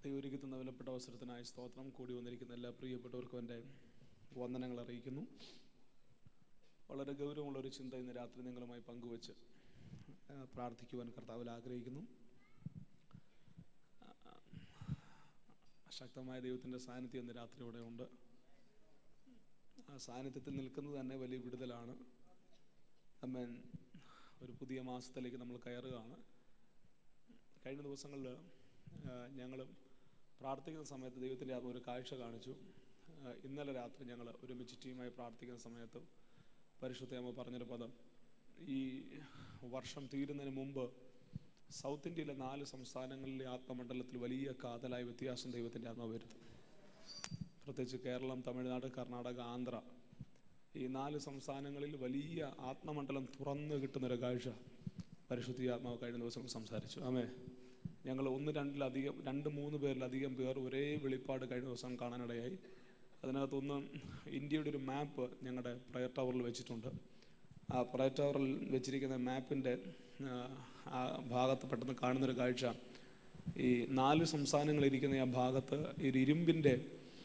ദൈവരിക്ക് തന്ന വിലപ്പെട്ട അവസരത്തിനായി സ്തോത്രം കൂടി വന്നിരിക്കുന്ന എല്ലാ പ്രിയപ്പെട്ടവർക്കും എൻ്റെ വന്ദനങ്ങൾ അറിയിക്കുന്നു വളരെ ഗൗരവമുള്ള ഒരു ചിന്ത ഇന്ന് രാത്രി നിങ്ങളുമായി പങ്കുവച്ച് ആ, പ്രാർത്ഥിക്കുവാൻ കർത്താവിൽ ആഗ്രഹിക്കുന്നു ആ, ശക്തമായ ദൈവത്തിൻ്റെ സാന്നിധ്യം ഇന്ന് രാത്രി ഇവിടെ ഉണ്ട് ആ സാന്നിധ്യത്തിൽ നിൽക്കുന്നത് തന്നെ വലിയ വിടുതലാണ് അമ്മൻ ഒരു പുതിയ മാസത്തിലേക്ക് നമ്മൾ കയറുകയാണ് കഴിഞ്ഞ ദിവസങ്ങളിൽ ഞങ്ങൾ പ്രാർത്ഥിക്കുന്ന സമയത്ത് ദൈവത്തിൻ്റെ ഒരു കാഴ്ച കാണിച്ചു ആ, ഇന്നലെ രാത്രി ഞങ്ങൾ ഒരുമിച്ച് ടീമായി പ്രാർത്ഥിക്കുന്ന സമയത്ത് പരിശുദ്ധ അമ്മ പറഞ്ഞൊരു പദം ഈ വർഷം തീരുന്നതിന് മുമ്പ് സൗത്ത് ഇന്ത്യയിലെ നാല് സംസ്ഥാനങ്ങളിലെ ആത്മമണ്ഡലത്തിൽ വലിയ കാതലായ വ്യത്യാസം ദൈവത്തിൻ്റെ ആത്മ വരുത്തും പ്രത്യേകിച്ച് കേരളം തമിഴ്നാട് കർണാടക ആന്ധ്ര ഈ നാല് സംസ്ഥാനങ്ങളിൽ വലിയ ആത്മമണ്ഡലം തുറന്നു കിട്ടുന്നൊരു കാഴ്ച പരിശുദ്ധി ആത്മാവ് കഴിഞ്ഞ ദിവസം സംസാരിച്ചു ആമേ ഞങ്ങൾ ഒന്ന് രണ്ടിലധികം രണ്ട് മൂന്ന് പേരിലധികം പേർ ഒരേ വെളിപ്പാട് കഴിഞ്ഞ ദിവസം കാണാനിടയായി അതിനകത്തൊന്ന് ഇന്ത്യയുടെ ഒരു മാപ്പ് ഞങ്ങളുടെ പ്രയർ ടവറിൽ വെച്ചിട്ടുണ്ട് ആ പ്രയർ ടവറിൽ വെച്ചിരിക്കുന്ന മാപ്പിൻ്റെ ആ ഭാഗത്ത് പെട്ടെന്ന് കാണുന്നൊരു കാഴ്ച ഈ നാല് സംസ്ഥാനങ്ങളിരിക്കുന്ന ആ ഭാഗത്ത് ഈ ഒരു ഇരുമ്പിൻ്റെ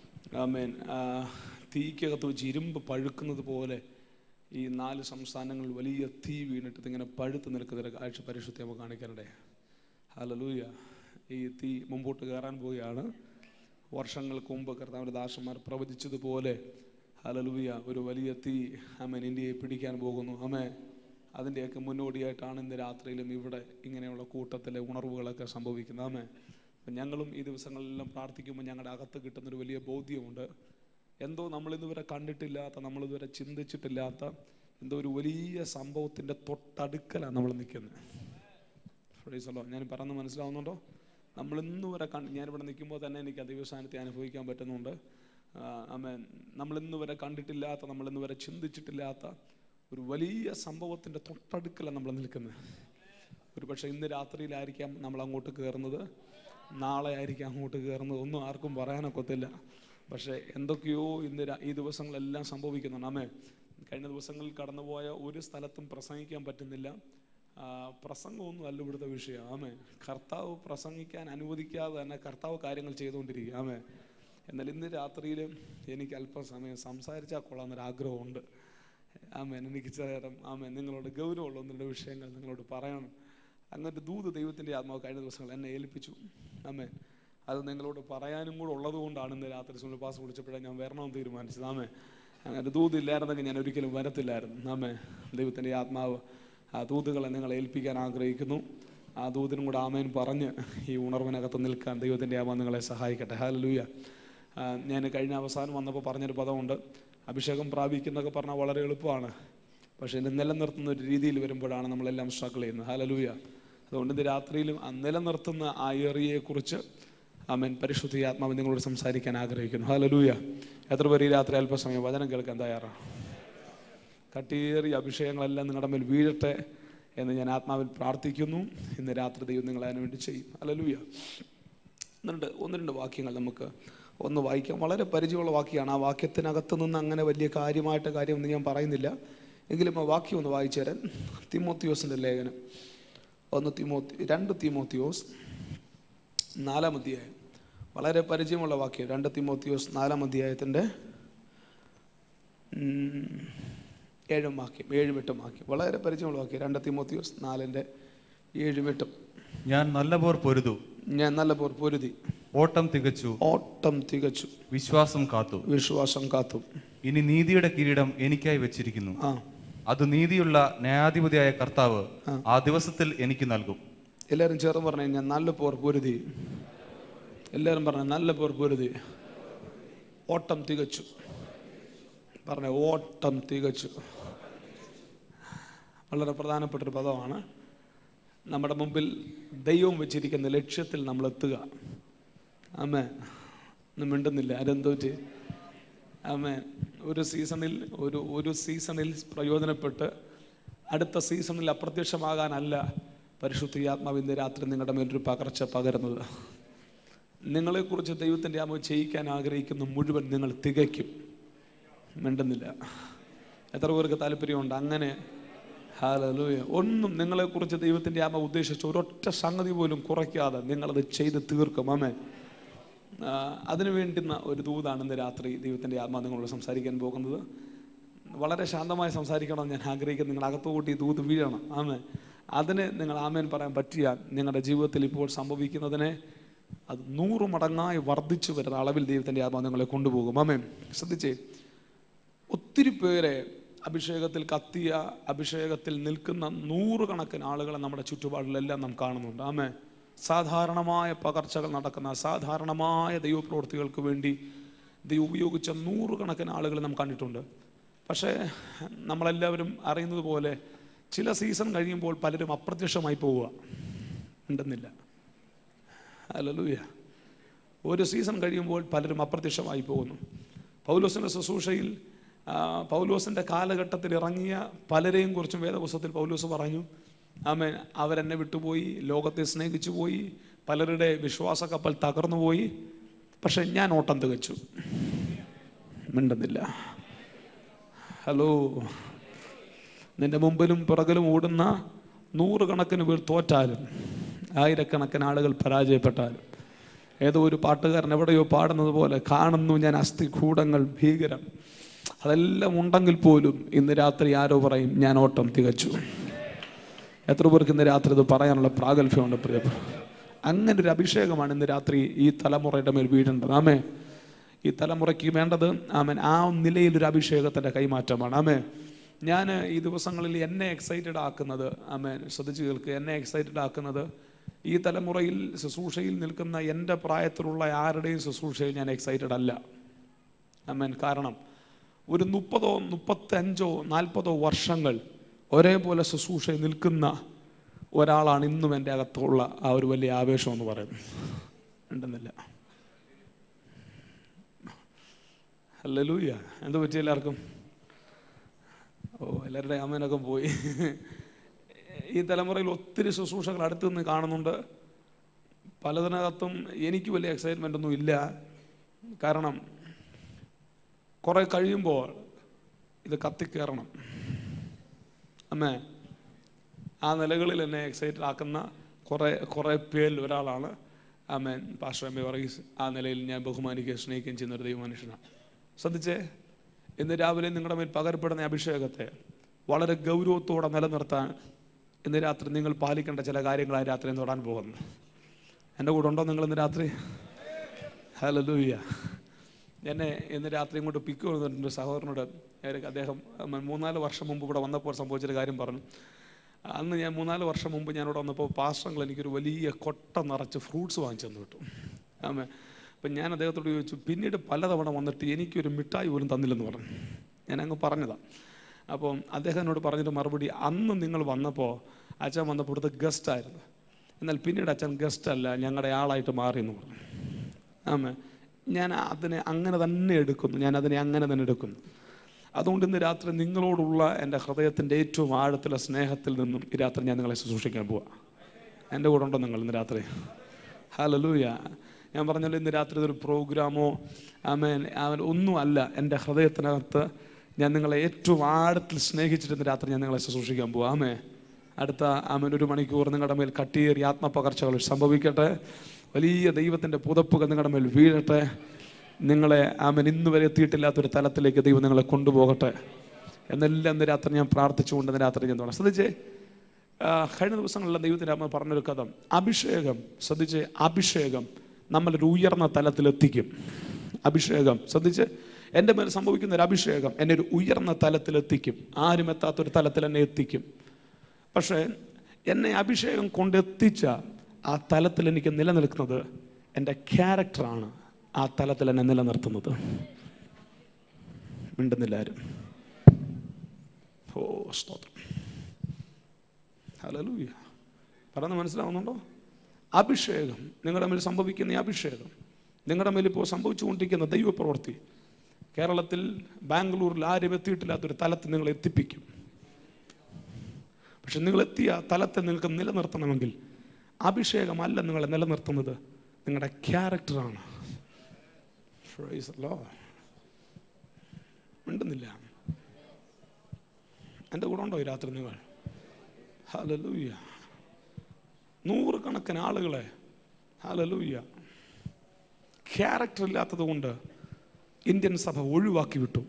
ആമേൻ തീക്കകത്ത് വെച്ച് ഇരുമ്പ് പഴുക്കുന്നത് പോലെ ഈ നാല് സംസ്ഥാനങ്ങളിൽ വലിയ തീ വീണിട്ട് ഇതിങ്ങനെ പഴുത്ത് നിൽക്കുന്ന ഒരു കാഴ്ച പരിശുദ്ധി നമുക്ക് കാണിക്കാനിടയാണ് ഹലലൂയ ഈ തീ മുമ്പോട്ട് കയറാൻ പോവുകയാണ് വർഷങ്ങൾക്ക് മുമ്പ് കർത്താവിൻ്റെ ദാസന്മാർ പ്രവചിച്ചതുപോലെ ഹലലൂയ ഒരു വലിയ തീ അമേൻ ഇന്ത്യയെ പിടിക്കാൻ പോകുന്നു അമേ അതിൻ്റെയൊക്കെ മുന്നോടിയായിട്ടാണ് ഇന്ന് രാത്രിയിലും ഇവിടെ ഇങ്ങനെയുള്ള കൂട്ടത്തിലെ ഉണർവുകളൊക്കെ സംഭവിക്കുന്നത് ആമേ അപ്പം ഞങ്ങളും ഈ ദിവസങ്ങളിലെല്ലാം പ്രാർത്ഥിക്കുമ്പോൾ ഞങ്ങളുടെ അകത്ത് കിട്ടുന്നൊരു വലിയ ബോധ്യമുണ്ട് എന്തോ നമ്മളിതുവരെ കണ്ടിട്ടില്ലാത്ത നമ്മളിതുവരെ ചിന്തിച്ചിട്ടില്ലാത്ത എന്തോ ഒരു വലിയ സംഭവത്തിൻ്റെ തൊട്ടടുക്കലാണ് നമ്മൾ നിൽക്കുന്നത് ഫ്രൈസല്ലോ ഞാൻ പറഞ്ഞ് മനസ്സിലാവുന്നുണ്ടോ നമ്മൾ ഇന്ന് വരെ കണ്ട് ഞാനിവിടെ നിൽക്കുമ്പോൾ തന്നെ എനിക്ക് ദൈവസാന്നിധ്യം അനുഭവിക്കാൻ പറ്റുന്നുണ്ട് അമേൻ നമ്മൾ ഇന്ന് വരെ കണ്ടിട്ടില്ലാത്ത നമ്മൾ ഇന്ന് വരെ ചിന്തിച്ചിട്ടില്ലാത്ത ഒരു വലിയ സംഭവത്തിൻ്റെ തൊട്ടടുക്കലാണ് നമ്മൾ നിൽക്കുന്നത് ഒരു പക്ഷേ ഇന്ന് രാത്രിയിലായിരിക്കാം നമ്മൾ അങ്ങോട്ട് കയറുന്നത് നാളെ ആയിരിക്കാം അങ്ങോട്ട് കയറുന്നത് ഒന്നും ആർക്കും പറയാനൊക്കത്തില്ല പക്ഷേ എന്തൊക്കെയോ ഇന്ന് രാ- ഈ ദിവസങ്ങളെല്ലാം സംഭവിക്കുന്നുണ്ട് അമ്മേ കഴിഞ്ഞ ദിവസങ്ങളിൽ കടന്നുപോയ ഒരു സ്ഥലത്തും പ്രസംഗിക്കാൻ പറ്റുന്നില്ല ആ, പ്രസംഗമൊന്നും അല്ല ഇവിടുത്തെ വിഷയം ആമേ കർത്താവ് പ്രസംഗിക്കാൻ അനുവദിക്കാതെ തന്നെ കർത്താവ് കാര്യങ്ങൾ ചെയ്തുകൊണ്ടിരിക്കുക ആമേ എന്നാൽ ഇന്ന് രാത്രിയിൽ എനിക്ക് അല്പസമയം സംസാരിച്ചാൽ കൊള്ളാമെന്നൊരു ആഗ്രഹമുണ്ട് ആമേൻ എനിക്ക് ചേരം ആമേൻ നിങ്ങളോട് ഗൗരവമുള്ള ഒന്ന് രണ്ട് വിഷയങ്ങൾ നിങ്ങളോട് പറയണം അങ്ങനത്തെ ദൂത് ദൈവത്തിൻ്റെ ആത്മാവ് കഴിഞ്ഞ ദിവസങ്ങൾ എന്നെ ഏൽപ്പിച്ചു ആമേൻ അത് നിങ്ങളോട് പറയാനും കൂടെ ഉള്ളത് കൊണ്ടാണ് ഇന്ന് രാത്രി സുനിൽ പാസ് വിളിച്ചപ്പോഴേ ഞാൻ വരണമെന്ന് തീരുമാനിച്ചത് ആമേ അങ്ങനെ ദൂതില്ലായിരുന്നെങ്കിൽ ഞാൻ ഒരിക്കലും വരത്തില്ലായിരുന്നു ആമേ ദൈവത്തിൻ്റെ ആത്മാവ് ആ ദൂതുകളെ നിങ്ങളെ ഏൽപ്പിക്കാൻ ആഗ്രഹിക്കുന്നു ആ ദൂതിനും കൂടെ ആമേൻ പറഞ്ഞ് ഈ ഉണർവിനകത്ത് നിൽക്കാൻ ദൈവത്തിൻ്റെ ആത്മാവ് നിങ്ങളെ സഹായിക്കട്ടെ ഹാലലൂയ ഞാൻ കഴിഞ്ഞ അവസാനം വന്നപ്പോൾ പറഞ്ഞൊരു പദമുണ്ട് അഭിഷേകം പ്രാപിക്കുന്നതൊക്കെ പറഞ്ഞാൽ വളരെ എളുപ്പമാണ് പക്ഷേ ഇത് നിലനിർത്തുന്ന ഒരു രീതിയിൽ വരുമ്പോഴാണ് നമ്മളെല്ലാം സ്ട്രഗിൾ ചെയ്യുന്നത് ഹാലലൂയ അതുകൊണ്ട് ഇത് രാത്രിയിലും ആ നിലനിർത്തുന്ന ആ ഏറിയയെക്കുറിച്ച് ആമേൻ പരിശുദ്ധി ആത്മാവ് നിങ്ങളോട് സംസാരിക്കാൻ ആഗ്രഹിക്കുന്നു ഹാലലൂയ എത്ര പേര് ഈ രാത്രി അല്പസമയം വചനം കേൾക്കാൻ തയ്യാറാണ് കട്ടിയേറിയ അഭിഷേകങ്ങളെല്ലാം നിങ്ങളുടെ മേൽ വീഴട്ടെ എന്ന് ഞാൻ ആത്മാവിൽ പ്രാർത്ഥിക്കുന്നു ഇന്ന് രാത്രി ദൈവം നിങ്ങളെ അതിനു വേണ്ടി ചെയ്യും അലലൂയ എന്നിട്ട് ഒന്ന് രണ്ട് വാക്യങ്ങൾ നമുക്ക് ഒന്ന് വായിക്കാം വളരെ പരിചയമുള്ള വാക്യമാണ് ആ വാക്യത്തിനകത്ത് നിന്ന് അങ്ങനെ വലിയ കാര്യമായിട്ട് കാര്യമൊന്നും ഞാൻ പറയുന്നില്ല എങ്കിലും ആ വാക്യം ഒന്ന് വായിച്ചു തരാൻ തിമോത്തിയോസിൻ്റെ ലേഖനം ഒന്ന് തിമോത്തി രണ്ട് തിമോത്തിയോസ് നാലാം അധ്യായം വളരെ പരിചയമുള്ള വാക്യം രണ്ട് തിമോത്തിയോസ് നാലാം അധ്യായത്തിൻ്റെ ഉം, ഏഴും വാക്യം ഏഴും എട്ടും വാക്യം വളരെ പരിചയമുള്ള വാക്യം രണ്ട് തിമോത്തിയോസ് നാലിൻ്റെ ഏഴും എട്ടും ഞാൻ നല്ല പോർ പൊരുതു ഞാൻ നല്ല പോർ പൊരുതി ഓട്ടം തികച്ചു ഓട്ടം തികച്ചു വിശ്വാസം കാത്തു വിശ്വാസം കാത്തു ഇനി നീതിയുടെ കിരീടം എനിക്കായി വെച്ചിരിക്കുന്നു ആ അത് നീതിയുള്ള ന്യായാധിപതിയായ കർത്താവ് ആ ദിവസത്തിൽ എനിക്ക് നൽകും എല്ലാവരും ചേർന്ന് പറഞ്ഞു ഞാൻ നല്ല പോർ പൊരുതി എല്ലാവരും പറഞ്ഞു നല്ല പോർ പൊരുതി ഓട്ടം തികച്ചു പറഞ്ഞ ഓട്ടം തികച്ചു വളരെ പ്രധാനപ്പെട്ടൊരു പദമാണ് നമ്മുടെ മുമ്പിൽ ദൈവം വെച്ചിരിക്കുന്ന ലക്ഷ്യത്തിൽ നമ്മൾ എത്തുക ആമേ ഒന്നും മിണ്ടുന്നില്ല ആരെന്തോ ചെയ് ആമേ ഒരു സീസണിൽ ഒരു ഒരു സീസണിൽ പ്രയോജനപ്പെട്ട് അടുത്ത സീസണിൽ അപ്രത്യക്ഷമാകാനല്ല പരിശുദ്ധ ആത്മാവ് ഇന്ന് രാത്രി നിങ്ങളുടെ മേലൊരു പകർച്ച പകരുന്നത് നിങ്ങളെക്കുറിച്ച് ദൈവത്തിൻ്റെ ആത്മാവ് ചെയ്യിക്കാൻ ആഗ്രഹിക്കുന്ന മുഴുവൻ നിങ്ങൾ തികയ്ക്കും മിണ്ടുന്നില്ല എത്ര പേർക്ക് താല്പര്യമുണ്ട് അങ്ങനെ ഹാലലൂയ ഒന്നും നിങ്ങളെക്കുറിച്ച് ദൈവത്തിൻ്റെ ആത്മ ഉദ്ദേശിച്ച ഒരൊറ്റ സംഗതി പോലും കുറയ്ക്കാതെ നിങ്ങളത് ചെയ്ത് തീർക്കും ആമേ ആ, അതിനു വേണ്ടുന്ന ഒരു ദൂതാണ് ഇന്ന് രാത്രി ദൈവത്തിൻ്റെ ആത്മാ നിങ്ങളോട് സംസാരിക്കാൻ പോകുന്നത് വളരെ ശാന്തമായി സംസാരിക്കണം ഞാൻ ആഗ്രഹിക്കുന്നു നിങ്ങൾ അകത്തുകൂട്ടി ഈ ദൂത് വീഴണം ആമേ അതിന് നിങ്ങൾ ആമേൻ പറയാൻ പറ്റിയാൽ നിങ്ങളുടെ ജീവിതത്തിൽ ഇപ്പോൾ സംഭവിക്കുന്നതിനെ അത് നൂറ് മടങ്ങായി വർദ്ധിച്ചു വരുന്ന അളവിൽ ദൈവത്തിൻ്റെ ആത്മാ നിങ്ങളെ കൊണ്ടുപോകും ആമേൻ ശ്രദ്ധിച്ചേ ഒത്തിരി പേരെ അഭിഷേകത്തിൽ കത്തിയ അഭിഷേകത്തിൽ നിൽക്കുന്ന നൂറുകണക്കിന് ആളുകളെ നമ്മുടെ ചുറ്റുപാടിലെല്ലാം നാം കാണുന്നുണ്ട് ആമേ സാധാരണമായ പകർച്ചകൾ നടക്കുന്ന സാധാരണമായ ദൈവപ്രവൃത്തികൾക്ക് വേണ്ടി ദൈവം ഉപയോഗിച്ച നൂറുകണക്കിന് ആളുകളെ നാം കണ്ടിട്ടുണ്ട് പക്ഷേ നമ്മളെല്ലാവരും അറിയുന്നത് പോലെ ചില സീസൺ കഴിയുമ്പോൾ പലരും അപ്രത്യക്ഷമായി പോവുക ഉണ്ടെന്നില്ല അല്ലലൂയ ഒരു സീസൺ കഴിയുമ്പോൾ പലരും അപ്രത്യക്ഷമായി പോകുന്നു പൗലോസിൻ്റെ ശുശ്രൂഷയിൽ ആ, പൗലോസിൻ്റെ കാലഘട്ടത്തിൽ ഇറങ്ങിയ പലരെയും കുറിച്ചും വേദപുസ്തകത്തിൽ പൗലോസ് പറഞ്ഞു ആമേൻ അവരെന്നെ വിട്ടുപോയി ലോകത്തെ സ്നേഹിച്ചു പോയി പലരുടെ വിശ്വാസ കപ്പൽ തകർന്നു പോയി പക്ഷെ ഞാൻ ഓട്ടം തികച്ചു മിണ്ടുന്നില്ല ഹലോ നിന്റെ മുമ്പിലും പിറകിലും ഓടുന്ന നൂറുകണക്കിന് പേർ തോറ്റാലും ആയിരക്കണക്കിന് ആളുകൾ പരാജയപ്പെട്ടാലും ഏതോ ഒരു പാട്ടുകാരൻ എവിടെയോ പാടുന്നത് പോലെ കാണുന്നു ഞാൻ അസ്ഥികൂടങ്ങൾ ഭീകരം അതെല്ലാം ഉണ്ടെങ്കിൽ പോലും ഇന്ന് രാത്രി ആരോ പറയും ഞാൻ ഓട്ടം തികച്ചു എത്ര പേർക്ക് ഇന്ന് രാത്രി ഇത് പറയാനുള്ള പ്രാഗൽഭ്യമുണ്ട് പ്രിയ അങ്ങനെ ഒരു അഭിഷേകമാണ് ഇന്ന് രാത്രി ഈ തലമുറയുടെ മേൽ വീഴേണ്ടത് ആമേ ഈ തലമുറയ്ക്ക് വേണ്ടത് ആമൻ ആ നിലയിൽ ഒരു അഭിഷേകത്തിൻ്റെ കൈമാറ്റമാണ് ആമേ ഞാൻ ഈ ദിവസങ്ങളിൽ എന്നെ എക്സൈറ്റഡ് ആക്കുന്നത് ആമേൻ ശ്രദ്ധിച്ചു കേൾക്കുക എന്നെ എക്സൈറ്റഡ് ആക്കുന്നത് ഈ തലമുറയിൽ ശുശ്രൂഷയിൽ നിൽക്കുന്ന എൻ്റെ പ്രായത്തിലുള്ള ആരുടെയും ശുശ്രൂഷയിൽ ഞാൻ എക്സൈറ്റഡ് അല്ല ആമേൻ കാരണം ഒരു മുപ്പതോ മുപ്പത്തഞ്ചോ നാൽപ്പതോ വർഷങ്ങൾ ഒരേപോലെ ശുശ്രൂഷയിൽ നിൽക്കുന്ന ഒരാളാണ് ഇന്നും എൻ്റെ അകത്തുള്ള ആ ഒരു വലിയ ആവേശം എന്ന് പറയുന്നത് ഉണ്ടെന്നില്ല ഹല്ലേലൂയ എന്ത് പറ്റി എല്ലാവർക്കും ഓ എല്ലാവരുടെ അമ്മേനൊക്കെ പോയി ഈ തലമുറയിൽ ഒത്തിരി ശുശ്രൂഷകൾ അടുത്ത് നിന്ന് കാണുന്നുണ്ട് പലതിനകത്തും എനിക്ക് വലിയ എക്സൈറ്റ്മെൻ്റ് ഒന്നും ഇല്ല കാരണം കുറെ കഴിയുമ്പോൾ ഇത് കത്തിക്കേറണം അമ്മേ ആ നിലകളിൽ എന്നെ എക്സൈറ്റഡ് ആക്കുന്ന കുറേ കുറേ പേരിൽ ഒരാളാണ് അമ്മേൻ പാസ്റ്റർ എം എ വർഗീസ് ആ നിലയിൽ ഞാൻ ബഹുമാനിക്കുകയും സ്നേഹിക്കുകയും ചെയ്യുന്ന ഒരു ദൈവമനുഷ്യനാണ് ശ്രദ്ധിച്ചേ ഇന്ന് രാവിലെ നിങ്ങളുടെ മേൽ പകരപ്പെടുന്ന ഈ അഭിഷേകത്തെ വളരെ ഗൗരവത്തോടെ നിലനിർത്താൻ ഇന്ന് രാത്രി നിങ്ങൾ പാലിക്കേണ്ട ചില കാര്യങ്ങളായി രാത്രി തൊടാൻ പോകുന്നു എൻ്റെ കൂടെ ഉണ്ടോ നിങ്ങൾ ഇന്ന് രാത്രി ഹലലൂയ്യ എന്നെ ഇന്ന് രാത്രി ഇങ്ങോട്ട് പിക്ക് വന്നിട്ടുണ്ട് സഹോദരനോട് ഏതൊക്കെ അദ്ദേഹം ഉം, മൂന്നാല് വർഷം മുമ്പ് ഇവിടെ വന്നപ്പോൾ സംഭവിച്ചൊരു കാര്യം പറഞ്ഞു അന്ന് ഞാൻ മൂന്നാല് വർഷം മുമ്പ് ഞാൻ ഇവിടെ വന്നപ്പോൾ പാസ്റ്റങ്ങൾ എനിക്കൊരു വലിയ കൊട്ട നിറച്ച് ഫ്രൂട്ട്സ് വാങ്ങിച്ചു തന്നു കിട്ടും ആമേ അപ്പം ഞാൻ അദ്ദേഹത്തോട് ചോദിച്ചു പിന്നീട് പലതവണ വന്നിട്ട് എനിക്കൊരു മിഠായി പോലും തന്നില്ലെന്ന് പറഞ്ഞു ഞാൻ അങ്ങ് പറഞ്ഞതാണ് അപ്പോൾ അദ്ദേഹം എന്നോട് പറഞ്ഞിട്ട് മറുപടി അന്ന് നിങ്ങൾ വന്നപ്പോൾ അച്ഛൻ വന്നപ്പോൾ ഇവിടുത്തെ ഗസ്റ്റ് ആയിരുന്നു എന്നാൽ പിന്നീട് അച്ഛൻ ഗസ്റ്റ് അല്ല ഞങ്ങളുടെ ആളായിട്ട് മാറി എന്ന് പറഞ്ഞു ആമേ ഞാൻ അതിനെ അങ്ങനെ തന്നെ എടുക്കുന്നു ഞാൻ അതിനെ അങ്ങനെ തന്നെ എടുക്കുന്നു അതുകൊണ്ട് ഇന്ന് രാത്രി നിങ്ങളോടുള്ള എൻ്റെ ഹൃദയത്തിൻ്റെ ഏറ്റവും ആഴത്തിലെ സ്നേഹത്തിൽ നിന്നും ഈ രാത്രി ഞാൻ നിങ്ങളെ ശുശ്രൂഷിക്കാൻ പോവാം എൻ്റെ കൂടെ ഉണ്ടോ നിങ്ങൾ ഇന്ന് രാത്രി ഹലലൂയ ഞാൻ പറഞ്ഞല്ലോ ഇന്ന് രാത്രി ഇതൊരു പ്രോഗ്രാമോ ആമേൻ അവൻ ഒന്നും അല്ല എൻ്റെ ഹൃദയത്തിനകത്ത് ഞാൻ നിങ്ങളെ ഏറ്റവും ആഴത്തിൽ സ്നേഹിച്ചിട്ട് ഇന്ന് രാത്രി ഞാൻ നിങ്ങളെ ശുശ്രൂഷിക്കാൻ പോവാം ആമേ അടുത്ത ആമൻ ഒരു മണിക്കൂർ നിങ്ങളുടെ മേൽ കട്ടിയേറി ആത്മപകർച്ചകൾ സംഭവിക്കട്ടെ വലിയ ദൈവത്തിൻ്റെ പുതപ്പുകൾ നിങ്ങളുടെ മേൽ വീഴട്ടെ നിങ്ങളെ ആമൻ ഇന്ന് വരെ എത്തിയിട്ടില്ലാത്തൊരു തലത്തിലേക്ക് ദൈവം നിങ്ങളെ കൊണ്ടുപോകട്ടെ എന്നെല്ലാം ഇന്ന് രാത്രി ഞാൻ പ്രാർത്ഥിച്ചുകൊണ്ട് ഇന്ന് രാത്രി ഞാൻ തുടങ്ങാം ശ്രദ്ധിച്ചേ ആ, കഴിഞ്ഞ ദിവസങ്ങളിലെ ദൈവത്തിൻ്റെ അമ്മ പറഞ്ഞൊരു കഥ അഭിഷേകം ശ്രദ്ധിച്ച് അഭിഷേകം നമ്മളൊരു ഉയർന്ന തലത്തിലെത്തിക്കും അഭിഷേകം ശ്രദ്ധിച്ച് എൻ്റെ മേൽ സംഭവിക്കുന്ന ഒരു അഭിഷേകം എന്നെ ഒരു ഉയർന്ന തലത്തിലെത്തിക്കും ആരും എത്താത്തൊരു തലത്തിൽ എന്നെ എത്തിക്കും പക്ഷേ എന്നെ അഭിഷേകം കൊണ്ടെത്തിച്ച ആ തലത്തിൽ എനിക്ക് നിലനിൽക്കുന്നത് എൻ്റെ ക്യാരക്ടറാണ് ആ തലത്തിൽ എന്നെ നിലനിർത്തുന്നത് മിണ്ടുന്നില്ല ആരും ഓ സ്തോത്രം ഹലലൂയ പറയുന്നത് മനസ്സിലാവുന്നുണ്ടോ അഭിഷേകം നിങ്ങളുടെ മേൽ സംഭവിക്കുന്ന ഈ അഭിഷേകം നിങ്ങളുടെ മേൽ ഇപ്പോൾ സംഭവിച്ചുകൊണ്ടിരിക്കുന്ന ദൈവപ്രവൃത്തി കേരളത്തിൽ ബാംഗ്ലൂരിൽ ആരും എത്തിയിട്ടില്ലാത്തൊരു തലത്തിൽ നിങ്ങൾ എത്തിപ്പിക്കും പക്ഷെ നിങ്ങൾ എത്തിയ തലത്തിൽ നിങ്ങൾക്ക് നിലനിർത്തണമെങ്കിൽ അഭിഷേകമല്ല നിങ്ങളെ നിലനിർത്തുന്നത് നിങ്ങളുടെ ക്യാരക്ടറാണ് Praise the Lord. മിണ്ടുന്നില്ല എൻ്റെ കൂടെ ഉണ്ടോ ഈ രാത്രി നിങ്ങൾ ഹലലൂയ നൂറുകണക്കിന് ആളുകളെ ഹലലൂയ ക്യാരക്ടർ ഇല്ലാത്തത് കൊണ്ട് ഇന്ത്യൻ സഭ ഒഴിവാക്കി വിട്ടു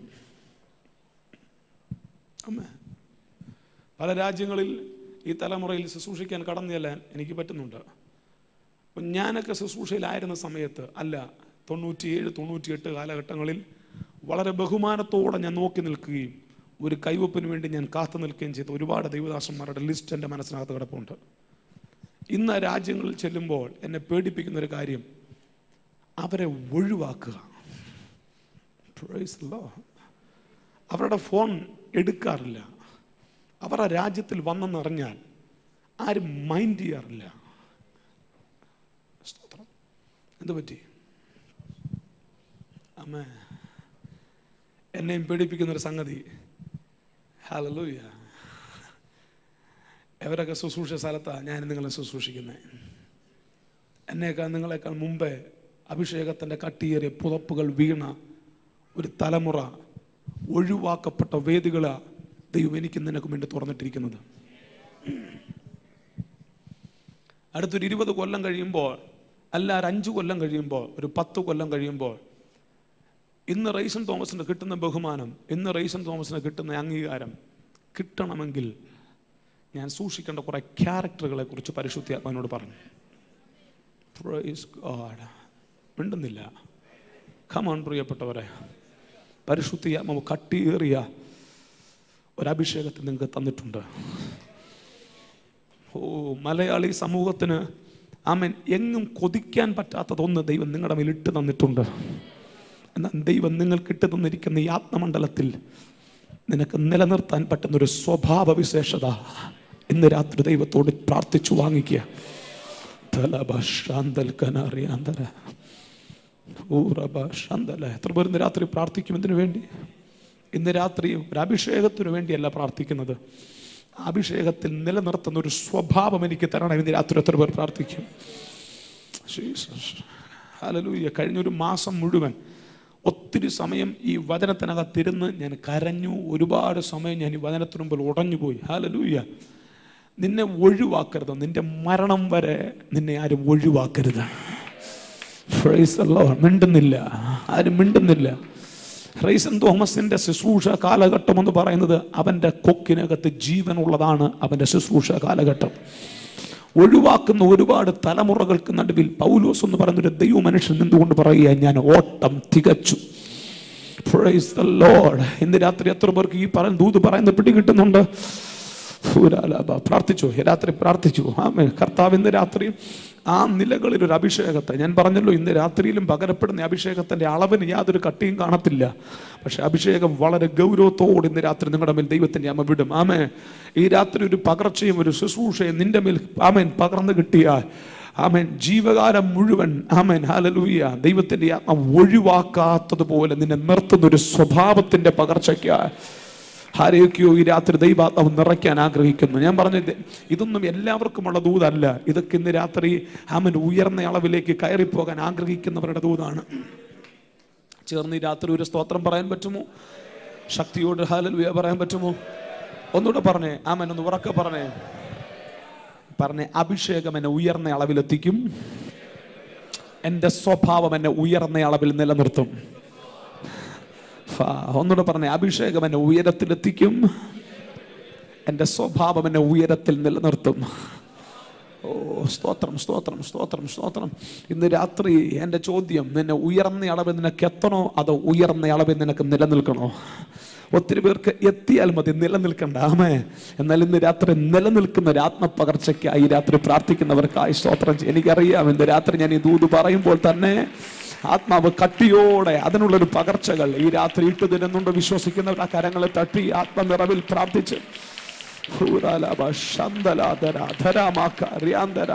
അമ്മേ പല രാജ്യങ്ങളിൽ ഈ തലമുറയിൽ ശുശ്രൂഷിക്കാൻ കടന്നു ചെല്ലാൻ എനിക്ക് പറ്റുന്നുണ്ട് അപ്പം ഞാനൊക്കെ ശുശ്രൂഷയിലായിരുന്ന സമയത്ത് അല്ല തൊണ്ണൂറ്റിയേഴ് തൊണ്ണൂറ്റിയെട്ട് കാലഘട്ടങ്ങളിൽ വളരെ ബഹുമാനത്തോടെ ഞാൻ നോക്കി നിൽക്കുകയും ഒരു കൈവപ്പിന് വേണ്ടി ഞാൻ കാത്തു നിൽക്കുകയും ചെയ്ത ഒരുപാട് ദൈവദാസന്മാരുടെ ലിസ്റ്റ് എൻ്റെ മനസ്സിനകത്ത് കിടപ്പുണ്ട് ഇന്ന് ആ രാജ്യങ്ങളിൽ ചെല്ലുമ്പോൾ എന്നെ പേടിപ്പിക്കുന്ന ഒരു കാര്യം അവരെ ഒഴിവാക്കുക Praise the Lord. അവരുടെ ഫോൺ എടുക്കാറില്ല അവർ ആ രാജ്യത്തിൽ വന്നെന്നറിഞ്ഞാൽ ആരും മൈൻഡ് ചെയ്യാറില്ല സ്തോത്രം എന്ത് പറ്റി അമ്മ എന്നെയും പേടിപ്പിക്കുന്ന ഒരു സംഗതി ഹലലൂയ എവരൊക്കെ ശുശ്രൂഷ സ്ഥലത്താണ് ഞാൻ നിങ്ങളെ ശുശ്രൂഷിക്കുന്നത് എന്നേക്കാൾ നിങ്ങളെക്കാൾ മുമ്പേ അഭിഷേകത്തിൻ്റെ കട്ടിയേറിയ പുതപ്പുകൾ വീണ ഒരു തലമുറ ഒഴിവാക്കപ്പെട്ട വേദികളാ ദൈവം എനിക്ക് നിനക്കും വേണ്ടി തുറന്നിട്ടിരിക്കുന്നത് അടുത്തൊരു ഇരുപത് കൊല്ലം കഴിയുമ്പോൾ അല്ല ഒരു അഞ്ച് കൊല്ലം കഴിയുമ്പോൾ ഒരു പത്ത് കൊല്ലം കഴിയുമ്പോൾ ഇന്ന് റൈസൺ തോമസിന് കിട്ടുന്ന ബഹുമാനം ഇന്ന് റൈസൺ തോമസിന് കിട്ടുന്ന അംഗീകാരം കിട്ടണമെങ്കിൽ ഞാൻ സൂക്ഷിക്കേണ്ട കുറെ ക്യാരക്ടറുകളെ കുറിച്ച് പരിശുദ്ധി ആത്മാവിനോട് പറഞ്ഞു Praise God. മിണ്ടുന്നില്ല കമാൺ പ്രിയപ്പെട്ടവരെ പരിശുദ്ധി ആത്മാവ് കട്ടിയേറിയ ഒരഭിഷേകത്തെ നിങ്ങൾക്ക് തന്നിട്ടുണ്ട് ഓ മലയാളി സമൂഹത്തിന് ആമൻ എങ്ങും കൊതിക്കാൻ പറ്റാത്തതൊന്ന് ദൈവം നിങ്ങളുടെ മേൽ ഇട്ട് തന്നിട്ടുണ്ട് എന്നാൽ ദൈവം നിങ്ങൾക്ക് ഇട്ട് തന്നിരിക്കുന്ന ഈ ആത്മമണ്ഡലത്തിൽ നിനക്ക് നിലനിർത്താൻ പറ്റുന്ന ഒരു സ്വഭാവ വിശേഷത ഇന്ന് രാത്രി ദൈവത്തോട് പ്രാർത്ഥിച്ചു വാങ്ങിക്കുക തലബ ശാന്തൽ കനറിയാന്തര ഊറബ ശാന്തല എത്ര പേർ ഇന്ന് രാത്രി പ്രാർത്ഥിക്കും ഇതിനു വേണ്ടി ഇന്ന് രാത്രി ഒരു അഭിഷേകത്തിനു വേണ്ടിയല്ല പ്രാർത്ഥിക്കുന്നത് അഭിഷേകത്തിൽ നിലനിർത്തുന്ന ഒരു സ്വഭാവം എനിക്ക് തരണം ഇന്ന് രാത്രി എത്ര പേർ പ്രാർത്ഥിക്കും ഹലലൂയ കഴിഞ്ഞൊരു മാസം മുഴുവൻ ഒത്തിരി സമയം ഈ വചനത്തിനകത്തിരുന്ന് ഞാൻ കരഞ്ഞു ഒരുപാട് സമയം ഞാൻ ഈ വചനത്തിന് മുമ്പിൽ ഉടഞ്ഞുപോയി ഹലലൂയ നിന്നെ ഒഴിവാക്കരുത് നിന്റെ മരണം വരെ നിന്നെ ആരും ഒഴിവാക്കരുത് Praise the Lord. മിണ്ടുന്നില്ല ആരും മിണ്ടുന്നില്ല റൈസൻ തോമസിന്റെ ശുശ്രൂഷ കാലഘട്ടം എന്ന് പറയുന്നത് അവന്റെ കൊക്കിനകത്ത് ജീവനുള്ളതാണ് അവന്റെ ശുശ്രൂഷ കാലഘട്ടം ഒഴിവാക്കുന്ന ഒരുപാട് തലമുറകൾക്ക് നടുവിൽ പൗലോസ് എന്ന് പറയുന്ന ഒരു ദൈവ മനുഷ്യൻ നിന്നുകൊണ്ട് പറയുക ഞാൻ ഓട്ടം തികച്ചു Praise the Lord. ഇന്ന് രാത്രി എത്ര പേർക്ക് ഈ പറയുന്ന ദൂത് പറയുന്ന പിടി കിട്ടുന്നുണ്ട് ഫൂരാലാബ. പ്രാർത്ഥിച്ചു രാത്രി പ്രാർത്ഥിച്ചു ആമേ കർത്താവ് ഇന്ന് രാത്രി ആ നിലകളിൽ ഒരു അഭിഷേകത്തെ ഞാൻ പറഞ്ഞല്ലോ ഇന്ന് രാത്രിയിലും പകരപ്പെടുന്ന അഭിഷേകത്തിന്റെ അളവിന് യാതൊരു കട്ടിയും കാണത്തില്ല പക്ഷെ അഭിഷേകം വളരെ ഗൗരവത്തോടെ ഇന്ന് രാത്രി നിങ്ങളുടെ മേൽ ദൈവത്തിന്റെ അമ്മ വിടും ആമേ ഈ രാത്രി ഒരു പകർച്ചയും ഒരു ശുശ്രൂഷയും നിന്റെ മേൽ ആമേൻ പകർന്നു കിട്ടിയാൽ ആമേൻ ജീവകാലം മുഴുവൻ ആമേൻ ഹാലലൂയ ദൈവത്തിന്റെ ആത്മ ഒഴിവാക്കാത്തതുപോലെ നിന്നെ നിർത്തുന്ന ഒരു സ്വഭാവത്തിന്റെ പകർച്ചയ്ക്കായി ആരെയൊക്കെയോ ഈ രാത്രി ദൈവാത്മാവ് നിറയ്ക്കാൻ ആഗ്രഹിക്കുന്നു ഞാൻ പറഞ്ഞത് ഇതൊന്നും എല്ലാവർക്കുമുള്ള ദൂതല്ല ഇതൊക്കെ ഇന്ന് രാത്രി ആമൻ ഉയർന്ന അളവിലേക്ക് കയറിപ്പോകാൻ ആഗ്രഹിക്കുന്നവരുടെ ദൂതാണ് ചേർന്ന് ഈ രാത്രി ഒരു സ്തോത്രം പറയാൻ പറ്റുമോ ശക്തിയോട് ഹാലലുയ പറയാൻ പറ്റുമോ ഒന്നുകൂടെ പറഞ്ഞേ ആമൻ ഒന്ന് ഉറക്കെ പറഞ്ഞേ പറഞ്ഞേ അഭിഷേകം എന്നെ ഉയർന്ന അളവിലെത്തിക്കും എൻ്റെ സ്വഭാവം എന്നെ ഉയർന്ന അളവിൽ നിലനിർത്തും ഫ- ഒന്നുകൂടെ പറഞ്ഞേ അഭിഷേകം എന്നെ ഉയരത്തിലെത്തിക്കും എൻ്റെ സ്വഭാവം എന്നെ ഉയരത്തിൽ നിലനിർത്തും ഓ സ്തോത്രം സ്തോത്രം സ്തോത്രം സ്തോത്രം ഇന്ന് രാത്രി എൻ്റെ ചോദ്യം നിന്നെ ഉയർന്ന അളവിൽ നിനക്ക് എത്തണോ അതോ ഉയർന്ന അളവിൽ നിനക്ക് നിലനിൽക്കണോ ഒത്തിരി പേർക്ക് എത്തിയാൽ മതി നിലനിൽക്കണ്ട ആമേ എന്നാൽ ഇന്ന് രാത്രി നിലനിൽക്കുന്ന ഒരു ആത്മപകർച്ചയ്ക്കായി ഈ രാത്രി പ്രാർത്ഥിക്കുന്നവർക്കായി സ്തോത്രം ചെയ്യ- എനിക്കറിയാം ഇന്ന് രാത്രി ഞാൻ ഈ ദൂത് പറയുമ്പോൾ തന്നെ ആത്മാവ് കട്ടിയോടെ അതിനുള്ളൊരു പകർച്ചകൾ ഈ രാത്രി ഇട്ട് തരുന്നുണ്ട് വിശ്വസിക്കുന്നവർ ആ കരങ്ങളെ തട്ടി ആത്മനിറവിൽ പ്രാർത്ഥിച്ച് ഹൂരാലാബ ശന്തലാധര ധരാമാക്ക റിയാന്തര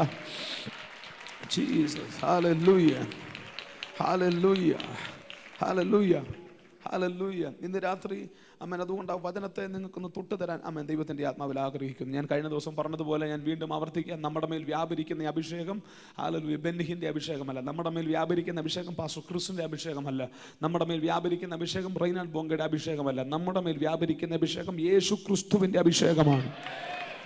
ജീസസ് ഹല്ലേലൂയ ഹല്ലേലൂയ ഹല്ലേലൂയ ഹല്ലേലൂയ ഇന്ന് രാത്രി അമ്മൻ അതുകൊണ്ട് ആ വചനത്തെ നിങ്ങൾക്കൊന്ന് തൊട്ടു തരാൻ അമ്മൻ ദൈവത്തിന്റെ ആത്മാവിൽ ആഗ്രഹിക്കുന്നു ഞാൻ കഴിഞ്ഞ ദിവസം പറഞ്ഞതുപോലെ ഞാൻ വീണ്ടും ആവർത്തിക്കാൻ നമ്മുടെ മേൽ വ്യാപരിക്കുന്ന ഈ അഭിഷേകം ഹാലലൂയ ബെന്നിഹിന്റെ അഭിഷേകമല്ല നമ്മുടെ മേൽ വ്യാപരിക്കുന്ന അഭിഷേകം പാസ്റ്റർ ക്രിസ്തുവിന്റെ അഭിഷേകമല്ല നമ്മുടെ മേൽ വ്യാപരിക്കുന്ന അഭിഷേകം റൈനാഡ് ബോങ്കയുടെ അഭിഷേകമല്ല നമ്മുടെ മേൽ വ്യാപരിക്കുന്ന അഭിഷേകം യേശു ക്രിസ്തുവിന്റെ അഭിഷേകമാണ്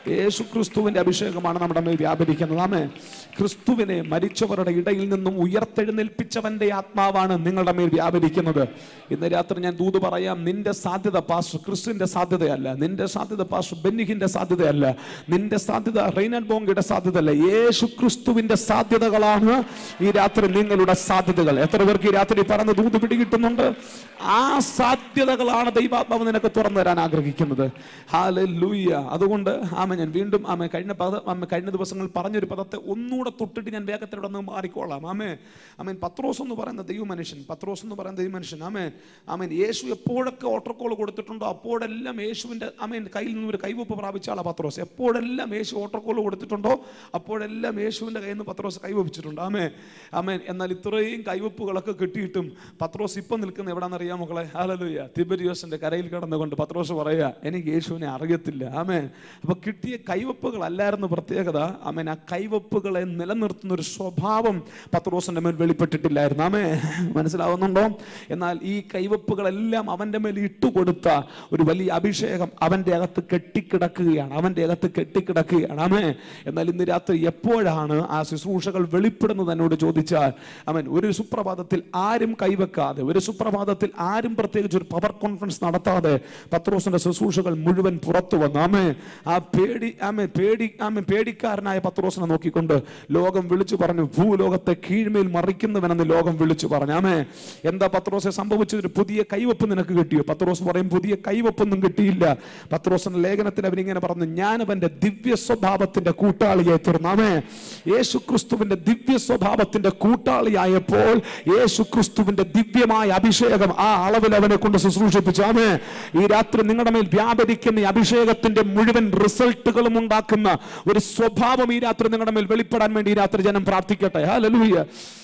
യേശു ക്രിസ്തുവിന്റെ അഭിഷേകമാണ് നമ്മുടെ മേൽ വ്യാപരിക്കുന്നത് ആമേ ക്രിസ്തുവിനെ മരിച്ചവരുടെ ഇടയിൽ നിന്നും ഉയർത്തെഴുന്നേൽപ്പിച്ചവന്റെ ആത്മാവാണ് നിങ്ങളുടെ മേൽ വ്യാപരിക്കുന്നത് ഇന്ന് രാത്രി ഞാൻ ദൂത് പറയാം നിന്റെ സാധ്യത പാസ് ക്രിസ്തുവിന്റെ സാധ്യതയല്ല നിന്റെ സാധ്യത പാസ് ബെന്നിഹിന്റെ സാധ്യതയല്ല നിന്റെ സാധ്യത റെയ്നഡ് ബോങ്കയുടെ സാധ്യതയല്ല യേശു ക്രിസ്തുവിന്റെ സാധ്യതകളാണ് ഈ രാത്രി നിങ്ങളുടെ സാധ്യതകൾ എത്ര പേർക്ക് ഈ രാത്രി പറഞ്ഞ ദൂത് പിടികിട്ടുന്നുണ്ട് ആ സാധ്യതകളാണ് ദൈവാത്മാവ് നിനക്ക് തുറന്നു തരാൻ ആഗ്രഹിക്കുന്നത് ഹാലൂയ്യ അതുകൊണ്ട് ആമ ഞാൻ വീണ്ടും ആമ കഴിഞ്ഞ പദ ആമ കഴിഞ്ഞ ദിവസങ്ങളിൽ പറഞ്ഞൊരു പദത്തെ ഒന്നുകൂടെ തൊട്ടിട്ട് ഞാൻ വേഗത്തിലൂടെ ഒന്ന് മാറിക്കോളാം ആമേ ആമേൻ പത്രോസ് എന്ന് പറയുന്ന ദൈവ മനുഷ്യൻ പത്രോസ് എന്ന് പറയുന്ന ദൈവ മനുഷ്യൻ ആമേൻ ആമേൻ യേശു എപ്പോഴൊക്കെ ഓട്ടർക്കോൾ കൊടുത്തിട്ടുണ്ടോ അപ്പോഴെല്ലാം യേശുവിൻ്റെ ആമേൻ കയ്യിൽ നിന്ന് ഒരു കൈവപ്പ് പ്രാപിച്ച ആളാണ് പത്രോസ് എപ്പോഴെല്ലാം യേശു ഓട്ടർക്കോൾ കൊടുത്തിട്ടുണ്ടോ അപ്പോഴെല്ലാം യേശുവിൻ്റെ കയ്യിൽ നിന്ന് പത്രോസ് കൈവപ്പിച്ചിട്ടുണ്ട് ആമേ ആമേൻ എന്നാൽ ഇത്രയും കൈവപ്പുകളൊക്കെ കിട്ടിയിട്ടും പത്രോസ് ഇപ്പം നിൽക്കുന്ന എവിടെയാണെന്ന് അറിയാം മക്കളെ ഹാലലുയ്യ തിബരിയോസിന്റെ കരയിൽ കിടന്നുകൊണ്ട് പത്രോസ് പറയുക എനിക്ക് യേശുവിനെ അറിയത്തില്ല ആമേൻ അപ്പൊ കിട്ടിയ കൈവപ്പുകളല്ലായിരുന്നു പ്രത്യേകത ആമേൻ ആ കൈവപ്പുകളെ നിലനിർത്തുന്ന ഒരു സ്വഭാവം പത്രോസിന്റെ മേൽ വെളിപ്പെട്ടിട്ടില്ലായിരുന്നു ആമേ മനസ്സിലാവുന്നുണ്ടോ എന്നാൽ ഈ കൈവപ്പുകളെല്ലാം അവന്റെ മേൽ ഇട്ടുകൊടുത്ത ഒരു വലിയ അഭിഷേകം അവന്റെ അകത്ത് കെട്ടിക്കിടക്കുകയാണ് അവന്റെ അകത്ത് കെട്ടിക്കിടക്കുകയാണ് ആമേ എന്നാൽ ഇന്ന് രാത്രി എപ്പോഴാണ് ആ ശുശ്രൂഷകൾ വെളിപ്പെടുന്നത് എന്നോട് ചോദിച്ചാൽ അവൻ ഒരു സുപ്രഭാതത്തിൽ ആരും കൈവെക്കാതെ ഒരു സുപ്രഭാതത്തിൽ ആരും പ്രത്യേകിച്ച് ഒരു പവർ കോൺഫറൻസ് നടത്താതെ പത്രോസിന്റെ ശുശ്രൂഷകൾ മുഴുവൻ പുറത്തു വന്നു ആമേ ആ പേടി ആമേ പേടി ആമേ പേടിക്കാരനായ പത്രോസിനെ നോക്കിക്കൊണ്ട് ലോകം വിളിച്ചു പറഞ്ഞു ഭൂലോകത്തെ കീഴ്മേൽ മറിക്കുന്നവനെന്ന് ലോകം വിളിച്ചു പറഞ്ഞു ആമേ എന്താ പത്രോസെ സംഭവിച്ചത് ഒരു പുതിയ കൈവപ്പ് നിനക്ക് കിട്ടിയോ പത്രോസ് പറയും പുതിയ കൈവപ്പൊന്നും കിട്ടിയില്ല പത്രോസിന്റെ ലേഖനത്തിൽ അവനിങ്ങനെ പറഞ്ഞു ഞാൻ അവന്റെ ദിവ്യ സ്വഭാവത്തിന്റെ കൂട്ടാളിയെ തീർന്നാമേ യേശു ക്രിസ്തുവിന്റെ ദിവ്യ സ്വഭാവത്തിന്റെ കൂട്ടാളിയായപ്പോൾ യേശു ക്രിസ്തുവിന്റെ ദിവ്യമായ അഭിഷേകം ആ അളവിൽ അവനെ കൊണ്ട് ശുശ്രൂഷിപ്പിച്ചു ആമേ ഈ രാത്രി നിങ്ങളുടെ മേൽ വ്യാപരിക്കുന്ന ഈ അഭിഷേകത്തിന്റെ മുഴുവൻ റിസൾട്ടുകളും ഉണ്ടാക്കുന്ന ഒരു സ്വഭാവം ഈ രാത്രി നിങ്ങളുടെ മേൽ വെളിപ്പെടാൻ വേണ്ടി ഈ രാത്രി ജനം പ്രാർത്ഥിക്കട്ടെ ഹല്ലേലൂയ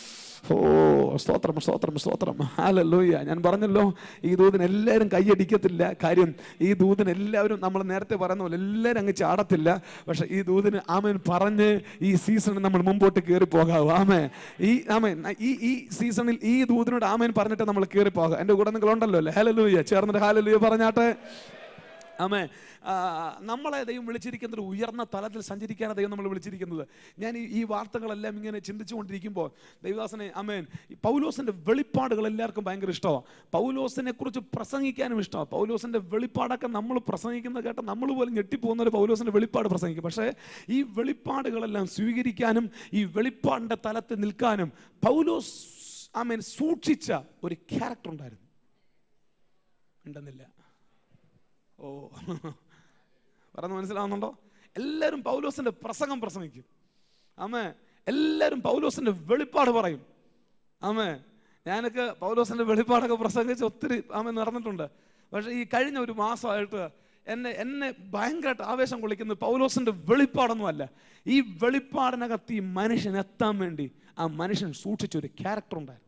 ഓ സ്തോത്രം സ്തോത്രം സ്തോത്രം ഹാലല്ലൂയ ഞാൻ പറഞ്ഞല്ലോ ഈ ദൂതിന് എല്ലാവരും കൈയടിക്കത്തില്ല കാര്യം ഈ ദൂതിന് എല്ലാവരും നമ്മൾ നേരത്തെ പറയുന്ന പോലെ എല്ലാവരും അങ്ങ് ചാടത്തില്ല പക്ഷെ ഈ ദൂതിന് ആമൻ പറഞ്ഞ് ഈ സീസണിൽ നമ്മൾ മുമ്പോട്ട് കയറി പോകാവൂ ആമേ ഈ ആമേൻ ഈ ഈ സീസണിൽ ഈ ദൂതിനോട് ആമേൻ പറഞ്ഞിട്ട് നമ്മൾ കയറി പോകാം എൻ്റെ കൂടെ നിങ്ങളുണ്ടല്ലോ അല്ലേ ഹാലല്ലൂയ ചേർന്നിട്ട് ഹാലല്ലൂയ പറഞ്ഞാട്ടെ ആമേ ആ, നമ്മളെ ദൈവം വിളിച്ചിരിക്കുന്ന ഒരു ഉയർന്ന തലത്തിൽ സഞ്ചരിക്കാനാണ് ദൈവം നമ്മൾ വിളിച്ചിരിക്കുന്നത് ഞാൻ ഈ- ഈ വാർത്തകളെല്ലാം ഇങ്ങനെ ചിന്തിച്ചുകൊണ്ടിരിക്കുമ്പോൾ ദൈവദാസനെ അമേൻ ഈ പൗലോസിന്റെ വെളിപ്പാടുകൾ എല്ലാവർക്കും ഭയങ്കര ഇഷ്ടമാണ് പൗലോസിനെ കുറിച്ച് പ്രസംഗിക്കാനും ഇഷ്ടമാണ് പൗലോസിന്റെ വെളിപ്പാടൊക്കെ നമ്മൾ പ്രസംഗിക്കുന്നത് കേട്ട നമ്മൾ പോലും ഞെട്ടിപ്പോകുന്ന ഒരു പൗലോസിന്റെ വെളിപ്പാട് പ്രസംഗിക്കും പക്ഷേ ഈ വെളിപ്പാടുകളെല്ലാം സ്വീകരിക്കാനും ഈ വെളിപ്പാടിന്റെ തലത്തിൽ നിൽക്കാനും പൗലോസ് ആമേൻ സൂക്ഷിച്ച ഒരു ക്യാരക്ടർ ഉണ്ടായിരുന്നു ഉണ്ടെന്നില്ല ഓ പറഞ്ഞ് മനസ്സിലാവുന്നുണ്ടോ എല്ലാവരും പൗലോസിന്റെ പ്രസംഗം പ്രസംഗിക്കും ആമേ എല്ലാവരും പൗലോസിന്റെ വെളിപ്പാട് പറയും ആമേ ഞാനൊക്കെ പൗലോസിന്റെ വെളിപ്പാടൊക്കെ പ്രസംഗിച്ച് ഒത്തിരി ആമേ നടന്നിട്ടുണ്ട് പക്ഷേ ഈ കഴിഞ്ഞ ഒരു മാസമായിട്ട് എന്നെ എന്നെ ഭയങ്കരമായിട്ട് ആവേശം കൊള്ളിക്കുന്നത് പൗലോസിന്റെ വെളിപ്പാടൊന്നും അല്ല ഈ വെളിപ്പാടിനകത്ത് ഈ മനുഷ്യൻ എത്താൻ വേണ്ടി ആ മനുഷ്യൻ സൂക്ഷിച്ച ഒരു ക്യാരക്ടർ ഉണ്ടായിരുന്നു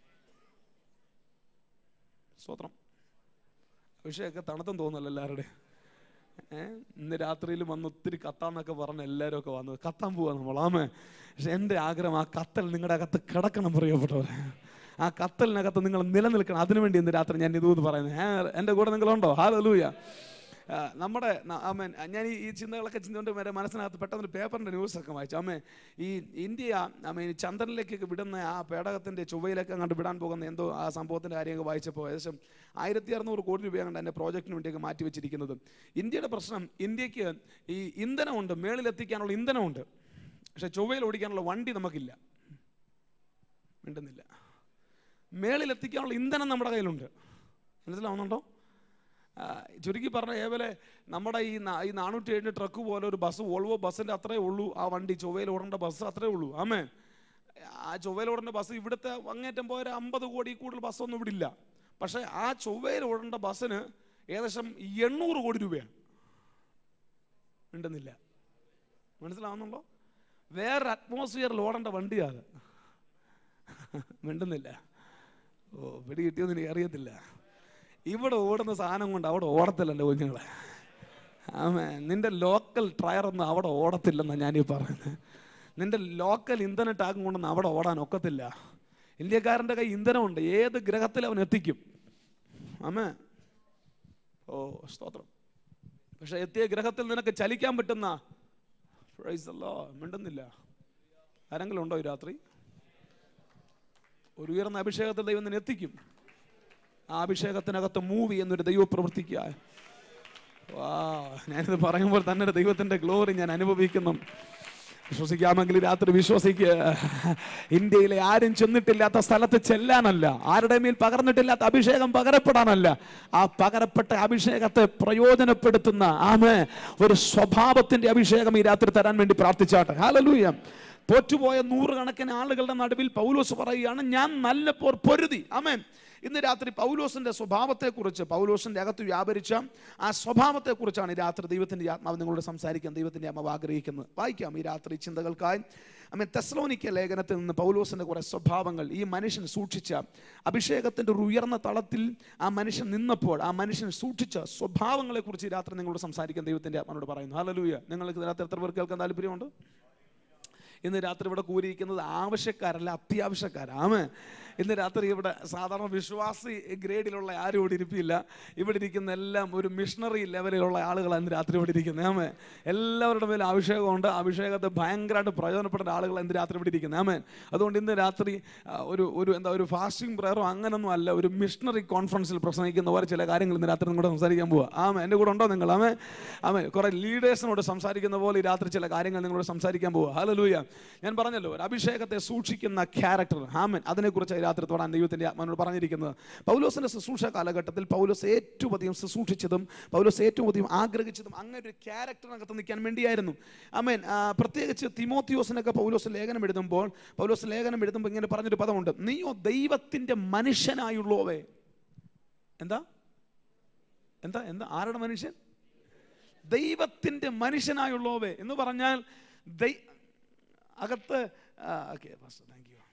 സ്വത്രം അഭിഷേകമൊക്കെ തണുത്തും തോന്നല്ലോ എല്ലാവരുടെയും ഏഹ് ഇന്ന് രാത്രിയിൽ വന്ന് ഒത്തിരി കത്താന്നൊക്കെ പറഞ്ഞ് എല്ലാവരും ഒക്കെ വന്നത് കത്താൻ പോവാ നമ്മൾ ആമേ പക്ഷെ എൻ്റെ ആഗ്രഹം ആ കത്തൽ നിങ്ങളുടെ അകത്ത് കിടക്കണം പ്രിയപ്പെട്ടവരെ ആ കത്തലിനകത്ത് നിങ്ങൾ നിലനിൽക്കണം അതിനുവേണ്ടി ഇന്ന് രാത്രി ഞാൻ ഇതുകൊണ്ട് പറയുന്നത് ഏഹ് എൻ്റെ കൂടെ നിങ്ങളുണ്ടോ ഹാലൂയ ആ, നമ്മുടെ ന- ആമേൻ ഞാൻ ഈ ഈ ചിന്തകളൊക്കെ ചിന്തകൊണ്ട് വരെ മനസ്സിനകത്ത് പെട്ടെന്ന് പേപ്പറിൻ്റെ ന്യൂസൊക്കെ വായിച്ചു ആമേ ഈ ഇന്ത്യ ആമേൻ ഈ ചന്ദ്രനിലേക്കൊക്കെ വിടുന്ന ആ പേടകത്തിൻ്റെ ചൊവ്വയിലേക്ക് അങ്ങോട്ട് വിടാൻ പോകുന്ന എന്തോ ആ സംഭവത്തിൻ്റെ കാര്യമൊക്കെ വായിച്ചപ്പോൾ ഏകദേശം ആയിരത്തി അറുന്നൂറ് കോടി രൂപയാണ് എൻ്റെ പ്രോജക്റ്റിന് വേണ്ടിയൊക്കെ മാറ്റി വെച്ചിരിക്കുന്നത് ഇന്ത്യയുടെ പ്രശ്നം ഇന്ത്യക്ക് ഈ ഇന്ധനമുണ്ട് മേളിലെത്തിക്കാനുള്ള ഇന്ധനമുണ്ട് പക്ഷെ ചൊവ്വയിൽ ഓടിക്കാനുള്ള വണ്ടി നമുക്കില്ല മിണ്ടുന്നില്ല മേളിലെത്തിക്കാനുള്ള ഇന്ധനം നമ്മുടെ കയ്യിലുണ്ട് മനസ്സിലാവുന്നുണ്ടോ ആ, ചുരുക്കി പറഞ്ഞ ഏവലെ നമ്മുടെ ഈ നാ- ഈ നാനൂറ്റി ഏഴിന് ട്രക്ക് പോലെ ഒരു ബസ് വോൾവോ ബസ്സിൻ്റെ അത്രേ ഉള്ളൂ ആ വണ്ടി ചൊവ്വയിൽ ഓടേണ്ട ബസ് അത്രേ ഉള്ളൂ ആമേ ആ ചൊവ്വയിൽ ഓടേണ്ട ബസ് ഇവിടുത്തെ അങ്ങേറ്റം പോയ ഒരു അമ്പത് കോടി കൂടുതൽ ബസ്സൊന്നും ഇവിടെ ഇല്ല പക്ഷേ ആ ചൊവ്വയിൽ ഓടേണ്ട ബസ്സിന് ഏകദേശം എണ്ണൂറ് കോടി രൂപയാണ് ഉണ്ടെന്നില്ല മനസ്സിലാവുന്നുണ്ടോ വേറെ അറ്റ്മോസ്ഫിയറിൽ ഓടേണ്ട വണ്ടിയാണ് മിണ്ടുന്നില്ല ഓ പിടി കിട്ടിയൊന്നും എനിക്ക് അറിയത്തില്ല ഇവിടെ ഓടുന്ന സാധനം കൊണ്ട് അവിടെ ഓടത്തില്ല എൻ്റെ കുഞ്ഞുങ്ങളെ ആമേ നിന്റെ ലോക്കൽ ടയറൊന്നും അവിടെ ഓടത്തില്ലെന്നാണ് ഞാനീ പറയുന്നത് നിന്റെ ലോക്കൽ ഇന്ധന ടാങ്കും കൊണ്ടൊന്നും അവിടെ ഓടാൻ ഒക്കത്തില്ല ഇന്ത്യക്കാരൻ്റെ കൈ ഇന്ധനമുണ്ട് ഏത് ഗ്രഹത്തിൽ അവൻ എത്തിക്കും ആമേ ഓ സ്തോത്രം പക്ഷെ എത്തിയ ഗ്രഹത്തിൽ നിനക്ക് ചലിക്കാൻ പറ്റുന്ന പ്രൈസ് അല്ലോ മിണ്ടുന്നില്ല ആരെങ്കിലും ഉണ്ടോ ഈ രാത്രി ഒരു ഉയർന്ന അഭിഷേകത്തിൽ ദൈവം നിന്നെ എത്തിക്കും ആ അഭിഷേകത്തിനകത്ത് മൂവി എന്നൊരു ദൈവം പ്രവർത്തിക്കുക വാ ഞാനിത് പറയുമ്പോൾ തന്നെ ഒരു ദൈവത്തിന്റെ ഗ്ലോറി ഞാൻ അനുഭവിക്കുന്നു വിശ്വസിക്കാമെങ്കിൽ രാത്രി വിശ്വസിക്കുക ഇന്ത്യയിലെ ആരും ചെന്നിട്ടില്ലാത്ത സ്ഥലത്ത് ചെല്ലാനല്ല ആരുടെ മേൽ പകർന്നിട്ടില്ലാത്ത അഭിഷേകം പകരപ്പെടാനല്ല ആ പകരപ്പെട്ട അഭിഷേകത്തെ പ്രയോജനപ്പെടുത്തുന്ന ആമേ ഒരു സ്വഭാവത്തിന്റെ അഭിഷേകം ഈ രാത്രി തരാൻ വേണ്ടി പ്രാർത്ഥിച്ചാട്ടെ ഹാലലൂയ തോറ്റുപോയ നൂറുകണക്കിന് ആളുകളുടെ നടുവിൽ പൗലോസ് പറയുകയാണ് ഞാൻ നല്ല പോർ പൊരുതി ആമേൻ ഇന്ന് രാത്രി പൗലോസിന്റെ സ്വഭാവത്തെക്കുറിച്ച് പൗലോസിന്റെ അകത്ത് വ്യാപരിച്ച ആ സ്വഭാവത്തെക്കുറിച്ചാണ് ഈ രാത്രി ദൈവത്തിന്റെ ആത്മാവ് നിങ്ങളോട് സംസാരിക്കാൻ ദൈവത്തിന്റെ ആത്മാവ് ആഗ്രഹിക്കുന്നത് വായിക്കാം ഈ രാത്രി ചിന്തകൾക്കായി അമ്മ തെസ്ലോനിക്ക ലേഖനത്തിൽ നിന്ന് പൗലോസിന്റെ കുറെ സ്വഭാവങ്ങൾ ഈ മനുഷ്യൻ സൂക്ഷിച്ച അഭിഷേകത്തിന്റെ ഒരു ഉയർന്ന തളത്തിൽ ആ മനുഷ്യൻ നിന്നപ്പോൾ ആ മനുഷ്യൻ സൂക്ഷിച്ച സ്വഭാവങ്ങളെ കുറിച്ച് ഈ രാത്രി നിങ്ങളോട് സംസാരിക്കാൻ ദൈവത്തിന്റെ ആത്മാനോട് പറയുന്നു ഹലലൂയ നിങ്ങൾക്ക് ഇതിനകത്ത് എത്ര പേർക്ക് കേൾക്കാൻ താല്പര്യമുണ്ട് ഇന്ന് രാത്രി ഇവിടെ കൂരിയിരിക്കുന്നത് ആവശ്യക്കാരല്ല അത്യാവശ്യക്കാരാണ് ഇന്ന് രാത്രി ഇവിടെ സാധാരണ വിശ്വാസി ഗ്രേഡിലുള്ള ആരും ഇവിടെ ഇരിപ്പില്ല ഇവിടെ ഇരിക്കുന്ന എല്ലാം ഒരു മിഷണറി ലെവലിലുള്ള ആളുകളാണ് ഇന്ന് രാത്രി ഇവിടെ ഇരിക്കുന്നത് ആമേ എല്ലാവരുടെ മേലും അഭിഷേകമുണ്ട് അഭിഷേകത്തെ ഭയങ്കരമായിട്ട് പ്രയോജനപ്പെടുന്ന ആളുകളാണ് ഇന്ന് രാത്രി ഇവിടെ ഇരിക്കുന്നത് ആമേ അതുകൊണ്ട് ഇന്ന് രാത്രി ആ, ഒരു ഒരു എന്താ ഒരു ഫാസ്റ്റിംഗ് പ്രയറോ അങ്ങനൊന്നും അല്ല ഒരു മിഷണറി കോൺഫറൻസിൽ പ്രസംഗിക്കുന്ന പോലെ ചില കാര്യങ്ങൾ ഇന്ന് രാത്രി നിങ്ങളോട് സംസാരിക്കാൻ പോവുക ആമേ എൻ്റെ കൂടെ ഉണ്ടോ നിങ്ങൾ ആമേ ആമേ കുറെ ലീഡേഴ്സിനോട് സംസാരിക്കുന്ന പോലെ ഈ രാത്രി ചില കാര്യങ്ങൾ നിങ്ങളോട് സംസാരിക്കാൻ പോവുക ഹലലൂയ ഞാൻ പറഞ്ഞല്ലോ ഒരു അഭിഷേകത്തെ സൂക്ഷിക്കുന്ന ക്യാരക്ടർ ആമൻ അതിനെക്കുറിച്ച് ഈ രാത്രി തൊടാൻ ദൈവത്തിൻ്റെ ആത്മാനോട് പറഞ്ഞിരിക്കുന്നത് പൗലോസിൻ്റെ ശുശ്രൂഷ കാലഘട്ടത്തിൽ പൗലോസ് ഏറ്റവും അധികം ശുശ്രൂഷിച്ചതും പൗലോസ് ഏറ്റവും അധികം ആഗ്രഹിച്ചതും അങ്ങനെ ഒരു ക്യാരക്ടറിനകത്ത് നിൽക്കാൻ വേണ്ടിയായിരുന്നു ആമേൻ ആ, പ്രത്യേകിച്ച് തിമോത്തിയോസിനൊക്കെ പൗലോസ് ലേഖനം എഴുതുമ്പോൾ പൗലോസ് ലേഖനം എഴുതുമ്പോൾ ഇങ്ങനെ പറഞ്ഞൊരു പദമുണ്ട് നീയോ ദൈവത്തിൻ്റെ മനുഷ്യനായുള്ളോവേ എന്താ എന്താ എന്താ ആരുടെ മനുഷ്യൻ ദൈവത്തിൻ്റെ മനുഷ്യനായുള്ളോവേ എന്ന് പറഞ്ഞാൽ ദൈ അകത്ത് ഓക്കെ താങ്ക് യു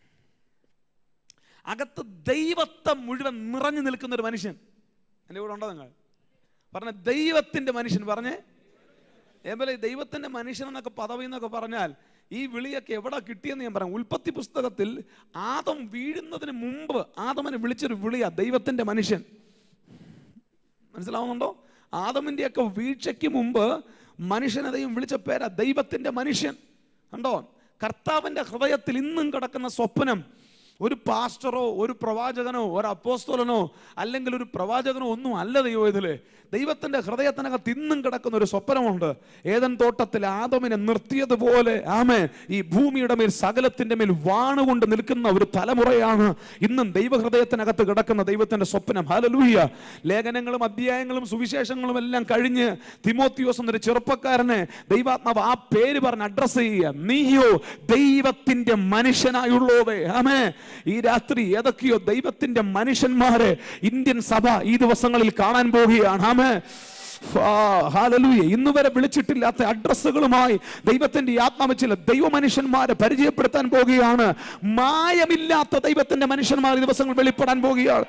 അകത്ത് ദൈവത്തെ മുഴുവൻ നിറഞ്ഞു നിൽക്കുന്ന ഒരു മനുഷ്യൻ എൻ്റെ കൂടെ ഉണ്ടോ നിങ്ങൾ പറഞ്ഞ ദൈവത്തിൻ്റെ മനുഷ്യൻ പറഞ്ഞേ ഏപോലെ ദൈവത്തിൻ്റെ മനുഷ്യൻ എന്നൊക്കെ പദവി എന്നൊക്കെ പറഞ്ഞാൽ ഈ വിളിയൊക്കെ എവിടെ കിട്ടിയെന്ന് ഞാൻ പറയാം ഉൽപ്പത്തി പുസ്തകത്തിൽ ആദം വീഴുന്നതിന് മുമ്പ് ആദമനെ വിളിച്ചൊരു വിളിയാ ദൈവത്തിൻ്റെ മനുഷ്യൻ മനസ്സിലാവുന്നുണ്ടോ ആദമിൻ്റെ ഒക്കെ വീഴ്ചയ്ക്ക് മുമ്പ് മനുഷ്യനതയും വിളിച്ച പേരാ ദൈവത്തിൻ്റെ മനുഷ്യൻ കണ്ടോ കർത്താവിൻ്റെ ഹൃദയത്തിൽ ഇന്നും കിടക്കുന്ന സ്വപ്നം ഒരു പാസ്റ്ററോ ഒരു പ്രവാചകനോ ഒരു അപ്പോസ്തോലനോ അല്ലെങ്കിൽ ഒരു പ്രവാചകനോ ഒന്നും അല്ല ദൈവം ഇതില് ദൈവത്തിന്റെ ഹൃദയത്തിനകത്ത് ഇന്നും കിടക്കുന്ന ഒരു സ്വപ്നമുണ്ട് ഏതൻ തോട്ടത്തിൽ ആദമിനെ നിർത്തിയതുപോലെ ആമേ ഈ ഭൂമിയുടെ മേൽ സകലത്തിന്റെ മേൽ വാണുകൊണ്ട് നിൽക്കുന്ന ഒരു തലമുറയാണ് ഇന്നും ദൈവഹൃദയത്തിനകത്ത് കിടക്കുന്ന ദൈവത്തിന്റെ സ്വപ്നം ഹലലൂയ ലേഖനങ്ങളും അധ്യായങ്ങളും സുവിശേഷങ്ങളും എല്ലാം കഴിഞ്ഞ് തിമോത്തിയോസ് എന്നൊരു ചെറുപ്പക്കാരനെ ദൈവാത്മാവ് ആ പേര് പറഞ്ഞ് അഡ്രസ് ചെയ്യുക നീയോ ദൈവത്തിന്റെ മനുഷ്യനായുള്ളോവേ ആമേ ഈ രാത്രി ഏതൊക്കെയോ ദൈവത്തിന്റെ മനുഷ്യന്മാരെ ഇന്ത്യൻ സഭ ഈ ദിവസങ്ങളിൽ കാണാൻ പോവുകയാണ് ആമേ ഹാലലൂയ ഇന്ന് വരെ വിളിച്ചിട്ടില്ലാത്ത അഡ്രസ്സുകളുമായി ദൈവത്തിന്റെ ഈ ആത്മാവ് ചില ദൈവമനുഷ്യന്മാരെ പരിചയപ്പെടുത്താൻ പോകുകയാണ് മായമില്ലാത്ത ദൈവത്തിന്റെ മനുഷ്യന്മാർ ഈ ദിവസങ്ങൾ വെളിപ്പെടാൻ പോകുകയാണ്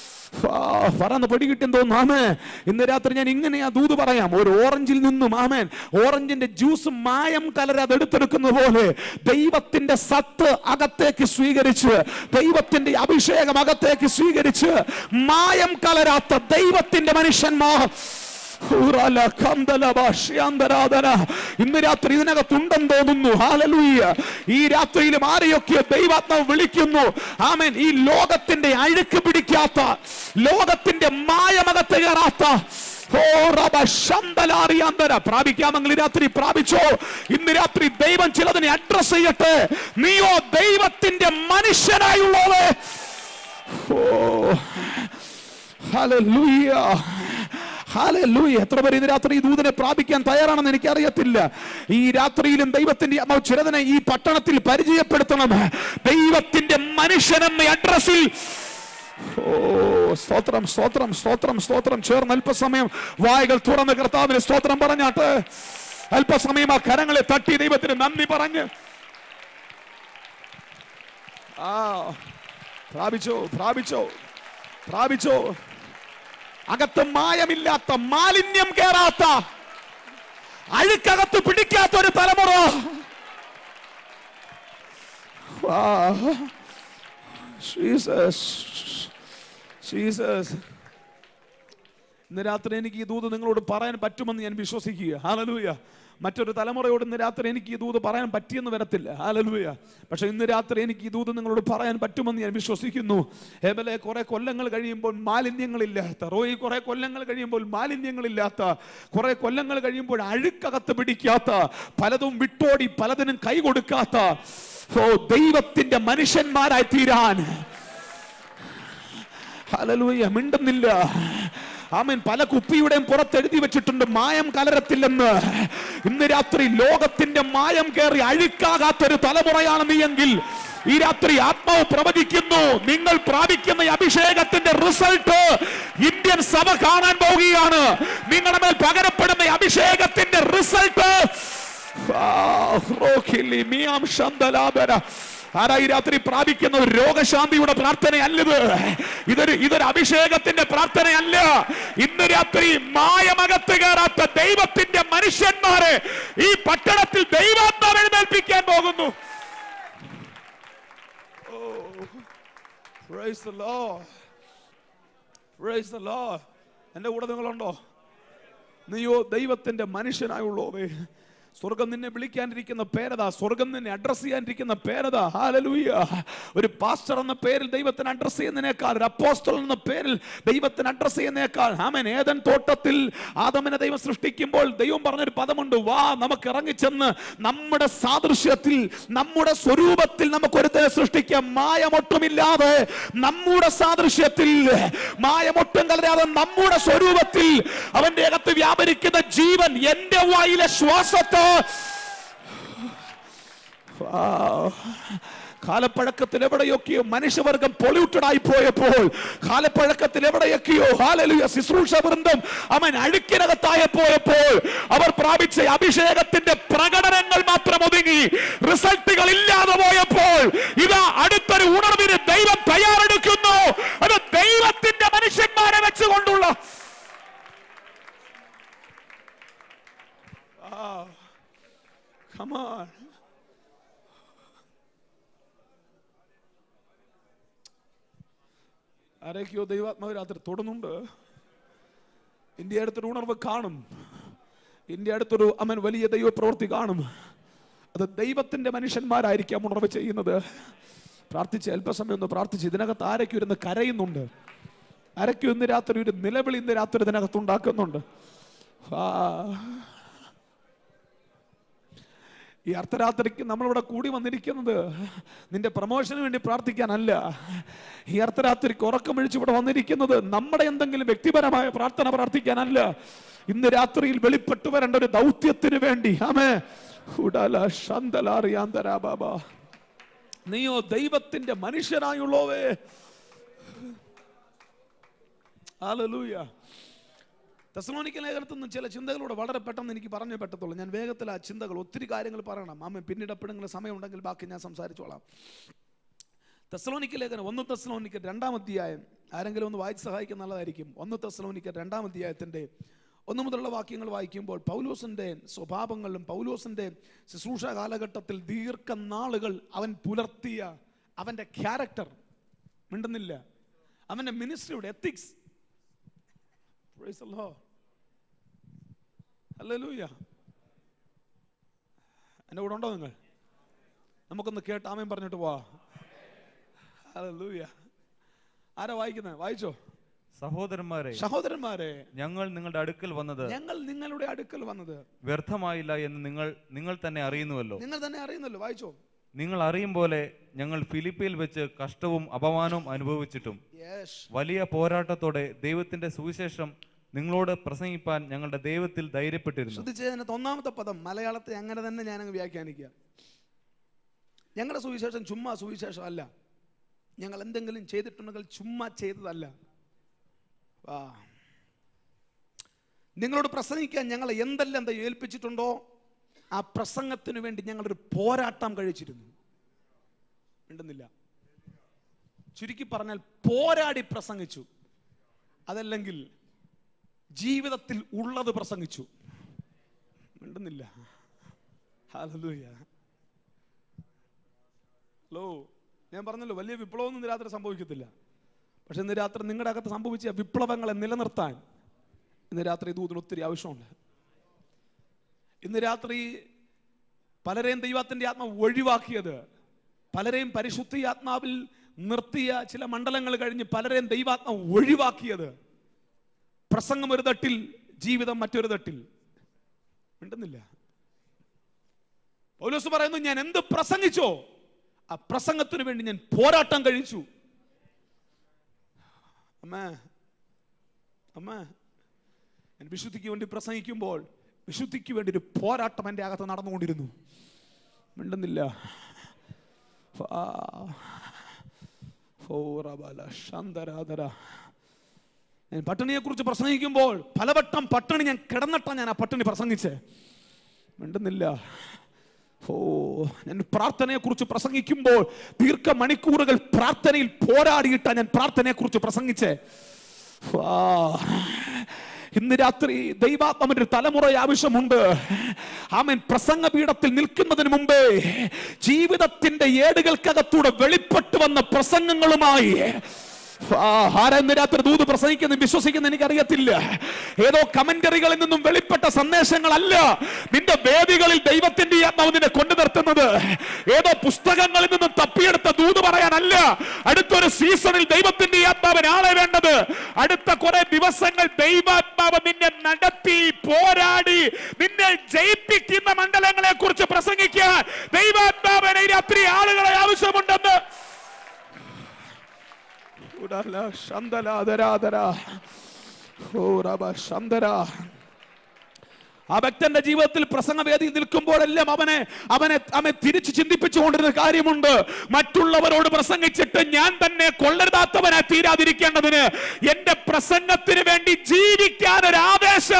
പറന്ന് പിടികിട്ടും തോന്നുന്നു ആമേ ഇന്ന് രാത്രി ഞാൻ ഇങ്ങനെയാ ദൂത് പറയാം ഒരു ഓറഞ്ചിൽ നിന്നും ആമേൻ ഓറഞ്ചിന്റെ ജ്യൂസ് മായം കലരാതെ എടുത്തെടുക്കുന്ന പോലെ ദൈവത്തിന്റെ സത്ത് അകത്തേക്ക് സ്വീകരിച്ച് ദൈവത്തിന്റെ അഭിഷേകം അകത്തേക്ക് സ്വീകരിച്ച് മായം കലരാത്ത ദൈവത്തിന്റെ മനുഷ്യന്മാർ ഊറാല കന്തല ഭാഷ്യാന്തരാധന. ഇന്ന് രാത്രി ഇതിനകത്തുണ്ടെന്ന് തോന്നുന്നു ഹാലലൂയ ഈ രാത്രിയിലും ആരെയൊക്കെ ദൈവാത്മാവ് വിളിക്കുന്നു ആമേൻ ഈ ലോകത്തിന്റെ അഴുക്ക് പിടിക്കാത്ത ലോകത്തിന്റെ മായമകത്ത് കയറാത്ത ഓ റബ ശന്തലാറിയാന്തര. പ്രാപിക്കാമെങ്കിൽ ഈ രാത്രി പ്രാപിച്ചോ ഇന്ന് രാത്രി ദൈവം ചിലതിനെ അഡ്രസ് ചെയ്യട്ടെ നീയോ ദൈവത്തിന്റെ മനുഷ്യനായുള്ളവേ ഓ ഹല്ലേലൂയ ഹല്ലേലൂയ എത്ര പേര് ഇന്ന് രാത്രി ഈ ദൂതനെ പ്രാപിക്കാൻ തയ്യാറാണെന്ന് എനിക്കറിയത്തില്ല ഈ രാത്രിയിലും ദൈവത്തിന്റെ ആത്മാവ് ചിലതിനെ ഈ പട്ടണത്തിൽ പരിചയപ്പെടുത്തണം ദൈവത്തിന്റെ മനുഷ്യനെന്ന അഡ്രസ്സിൽ ഓ സ്തോത്രം സ്തോത്രം സ്തോത്രം സ്തോത്രം ചേർന്ന് അല്പസമയം വായകൾ തുറന്ന് കർത്താവിന് സ്തോത്രം പറഞ്ഞാട്ട് അല്പസമയം ആ കരങ്ങളെ തട്ടി ദൈവത്തിന് നന്ദി പറഞ്ഞ് ആ പ്രാപിച്ചോ പ്രാപിച്ചോ പ്രാപിച്ചോ അകത്ത് മായമില്ലാത്ത മാലിന്യം കേറാത്ത അഴുക്കകത്ത് പിടിക്കാത്ത ഒരു തലമുറ ആ, ജീസസ് ജീസസ് ഇന്ന് രാത്രി എനിക്ക് ഈ ദൂത് നിങ്ങളോട് പറയാൻ പറ്റുമെന്ന് ഞാൻ വിശ്വസിക്കുക ഹാലലൂയ മറ്റൊരു തലമുറയോട് ഇന്ന് രാത്രി എനിക്ക് ഈ ദൂത് പറയാൻ പറ്റിയെന്ന് വരത്തില്ല ഹാലലൂയ പക്ഷെ ഇന്ന് രാത്രി എനിക്ക് ഈ ദൂത് നിങ്ങളോട് പറയാൻ പറ്റുമെന്ന് ഞാൻ വിശ്വസിക്കുന്നു ഹേബലെ കുറെ കൊല്ലങ്ങൾ കഴിയുമ്പോൾ മാലിന്യങ്ങളില്ലാത്ത റോയി കുറെ കൊല്ലങ്ങൾ കഴിയുമ്പോൾ മാലിന്യങ്ങളില്ലാത്ത കുറെ കൊല്ലങ്ങൾ കഴിയുമ്പോൾ അഴുക്കകത്ത് പിടിക്കാത്ത പലതും വിട്ടോടി പലതിനും കൈ കൊടുക്കാത്ത ഓ ദൈവത്തിന്റെ മനുഷ്യന്മാരായി തീരാൻ ഹല്ലേലൂയ മിണ്ടുന്നില്ല ആമൻ പല കുപ്പിയുടെയും പുറത്ത് എഴുതി വെച്ചിട്ടുണ്ട് മായം കലരത്തില്ലെന്ന് ഇന്ന് രാത്രി ലോകത്തിന്റെ മായം കയറി അഴുക്കാകാത്തൊരു തലമുറയാണ് നീയെങ്കിൽ ഈ രാത്രി ആത്മാവ് പ്രവചിക്കുന്നു നിങ്ങൾ പ്രാപിക്കുന്ന ഈ അഭിഷേകത്തിന്റെ റിസൾട്ട് ഇന്ത്യൻ സഭ കാണാൻ പോവുകയാണ് നിങ്ങളുടെ മേൽ പകരപ്പെടുന്ന ഈ അഭിഷേകത്തിന്റെ റിസൾട്ട് ആരാ ഈ രാത്രി പ്രാപിക്കുന്ന ഒരു രോഗശാന്തിയുടെ പ്രാർത്ഥനയല്ലത് ഇതൊരു ഇതൊരു അഭിഷേകത്തിന്റെ പ്രാർത്ഥനയല്ല ഇന്ന് രാത്രി മായമകത്ത് കയറാത്ത ദൈവത്തിന്റെ മനുഷ്യന്മാരെ ഈ പട്ടണത്തിൽ ദൈവാത്മാവ് എഴുന്നേൽപ്പിക്കാൻ പോകുന്നു Praise the Lord. Praise the Lord. എൻ്റെ കൂടെ നിങ്ങളുണ്ടോ നീയോ ദൈവത്തിന്റെ മനുഷ്യനായുള്ളോവേ സ്വർഗം നിന്നെ വിളിക്കാനിരിക്കുന്ന പേരതാ സ്വർഗം നിന്നെ അഡ്രസ് ചെയ്യാനിരിക്കുന്ന പേരതാ ഹാലലൂയ ഒരു പാസ്റ്റർ എന്ന പേരിൽ ദൈവത്തിന് അഡ്രസ് ചെയ്യുന്നതിനേക്കാൾ ഒരു അപ്പോസ്റ്റൽ എന്ന പേരിൽ ദൈവത്തിന് അഡ്രസ് ചെയ്യുന്നതിനേക്കാൾ ആമൻ ഏതൻ തോട്ടത്തിൽ ആദമിനെ ദൈവം സൃഷ്ടിക്കുമ്പോൾ ദൈവം പറഞ്ഞൊരു പദമുണ്ട് വാ നമുക്ക് ഇറങ്ങിച്ചെന്ന് നമ്മുടെ സാദൃശ്യത്തിൽ നമ്മുടെ സ്വരൂപത്തിൽ നമുക്ക് ഒരുത്തനെ സൃഷ്ടിക്കാം മായമൊട്ടുമില്ലാതെ നമ്മുടെ സാദൃശ്യത്തിൽ മായമൊട്ടും കലരാതെ നമ്മുടെ സ്വരൂപത്തിൽ അവന്റെ അകത്ത് വ്യാപരിക്കുന്ന ജീവൻ എന്റെ വായിലെ ശ്വാസത്തെ Wow. കാലപ്പഴക്കത്തിൽ എവിടെയൊക്കെയോ മനുഷ്യവർഗം പൊല്യൂട്ടഡ് ആയി പോയപ്പോൾ കാലപ്പഴക്കത്തിൽ എവിടെയൊക്കെയോ ഹാലലുയ ശുശ്രൂഷ വൃന്ദം അവൻ അഴുക്കിനകത്തായി പോയപ്പോൾ അവർ പ്രാപിച്ച അഭിഷേകത്തിന്റെ പ്രകടനങ്ങൾ മാത്രം ഒതുങ്ങി റിസൾട്ടുകൾ ഇല്ലാതെ പോയപ്പോൾ ഇതാ അടുത്തൊരു ഉണർവിന് ദൈവം തയ്യാറെടുക്കുന്നു അത് ദൈവത്തിന്റെ മനുഷ്യന്മാരെ വെച്ചുകൊണ്ടുള്ള Ah, come on. ആരൊക്കെയോ ദൈവാത്മാവ് രാത്രി തൊടുന്നുണ്ട് ഇന്ത്യ അടുത്തൊരു ഉണർവ് കാണും ഇന്ത്യ അടുത്തൊരു അമൻ വലിയ ദൈവ പ്രവൃത്തി കാണും അത് ദൈവത്തിന്റെ മനുഷ്യന്മാരായിരിക്കാം ഉണർവ് ചെയ്യുന്നത് പ്രാർത്ഥിച്ച് അല്പസമയം ഒന്ന് പ്രാർത്ഥിച്ച് ഇതിനകത്ത് ആരൊക്കെ ഇരുന്ന് കരയുന്നുണ്ട് ആരൊക്കെ ഇന്ന് രാത്രി ഒരു നിലവിളി ഇന്ന് രാത്രി ഇതിനകത്ത് ഉണ്ടാക്കുന്നുണ്ട് ആ ഈ അർദ്ധരാത്രിക്ക് നമ്മളിവിടെ കൂടി വന്നിരിക്കുന്നത് നിന്റെ പ്രമോഷന് വേണ്ടി പ്രാർത്ഥിക്കാനല്ല ഈ അർദ്ധരാത്രിക്ക് ഉറക്കമഴിച്ച് ഇവിടെ വന്നിരിക്കുന്നത് നമ്മുടെ എന്തെങ്കിലും വ്യക്തിപരമായ പ്രാർത്ഥന പ്രാർത്ഥിക്കാനല്ല ഇന്ന് രാത്രിയിൽ വെളിപ്പെട്ടു വരേണ്ട ഒരു ദൗത്യത്തിന് വേണ്ടി ആമേ ഉടല ശന്തലാറിയാന്തരാ ബാബ നീയോ ദൈവത്തിന്റെ മനുഷ്യനായുള്ളോവേ ഹല്ലേലൂയ തെസലോനിക്ക ലേഖനത്തിൽ നിന്ന് ചില ചിന്തകളോട് വളരെ പെട്ടെന്ന് എനിക്ക് പറഞ്ഞേ പറ്റത്തുള്ളൂ ഞാൻ വേഗത്തിൽ ആ ചിന്തകൾ ഒത്തിരി കാര്യങ്ങൾ പറയണം അമ്മ പിന്നീട് എപ്പോഴെങ്കിലും സമയമുണ്ടെങ്കിൽ ബാക്കി ഞാൻ സംസാരിച്ചോളാം തെസലോനിക്ക ലേഖനം ഒന്ന് തെസലോനിക്ക രണ്ടാം അധ്യായം ആരെങ്കിലും ഒന്ന് വായിച്ച് സഹായിക്കാൻ നല്ലതായിരിക്കും ഒന്ന് തെസലോനിക്ക രണ്ടാം അധ്യായത്തിൻ്റെ ഒന്ന് മുതലുള്ള വാക്യങ്ങൾ വായിക്കുമ്പോൾ പൗലോസിൻ്റെ സ്വഭാവങ്ങളും പൗലോസിൻ്റെ ശുശ്രൂഷ കാലഘട്ടത്തിൽ ദീർഘനാളുകൾ അവൻ പുലർത്തിയ അവൻ്റെ ക്യാരക്ടർ മിണ്ടുന്നില്ല അവൻ്റെ മിനിസ്ട്രിയുടെ ethics Praise the Lord. Hallelujah. എൻ്റെ കൂടെ ഉണ്ടോ നിങ്ങൾ നമുക്കൊന്ന് കേട്ട് ആമയും പറഞ്ഞിട്ട് പോവാ Hallelujah. ആരാ വായിക്കുന്നത് വായിച്ചോ സഹോദരന്മാരെ സഹോദരന്മാരെ ഞങ്ങൾ നിങ്ങളുടെ അടുക്കൽ വന്നത് ഞങ്ങൾ നിങ്ങളുടെ അടുക്കൽ വന്നത് വ്യർത്ഥമായില്ല എന്ന് നിങ്ങൾ നിങ്ങൾ തന്നെ അറിയുന്നുവല്ലോ നിങ്ങൾ തന്നെ അറിയുന്നല്ലോ വായിച്ചോ നിങ്ങൾ അറിയും പോലെ ഞങ്ങൾ ഫിലിപ്പിയിൽ വെച്ച് കഷ്ടവും അപമാനവും അനുഭവിച്ചിട്ടും യെസ് വലിയ പോരാട്ടത്തോടെ ദൈവത്തിന്റെ സുവിശേഷം നിങ്ങളോട് പ്രസംഗിപ്പാൻ ഞങ്ങളുടെ ദൈവത്തിൽ ധൈര്യപ്പെട്ടിരുന്നു ശ്രദ്ധിച്ചതിനകത്ത് ഒന്നാമത്തെ പദം മലയാളത്തെ അങ്ങനെ തന്നെ ഞാനങ്ങ് വ്യാഖ്യാനിക്കുക ഞങ്ങളുടെ സുവിശേഷം ചുമ്മാ സുവിശേഷം അല്ല ഞങ്ങൾ എന്തെങ്കിലും ചെയ്തിട്ടുണ്ടെങ്കിൽ ചുമ്മാ ചെയ്തതല്ല ആ നിങ്ങളോട് പ്രസംഗിക്കാൻ ഞങ്ങൾ എന്തെല്ലാം എന്താ ഏൽപ്പിച്ചിട്ടുണ്ടോ ആ പ്രസംഗത്തിന് വേണ്ടി ഞങ്ങളൊരു പോരാട്ടം കഴിച്ചിരുന്നു മിണ്ടുന്നില്ല ചുരുക്കി പറഞ്ഞാൽ പോരാടി പ്രസംഗിച്ചു അതല്ലെങ്കിൽ ജീവിതത്തിൽ ഉള്ളത് പ്രസംഗിച്ചു മിണ്ടുന്നില്ല ഹല്ലേലൂയ ഹലോ ഞാൻ പറഞ്ഞല്ലോ വലിയ വിപ്ലവമൊന്നും ഇന്ന് രാത്രി സംഭവിക്കത്തില്ല പക്ഷെ ഇന്ന് രാത്രി നിങ്ങളുടെ അകത്ത് സംഭവിച്ച വിപ്ലവങ്ങളെ നിലനിർത്താൻ ഇന്ന് രാത്രി ദൂതിന് ഒത്തിരി ആവശ്യമുണ്ട് ഇന്ന് രാത്രി പലരെയും ദൈവത്തിന്റെ ആത്മാവ് ഒഴിവാക്കിയത് പലരെയും പരിശുദ്ധി ആത്മാവിൽ നിർത്തിയ ചില മണ്ഡലങ്ങൾ കഴിഞ്ഞ് പലരെയും ദൈവാത്മാവ് ഒഴിവാക്കിയത് പ്രസംഗം ഒരു തട്ടിൽ ജീവിതം മറ്റൊരു തട്ടിൽ മിണ്ടുന്നില്ല പൗലോസ് പറയുന്നു ഞാൻ എന്ത് പ്രസംഗിച്ചോ ആ പ്രസംഗത്തിന് വേണ്ടി ഞാൻ പോരാട്ടം കഴിച്ചു അമ്മേ അമ്മേ ഞാൻ വിശുദ്ധിക്ക് വേണ്ടി പ്രസംഗിക്കുമ്പോൾ വിശുദ്ധിക്ക് വേണ്ടി ഒരു പോരാട്ടം എൻ്റെ അകത്ത് നടന്നുകൊണ്ടിരുന്നു മിണ്ടുന്നില്ല ഫാ. ഓ റബല ശാന്തരാധര ഞാൻ പട്ടിണിയെ കുറിച്ച് പ്രസംഗിക്കുമ്പോൾ പലവട്ടം പട്ടിണി ഞാൻ കിടന്നിട്ടാ ഞാൻ ആ പട്ടിണി പ്രസംഗിച്ചേ മിണ്ടുന്നില്ല ഓ ഞാൻ പ്രാർത്ഥനയെ കുറിച്ച് പ്രസംഗിക്കുമ്പോൾ ദീർഘ മണിക്കൂറുകൾ പ്രാർത്ഥനയിൽ പോരാടിയിട്ടാ ഞാൻ പ്രാർത്ഥനയെ കുറിച്ച് പ്രസംഗിച്ചേ ആ, ഇന്ന് രാത്രി ദൈവാത്മന്റെ ഒരു തലമുറ ആവശ്യമുണ്ട് ആമൻ പ്രസംഗപീഠത്തിൽ നിൽക്കുന്നതിന് മുമ്പേ ജീവിതത്തിന്റെ ഏടുകൾക്കകത്തൂടെ വെളിപ്പെട്ടു വന്ന പ്രസംഗങ്ങളുമായി ആ, ആരാ ഇന്ന് രാത്രി ദൂത് പ്രസംഗിക്കുന്ന വിശ്വസിക്കുന്ന എനിക്കറിയത്തില്ല ഏതോ കമന്ററികളിൽ നിന്നും വെളിപ്പെട്ട സന്ദേശങ്ങളല്ല നിന്റെ വേദികളിൽ ദൈവത്തിന്റെ ആത്മാവ് നിന്നെ കൊണ്ടു നിർത്തുന്നത് ഏതോ പുസ്തകങ്ങളിൽ നിന്നും തപ്പിയെടുത്ത ദൂത് പറയാനല്ല അടുത്തൊരു സീസണിൽ ദൈവത്തിന്റെ ആത്മാവിന് ആളെ വേണ്ടത് അടുത്ത കുറെ ദിവസങ്ങൾ ദൈവാത്മാവ് നിന്നെ നടത്തി പോരാടി നിന്നെ ജയിപ്പിക്കുന്ന മണ്ഡലങ്ങളെ കുറിച്ച് പ്രസംഗിക്കാൻ ദൈവാത്മാവിനെ ഈ രാത്രി ആളുകളെ ആവശ്യമുണ്ടെന്ന് ഉടല ശന്തലാതരാതര ഓ റബ ശന്തര ആ ഭക്തന്റെ ജീവിതത്തിൽ പ്രസംഗവേദി നിൽക്കുമ്പോഴെല്ലാം അവനെ അവനെ അവനെ തിരിച്ചു ചിന്തിപ്പിച്ചുകൊണ്ടിരുന്ന കാര്യമുണ്ട് മറ്റുള്ളവരോട് പ്രസംഗിച്ചിട്ട് ഞാൻ തന്നെ കൊള്ളരുതാത്തവനായി തീരാതിരിക്കേണ്ടതിന് എന്റെ പ്രസംഗത്തിന് വേണ്ടി ജീവിക്കാൻ ഒരു ആവേശം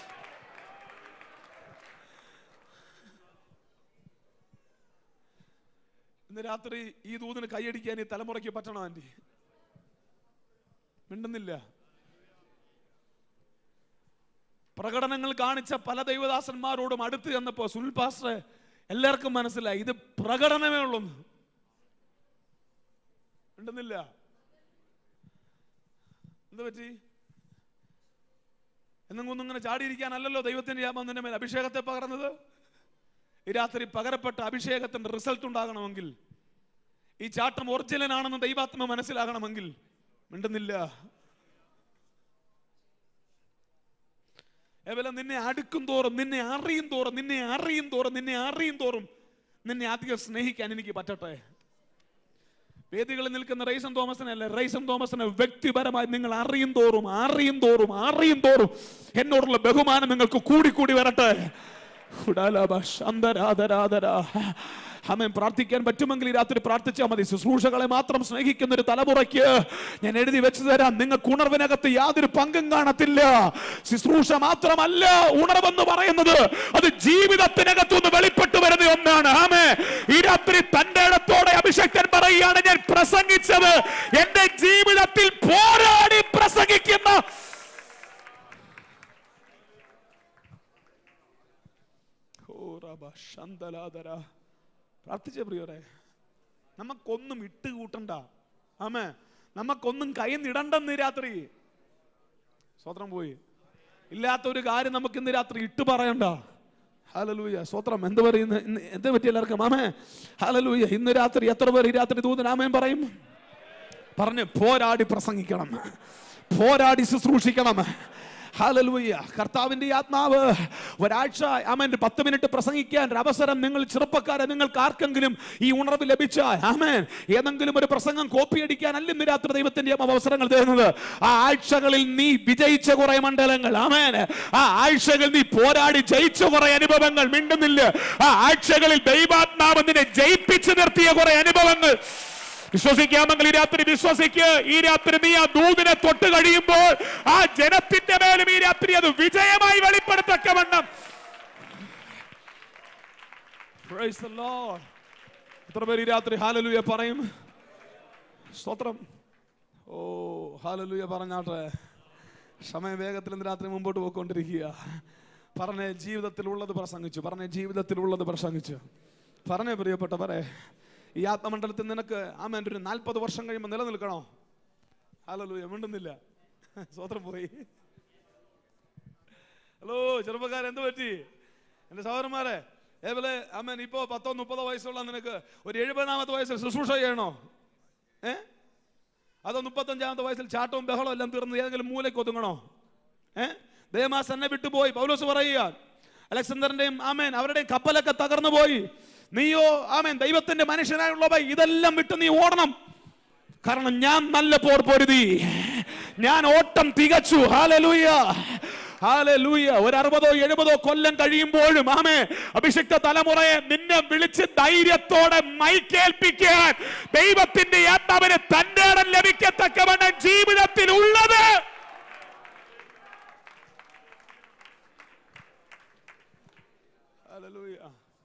ഇന്ന് രാത്രി ഈ ദൂതിന് കൈയടിക്കാൻ ഈ തലമുറയ്ക്ക് പറ്റണം ആന്റി മിണ്ടുന്നില്ല പ്രകടനങ്ങൾ കാണിച്ച പല ദൈവദാസന്മാരോടും അടുത്ത് ചെന്നപ്പോ സുനിൽ പാസ്റ്റർ എല്ലാവർക്കും മനസ്സിലായി ഇത് പ്രകടനമേ ഉള്ളൂ മിണ്ടുന്നില്ല എന്ത് പറ്റി എന്നെങ്കിലും ഇങ്ങനെ ചാടിയിരിക്കാനല്ലല്ലോ ദൈവത്തിന്റെ യാമന്റെ മേൽ അഭിഷേകത്തെ പകർന്നത് ഈ രാത്രി പകരപ്പെട്ട അഭിഷേകത്തിന്റെ റിസൾട്ട് ഉണ്ടാകണമെങ്കിൽ ഈ ചാട്ടം ഒറിജിനൽ ആണെന്ന് ദൈവാത്മ മനസ്സിലാകണമെങ്കിൽ മിണ്ടുന്നില്ല ഏവല നിന്നെ അടുക്കും തോറും നിന്നെ അറിയും തോറും നിന്നെ അറിയും തോറും നിന്നെ അറിയും തോറും നിന്നെ അധികം സ്നേഹിക്കാൻ എനിക്ക് പറ്റട്ടെ വേദികളിൽ നിൽക്കുന്ന റൈസൻ തോമസിനെ അല്ല റൈസൻ തോമസിനെ വ്യക്തിപരമായി നിങ്ങൾ അറിയും തോറും അറിയും തോറും അറിയും തോറും എന്നോടുള്ള ബഹുമാനം നിങ്ങൾക്ക് കൂടി കൂടി വരട്ടെ ഉടാലബ ശാന്തരാധരാധര അമ്മൻ പ്രാർത്ഥിക്കാൻ പറ്റുമെങ്കിൽ ഈ രാത്രി പ്രാർത്ഥിച്ചാൽ മതി ശുശ്രൂഷകളെ മാത്രം സ്നേഹിക്കുന്ന ഒരു തലമുറയ്ക്ക് ഞാൻ എഴുതി വെച്ചു തരാം നിങ്ങൾക്ക് ഉണർവിനകത്ത് യാതൊരു പങ്കും കാണത്തില്ല ശുശ്രൂഷ മാത്രമല്ല ഉണർവെന്ന് പറയുന്നത് അത് ജീവിതത്തിനകത്തുനിന്ന് വെളിപ്പെട്ടു വരുന്ന ഒന്നാണ് ആമേ ഈ രാത്രി തന്റെ ഇടത്തോടെ അഭിഷക്തൻ പറയുകയാണ് ഞാൻ പ്രസംഗിച്ചത് എന്റെ ജീവിതത്തിൽ പോരാടി പ്രസംഗിക്കുന്ന ഓ റബ ശന്തലാതര പ്രാർത്ഥിച്ച പ്രിയരെ നമുക്കൊന്നും ഇട്ട് കൂട്ടണ്ട ആമേ നമുക്കൊന്നും കൈന്നിടണ്ടെന്ന് ഈ രാത്രി സ്വത്രം പോയി ഇല്ലാത്ത ഒരു കാര്യം നമുക്ക് ഇന്ന് രാത്രി ഇട്ട് പറയണ്ട ഹാലലൂയ സ്വത്രം എന്ത് പറയുന്നു ഇന്ന് എന്ത് പറ്റി എല്ലാവർക്കും ആമേ ഹാലലൂയ ഇന്ന് രാത്രി എത്ര പേർ ഈ രാത്രി ദൂതൻ ആമേൻ പറയും പറഞ്ഞ് പോരാടി പ്രസംഗിക്കണം പോരാടി ശുശ്രൂഷിക്കണം ഹാലലൂയ കർത്താവിന്റെ ആത്മാവ് ഒരാഴ്ച ആമൻ പത്ത് മിനിറ്റ് പ്രസംഗിക്കാൻ ഒരു അവസരം നിങ്ങൾ ചെറുപ്പക്കാരെ നിങ്ങൾക്ക് ആർക്കെങ്കിലും ഈ ഉണർവ് ലഭിച്ചാൽ ആമേൻ ഏതെങ്കിലും ഒരു പ്രസംഗം കോപ്പി അടിക്കാൻ അല്ല ഇന്ന് രാത്രി ദൈവത്തിന്റെ ആത്മാവ് അവസരങ്ങൾ തരുന്നത് ആ ആഴ്ചകളിൽ നീ വിജയിച്ച കുറെ മണ്ഡലങ്ങൾ ആമേൻ ആ ആഴ്ചകളിൽ നീ പോരാടി ജയിച്ച കുറെ അനുഭവങ്ങൾ മിണ്ടുന്നില്ല ആ ആഴ്ചകളിൽ ദൈവാത്മാവ് നിന്നെ ജയിപ്പിച്ചു നിർത്തിയ കുറെ അനുഭവങ്ങൾ വിശ്വസിക്കാമെങ്കിൽ ഈ രാത്രി വിശ്വസിക്ക് ഈ രാത്രി നീ ആ ദൂതിനെ തൊട്ട് കഴിയുമ്പോൾ ആ ജനത്തിന്റെ മേലും ഈ രാത്രി അത് വിജയമായി വെളിപ്പെടുത്തക്കവണ്ണം Praise the Lord. എത്ര പേര് ഈ രാത്രി ഹാലലൂയ പറയും സ്തോത്രം ഓ ഹാലലൂയ പറഞ്ഞാട്ടെ സമയം വേഗത്തിൽ ഇന്ന് രാത്രി മുമ്പോട്ട് പോയിക്കൊണ്ടിരിക്കുക പറഞ്ഞ ജീവിതത്തിലുള്ളത് പ്രസംഗിച്ചു പറഞ്ഞ ജീവിതത്തിലുള്ളത് പ്രസംഗിച്ചു പറഞ്ഞേ പ്രിയപ്പെട്ടവരെ ഈ ആത്മമണ്ഡലത്തിൽ നിനക്ക് ആമേൻ ഒരു നാൽപ്പത് വർഷം കഴിയുമ്പോൾ നിലനിൽക്കണോ ഹാലലൂയ മിണ്ടുന്നില്ല സ്വത്രം പോയി ഹലോ ചെറുപ്പക്കാരൻ എന്ത് പറ്റി എൻ്റെ സഹോദരന്മാരെ ഏപോലെ അമ്മൻ ഇപ്പോ പത്തോ മുപ്പതോ വയസ്സുള്ള നിനക്ക് ഒരു എഴുപതാമത്തെ വയസ്സിൽ ശുശ്രൂഷ ചെയ്യണോ ഏ അതോ മുപ്പത്തഞ്ചാമത്തെ വയസ്സിൽ ചാട്ടവും ബഹളവും എല്ലാം തീർന്ന് ഏതെങ്കിലും മൂലയ്ക്ക് ഒതുങ്ങണോ ഏ ദേമാസ് എന്നെ വിട്ടുപോയി പൗലോസ് പറയുക അലക്സാണ്ടറിന്റെയും ആമേൻ അവരുടെയും കപ്പലൊക്കെ തകർന്നു പോയി നീയോ ആമേൻ ദൈവത്തിന്റെ മനുഷ്യനായുള്ളവ ഇതെല്ലാം വിട്ട് നീ ഓടണം കാരണം ഞാൻ നല്ല പോർ പൊരുതി ഞാൻ ഓട്ടം തികച്ചു ഹാലലൂയ ഹാലലൂയ ഒരു അറുപതോ എഴുപതോ കൊല്ലം കഴിയുമ്പോഴും ആമേ അഭിഷിക്ത തലമുറയെ നിന്നെ വിളിച്ച് ധൈര്യത്തോടെ മൈക്കേൽപ്പിക്കാൻ ദൈവത്തിന്റെ ആത്മാവിന് തന്റെ ഇടം ലഭിക്കത്തക്കവണ്ണം ജീവിതത്തിൽ ഉള്ളത് ഹല്ലേലൂയ.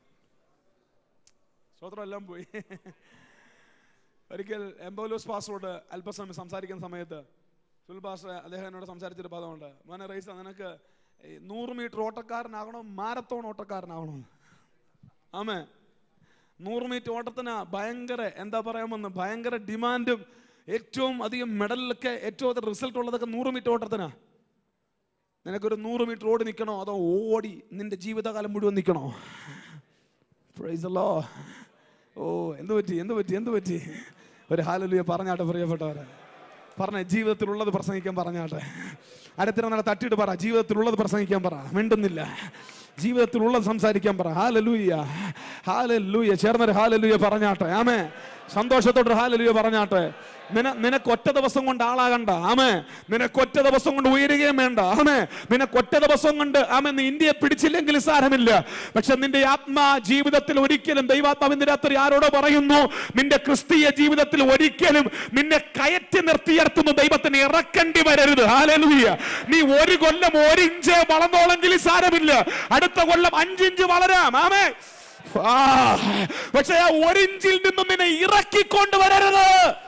സ്തോത്രം എല്ലാം പോയി ഒരിക്കൽ എംബോലോസ് പാസ്റ്ററോട് അല്പസമയം സംസാരിക്കുന്ന സമയത്ത് സുൽ പാസ്റ്റർ അദ്ദേഹം എന്നോട് സംസാരിച്ചൊരു പദമുണ്ട് മോനെ റൈസ നിനക്ക് ഈ നൂറ് മീറ്റർ ഓട്ടക്കാരനാകണോ മാരത്തോൺ ഓട്ടക്കാരനാകണോ ആമേ നൂറ് മീറ്റർ ഓട്ടത്തിന് ഭയങ്കര എന്താ പറയാമെന്ന് ഭയങ്കര ഡിമാൻഡും ഏറ്റവും അധികം മെഡലിലൊക്കെ ഏറ്റവും അധികം റിസൾട്ട് ഉള്ളതൊക്കെ നൂറ് മീറ്റർ ഓട്ടത്തിനാ നിനക്കൊരു നൂറ് മീറ്റർ ഓടി നിൽക്കണോ അതോ ഓടി നിന്റെ ജീവിതകാലം മുഴുവൻ നിൽക്കണോ Praise the Lord. ഓ എന്ത് പറ്റി എന്ത് പറ്റി എന്ത് പറ്റി ഒരു ഹാലലുയ പറഞ്ഞാട്ടെ പ്രിയപ്പെട്ടവരെ പറഞ്ഞ ജീവിതത്തിലുള്ളത് പ്രസംഗിക്കാൻ പറഞ്ഞാട്ടെ അടുത്തിരുന്നാളെ തട്ടിയിട്ട് പറ ജീവിതത്തിലുള്ളത് പ്രസംഗിക്കാൻ പറ മിണ്ടുന്നില്ല ജീവിതത്തിലുള്ളത് സംസാരിക്കാൻ പറ ഹാലലൂയ ഹാലലൂയ ചേർന്നൊരു ഹാലലൂയ പറഞ്ഞാട്ടെ ആമേ സന്തോഷത്തോടെ ഹാലലൂയ പറഞ്ഞാട്ടെ നിന നിനക്ക് ഒറ്റ ദിവസം കൊണ്ട് ആളാകണ്ട ആമേ നിനക്ക് ഒറ്റ ദിവസം കൊണ്ട് ഉയരുകയും വേണ്ട ആമേ നിനക്ക് ഒറ്റ ദിവസം കൊണ്ട് ആമേ നീ ഇന്ത്യയെ പിടിച്ചില്ലെങ്കിൽ സാരമില്ല പക്ഷെ നിന്റെ ആത്മാ ജീവിതത്തിൽ ഒരിക്കലും ദൈവാത്മാവിന്റെ രാത്രി ആരോടോ പറയുന്നു നിന്റെ ക്രിസ്തീയ ജീവിതത്തിൽ ഒരിക്കലും നിന്നെ കയറ്റി നിർത്തിയർത്തുന്നു ദൈവത്തിന് ഇറക്കേണ്ടി വരരുത് ഹാലലൂയ നീ ഒരു കൊല്ലം ഒരു ഇഞ്ച് വളർന്നോളെങ്കിൽ സാരമില്ല അടുത്ത കൊല്ലം അഞ്ചിഞ്ച് വളരാം ആമേ ആ, പക്ഷെ ആ ഒരു ഇഞ്ചിൽ നിന്നും നിന്നെ ഇറക്കിക്കൊണ്ട് വരരുത്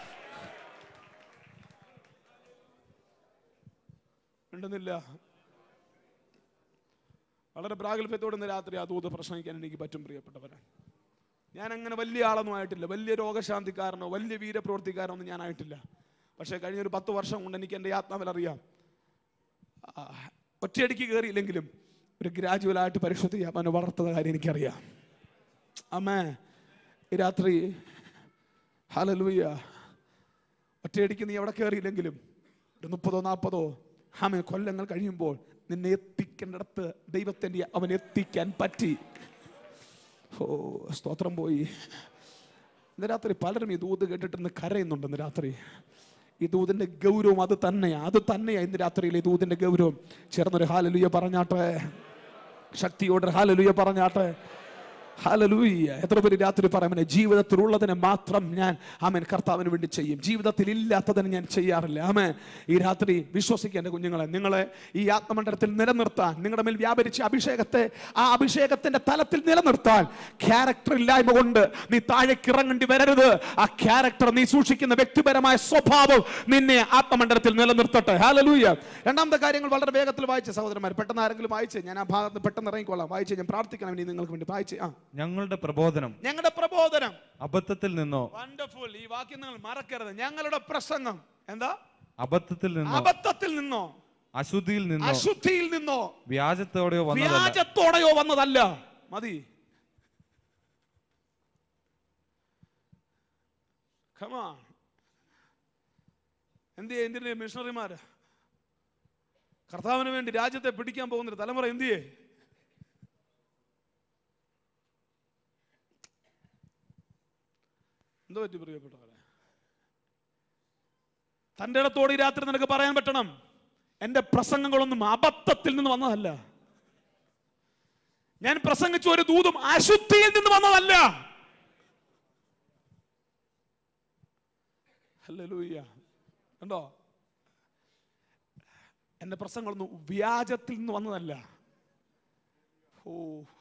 ഉണ്ടെന്നില്ല വളരെ പ്രാഗൽഭ്യത്തോടെ ഇന്ന് രാത്രി ആ ദൂത് പ്രസംഗിക്കാൻ എനിക്ക് പറ്റും പ്രിയപ്പെട്ടവരെ ഞാൻ അങ്ങനെ വലിയ ആളൊന്നും ആയിട്ടില്ല വലിയ രോഗശാന്തിക്കാരനോ വലിയ വീരപ്രവർത്തിക്കാരനോ ഒന്നും ഞാനായിട്ടില്ല പക്ഷേ കഴിഞ്ഞൊരു പത്ത് വർഷം കൊണ്ട് എനിക്ക് എൻ്റെ ആത്മാവിൽ അറിയാം ആ, ഒറ്റയടിക്ക് കയറിയില്ലെങ്കിലും ഒരു ഗ്രാജുവലായിട്ട് പരിശുദ്ധ അവനെ വളർത്തുന്ന കാര്യം എനിക്കറിയാം അമ്മേ ഈ രാത്രി ഹലലൂയ ഒറ്റയടിക്ക് നീ എവിടെ കയറിയില്ലെങ്കിലും ഒരു മുപ്പതോ നാൽപ്പതോ ആമേ കൊല്ലങ്ങൾ കഴിയുമ്പോൾ നിന്നെ എത്തിക്കേണ്ടിടത്ത് ദൈവത്തിൻ്റെ അവൻ എത്തിക്കാൻ പറ്റി ഓ സ്തോത്രം പോയി ഇന്ന് രാത്രി പലരും ഈ ദൂത് കേട്ടിട്ട് ഇന്ന് കരയുന്നുണ്ട് ഇന്ന് രാത്രി ഈ ദൂതിന്റെ ഗൗരവം അത് തന്നെയാ അത് തന്നെയാ ഇന്ന് രാത്രിയിൽ ഈ ദൂതിന്റെ ഗൗരവം ചേർന്നൊരു ഹാലലുയ പറഞ്ഞാട്ടെ ശക്തിയോടെ ഹാലലുയ പറഞ്ഞാട്ടെ ഹാലലൂയ്യ എത്ര പേര് രാത്രി പറയുമ്പോൾ ജീവിതത്തിലുള്ളതിനെ മാത്രം ഞാൻ ആമൻ കർത്താവിന് വേണ്ടി ചെയ്യും ജീവിതത്തിൽ ഇല്ലാത്തതിന് ഞാൻ ചെയ്യാറില്ല ആമേ ഈ രാത്രി വിശ്വസിക്കുക എൻ്റെ കുഞ്ഞുങ്ങളെ നിങ്ങളെ ഈ ആത്മമണ്ഡലത്തിൽ നിലനിർത്താൻ നിങ്ങളുടെ മേൽ വ്യാപരിച്ച അഭിഷേകത്തെ ആ അഭിഷേകത്തിന്റെ തലത്തിൽ നിലനിർത്താൻ ക്യാരക്ടർ ഇല്ലായ്മ കൊണ്ട് നീ താഴേക്ക് ഇറങ്ങേണ്ടി വരരുത് ആ ക്യാരക്ടർ നീ സൂക്ഷിക്കുന്ന വ്യക്തിപരമായ സ്വഭാവം നിന്നെ ആത്മമണ്ഡലത്തിൽ നിലനിർത്തട്ടെ ഹാലലൂയ രണ്ടാമത്തെ കാര്യങ്ങൾ വളരെ വേഗത്തിൽ വായിച്ച സഹോദരന്മാർ പെട്ടെന്ന് ആരെങ്കിലും വായിച്ച് ഞാൻ ആ ഭാഗത്ത് പെട്ടെന്ന് ഇറങ്ങിക്കൊള്ളാം വായിച്ച് ഞാൻ പ്രാർത്ഥിക്കണം ഇനി നിങ്ങൾക്ക് വേണ്ടി വായിച്ച് ആ ഞങ്ങളുടെ പ്രബോധനം ഞങ്ങളുടെ പ്രബോധനം അബദ്ധത്തിൽ നിന്നോ വണ്ടർഫുൾ ഈ വാക്യം നിങ്ങൾ മറക്കരുത് ഞങ്ങളുടെ പ്രസംഗം എന്താ അബദ്ധത്തിൽ നിന്നോ അബദ്ധത്തിൽ നിന്നോ അശുദ്ധിയിൽ നിന്നോ അശുദ്ധിയിൽ നിന്നോ വ്യാജത്തോടെയോ വന്നതല്ല വ്യാജത്തോടെയോ വന്നതല്ല മതി Come on. എന്തിയെ ഇന്ത്യയിലെ മിഷണറിമാര് കർത്താവിന് വേണ്ടി രാജ്യത്തെ പിടിക്കാൻ പോകുന്ന ഒരു തലമുറ എന്തിയെ എന്തോ പറ്റി പ്രിയപ്പെട്ടവരെ തൻ്റെ ഇടത്തോട് ഈ രാത്രി നിനക്ക് പറയാൻ പറ്റണം എൻ്റെ പ്രസംഗങ്ങളൊന്നും അബദ്ധത്തിൽ നിന്ന് വന്നതല്ല ഞാൻ പ്രസംഗിച്ച ഒരു ദൂതും അശുദ്ധിയിൽ നിന്ന് വന്നതല്ല ഹല്ലേലൂയ കണ്ടോ എൻ്റെ പ്രസംഗങ്ങളൊന്നും വ്യാജത്തിൽ നിന്ന് വന്നതല്ല ഓ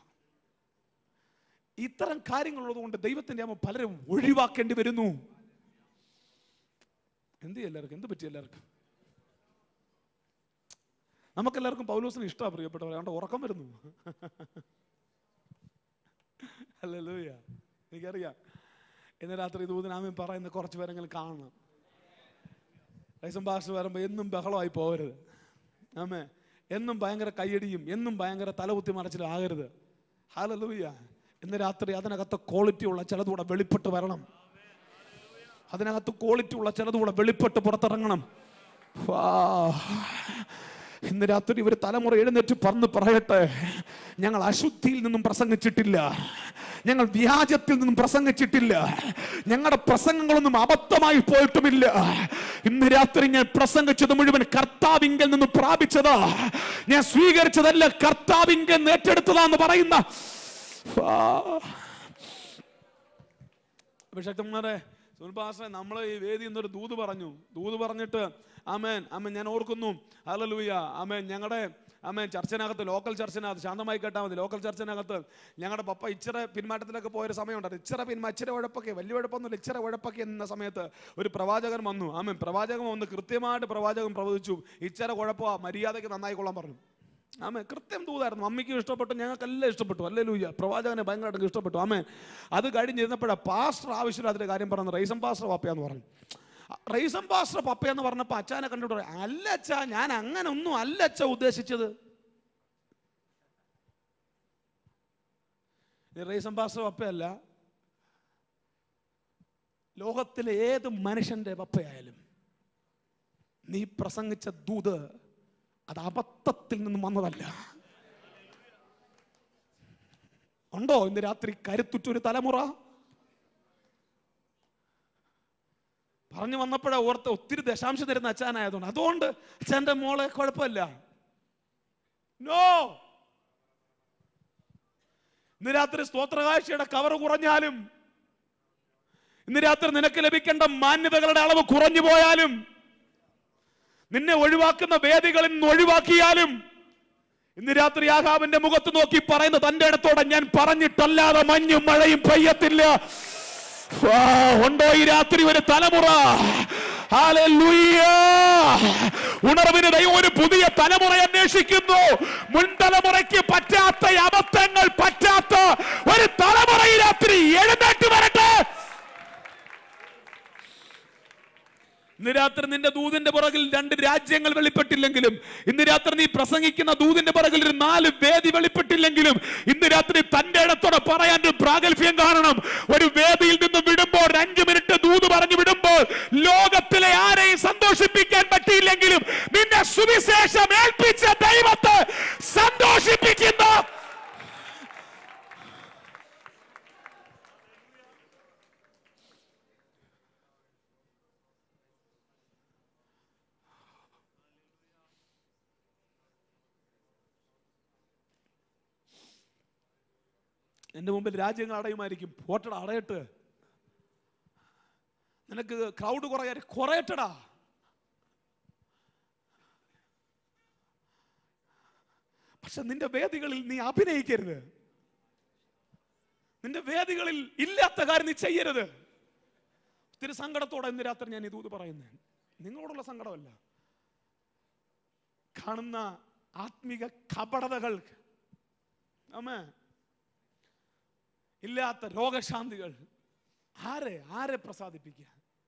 ഇത്തരം കാര്യങ്ങളുള്ളത് കൊണ്ട് ദൈവത്തിന്റെ അമ്മ പലരും ഒഴിവാക്കേണ്ടി വരുന്നു എന്ത് ചെയ്യും എല്ലാവർക്കും എന്ത് പറ്റി എല്ലാവർക്കും നമുക്കെല്ലാവർക്കും പൗലോസിന് ഇഷ്ടമാണ് പ്രിയപ്പെട്ടവർ അതുകൊണ്ട് ഉറക്കം വരുന്നു അല്ലല്ലോ എനിക്കറിയാം ഇന്ന് രാത്രി ദൂതനാമൻ പറയുന്ന കുറച്ച് പേരെങ്കിലും കാണണം റൈസം ഭാഷ വരുമ്പോൾ എന്നും ബഹളമായി പോകരുത് ആമേ എന്നും ഭയങ്കര കയ്യടിയും എന്നും ഭയങ്കര തലകുത്തി മറച്ചിലും ആകരുത് ഹാലലൂയ ഇന്ന് രാത്രി അതിനകത്ത് ക്വാളിറ്റി ഉള്ള ചിലതുകൂടെ വെളിപ്പെട്ട് വരണം അതിനകത്ത് ക്വാളിറ്റി ഉള്ള ചിലതുകൂടെ വെളിപ്പെട്ട് പുറത്തിറങ്ങണം വാ. ഇന്ന് രാത്രി ഒരു തലമുറ എഴുന്നേറ്റ് പറന്ന് പറയട്ടെ ഞങ്ങൾ അശുദ്ധിയിൽ നിന്നും പ്രസംഗിച്ചിട്ടില്ല ഞങ്ങൾ വ്യാജത്തിൽ നിന്നും പ്രസംഗിച്ചിട്ടില്ല ഞങ്ങളുടെ പ്രസംഗങ്ങളൊന്നും അബദ്ധമായി പോയിട്ടുമില്ല ഇന്ന് രാത്രി ഞാൻ പ്രസംഗിച്ചത് മുഴുവൻ കർത്താവിങ്കൽ നിന്ന് പ്രാപിച്ചതാ ഞാൻ സ്വീകരിച്ചതല്ല കർത്താവിങ്കൽ നിന്ന് ഏറ്റെടുത്തതാന്ന് പറയുന്ന ആ. അഭിഷക്തന്മാരെ സുൽഭാഷ നമ്മൾ ഈ വേദി എന്നൊരു ദൂത് പറഞ്ഞു ദൂത് പറഞ്ഞിട്ട് ആമേൻ ആമേൻ ഞാൻ ഓർക്കുന്നു ഹല്ലേലൂയ ആമേൻ ഞങ്ങളുടെ ആമേൻ ചർച്ചിനകത്ത് ലോക്കൽ ചർച്ചിനകത്ത് ശാന്തമായി കേട്ടാൽ മതി ലോക്കൽ ചർച്ചിനകത്ത് ഞങ്ങളുടെ പപ്പ ഇച്ചിരി പിന്മാറ്റത്തിലൊക്കെ പോയൊരു സമയമുണ്ടായിരുന്നു ഇച്ചിരി പിന്മാ ഇച്ചിരി ഉഴപ്പൊക്കെ വലിയ ഉഴപ്പൊന്നുമില്ല ഇച്ചിരി ഉഴപ്പൊക്കെ എന്ന സമയത്ത് ഒരു പ്രവാചകൻ വന്നു ആമേൻ പ്രവാചകൻ വന്ന് കൃത്യമായിട്ട് പ്രവാചകൻ പ്രവചിച്ചു ഇച്ചിരി കുഴപ്പമാ മര്യാദയ്ക്ക് നന്നായിക്കൊള്ളാൻ പറഞ്ഞു ആമേ കൃത്യം തൂതായിരുന്നു അമ്മയ്ക്കും ഇഷ്ടപ്പെട്ടു ഞങ്ങൾക്കെല്ലാം ഇഷ്ടപ്പെട്ടു അല്ലേ ലൂയ്യ പ്രവാചകനെ ഭയങ്കരമായിട്ട് ഇഷ്ടപ്പെട്ടു ആമേ അത് കഴിഞ്ഞിരുന്നപ്പോഴാണ് പാസ്റ്റർ ആവശ്യമില്ലാത്ത കാര്യം പറഞ്ഞു റൈസം പാസ്റ്റർ പപ്പയാന്ന് പറഞ്ഞു റൈസം പാസ്റ്റർ പപ്പയെന്ന് പറഞ്ഞപ്പോൾ അച്ഛനെ കണ്ടിട്ട് പറയും, അല്ല അച്ഛാ ഞാൻ അങ്ങനെ ഒന്നും അല്ല അച്ഛ ഉദ്ദേശിച്ചത് ഈ റൈസം പാസ്റ്റർ പപ്പയല്ല ലോകത്തിലെ ഏത് മനുഷ്യന്റെ പപ്പയായാലും നീ പ്രസംഗിച്ച ദൂത് അത് അബദ്ധത്തിൽ നിന്നും വന്നതല്ല ഉണ്ടോ ഇന്ന് രാത്രി കരുത്തുറ്റൊരു തലമുറ പറഞ്ഞു വന്നപ്പോഴാ ഓർത്ത് ഒത്തിരി ദശാംശം തരുന്ന അച്ഛനായതുകൊണ്ട് അതുകൊണ്ട് അച്ഛൻ്റെ മോളെ കുഴപ്പമില്ല നോ ഇന്ന് രാത്രി സ്തോത്രകാഴ്ചയുടെ കവർ കുറഞ്ഞാലും ഇന്ന് രാത്രി നിനക്ക് ലഭിക്കേണ്ട മാന്യതകളുടെ അളവ് കുറഞ്ഞു പോയാലും നിന്നെ ഒഴിവാക്കുന്ന വേദികളിൽ നിന്ന് ഒഴിവാക്കിയാലും ഇന്ന് രാത്രി ആഹാബിന്റെ മുഖത്ത് നോക്കി പറയുന്ന തന്റെ ഇടത്തോടെ ഞാൻ പറഞ്ഞിട്ടല്ലാതെ മഞ്ഞും മഴയും പെയ്യത്തില്ല ആ, ഉണ്ടോ ഈ രാത്രി ഒരു തലമുറ ഹല്ലേലൂയ. ഉണർവിന് ദൈവം ഒരു പുതിയ തലമുറ അന്വേഷിക്കുന്നു മുൻ തലമുറയ്ക്ക് പറ്റാത്ത അബദ്ധങ്ങൾ പറ്റാത്ത ഒരു തലമുറ ഈ രാത്രി എഴുന്നേറ്റ് വരട്ടെ ഇന്ന് രാത്രി നിന്റെ ദൂതിന്റെ പുറകിൽ രണ്ട് രാജ്യങ്ങൾ വെളിപ്പെട്ടില്ലെങ്കിലും ഇന്ന് രാത്രി നീ പ്രസംഗിക്കുന്ന ദൂതിന്റെ പുറകിൽ ഒരു നാല് വേദി വെളിപ്പെട്ടില്ലെങ്കിലും ഇന്ന് രാത്രി തന്റെ ഇടത്തോടെ പറയാൻ ഒരു പ്രാഗൽഭ്യം കാണണം ഒരു വേദിയിൽ നിന്ന് വിടുമ്പോൾ ഒരു അഞ്ചു മിനിറ്റ് ദൂത് പറഞ്ഞു വിടുമ്പോൾ ലോകത്തിലെ ആരെയും സന്തോഷിപ്പിക്കാൻ പറ്റിയില്ലെങ്കിലും നിന്നെ സുവിശേഷം ഏൽപ്പിച്ച ദൈവത്തെ സന്തോഷിപ്പിക്കുന്ന എന്റെ മുമ്പിൽ രാജ്യങ്ങൾ അടയുമായിരിക്കും പോട്ടട അടയട്ട് നിനക്ക് ക്രൗഡ് കുറയാൻ കുറയട്ടടാ പക്ഷെ നിന്റെ വേദികളിൽ നീ അഭിനയിക്കരുത് നിന്റെ വേദികളിൽ ഇല്ലാത്ത കാര്യം നീ ചെയ്യരുത് ഒത്തിരി സങ്കടത്തോടെ ഇന്ന് രാത്രി ഞാൻ ഇതൂത് പറയുന്നത് നിങ്ങളോടുള്ള സങ്കടമല്ല കാണുന്ന ആത്മിക കപടതകൾ ആമേ ഇല്ലാത്ത രോഗശാന്തികൾ ആരെ ആരെ പ്രസാദിപ്പിക്കുക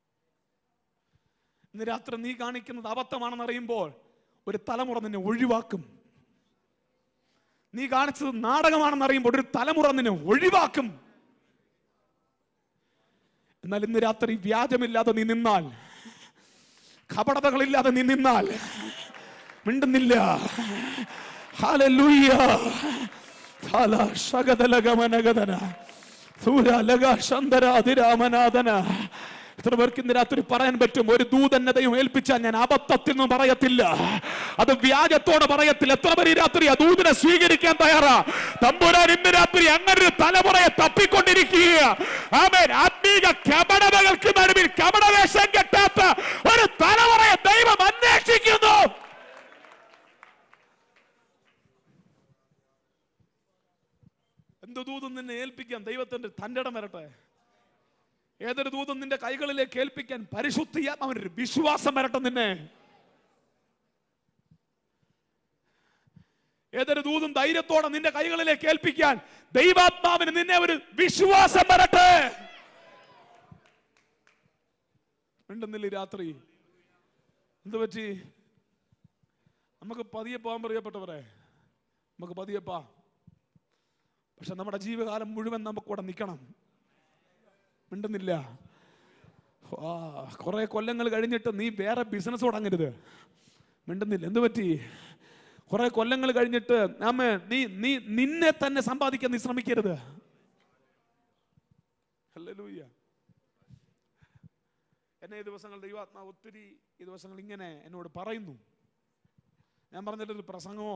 ഇന്ന് രാത്രി നീ കാണിക്കുന്നത് അബദ്ധമാണെന്ന് അറിയുമ്പോൾ ഒരു തലമുറ നിന്നെ ഒഴിവാക്കും നീ കാണിച്ചത് നാടകമാണെന്ന് അറിയുമ്പോൾ ഒരു തലമുറ നിന്നെ ഒഴിവാക്കും എന്നാൽ ഇന്ന് രാത്രി വ്യാജമില്ലാതെ നീ നിന്നാൽ കപടതകളില്ലാതെ നീ നിന്നാൽ മിണ്ടുന്നില്ല ഹല്ലേലൂയ ഹാല ശഗതലഗമനഗതന സൂരലഗ ശന്തര അതിരാമനാഥന എത്ര പേർക്ക് ഇന്ന് രാത്രി പറയാൻ പറ്റും ഒരു ദൂതന്നതയും ഏൽപ്പിച്ചാൽ ഞാൻ അബദ്ധത്തിൽ നിന്നും പറയത്തില്ല അത് വ്യാജത്തോടെ പറയത്തില്ല എത്ര പേര് ഈ രാത്രി ആ ദൂതിനെ സ്വീകരിക്കാൻ തയ്യാറാ തമ്പുരാൻ ഇന്ന് രാത്രി അങ്ങനെ ഒരു തലമുറയെ തപ്പിക്കൊണ്ടിരിക്കുക ആമേൻ ആത്മീക കപടതകൾക്ക് നടുവിൽ കപടവേഷം കെട്ടാത്ത ഒരു തലമുറയെ ദൈവം അന്വേഷിക്കുന്നു എന്ത് ദൂതം നിന്നെ ഏൽപ്പിക്കാൻ ദൈവത്തിന്റെ തന്റെ ഇടം വരട്ടെ ഏതൊരു ദൂതം നിന്റെ കൈകളിലേക്ക് ഏൽപ്പിക്കാൻ പരിശുദ്ധിയാ അവനൊരു വിശ്വാസം വരട്ടെ നിന്നെ ഏതൊരു ദൂതും ധൈര്യത്തോടെ നിന്റെ കൈകളിലേക്ക് ഏൽപ്പിക്കാൻ ദൈവാത്മാവിന് നിന്നെ ഒരു വിശ്വാസം വരട്ടെ ഉണ്ടെന്നില്ല ഈ രാത്രി എന്ത് പറ്റി നമുക്ക് പതിയെ പോകാൻ പ്രിയപ്പെട്ടവരെ നമുക്ക് പതിയെ പോവാം പക്ഷെ നമ്മുടെ ജീവകാലം മുഴുവൻ നമുക്കിവിടെ നിൽക്കണം മിണ്ടുന്നില്ല ആ കുറെ കൊല്ലങ്ങൾ കഴിഞ്ഞിട്ട് നീ വേറെ ബിസിനസ് തുടങ്ങരുത് മിണ്ടുന്നില്ല എന്ത് പറ്റി കുറെ കൊല്ലങ്ങൾ കഴിഞ്ഞിട്ട് ആമേ നീ നീ നിന്നെ തന്നെ സമ്പാദിക്കാൻ നീ ശ്രമിക്കരുത് ഹല്ലേലൂയ എന്നെ ഈ ദിവസങ്ങൾ ദൈവാത്മാവ് ഒത്തിരി ഈ ദിവസങ്ങൾ ഇങ്ങനെ എന്നോട് പറയുന്നു ഞാൻ പറഞ്ഞിട്ടൊരു പ്രസംഗമോ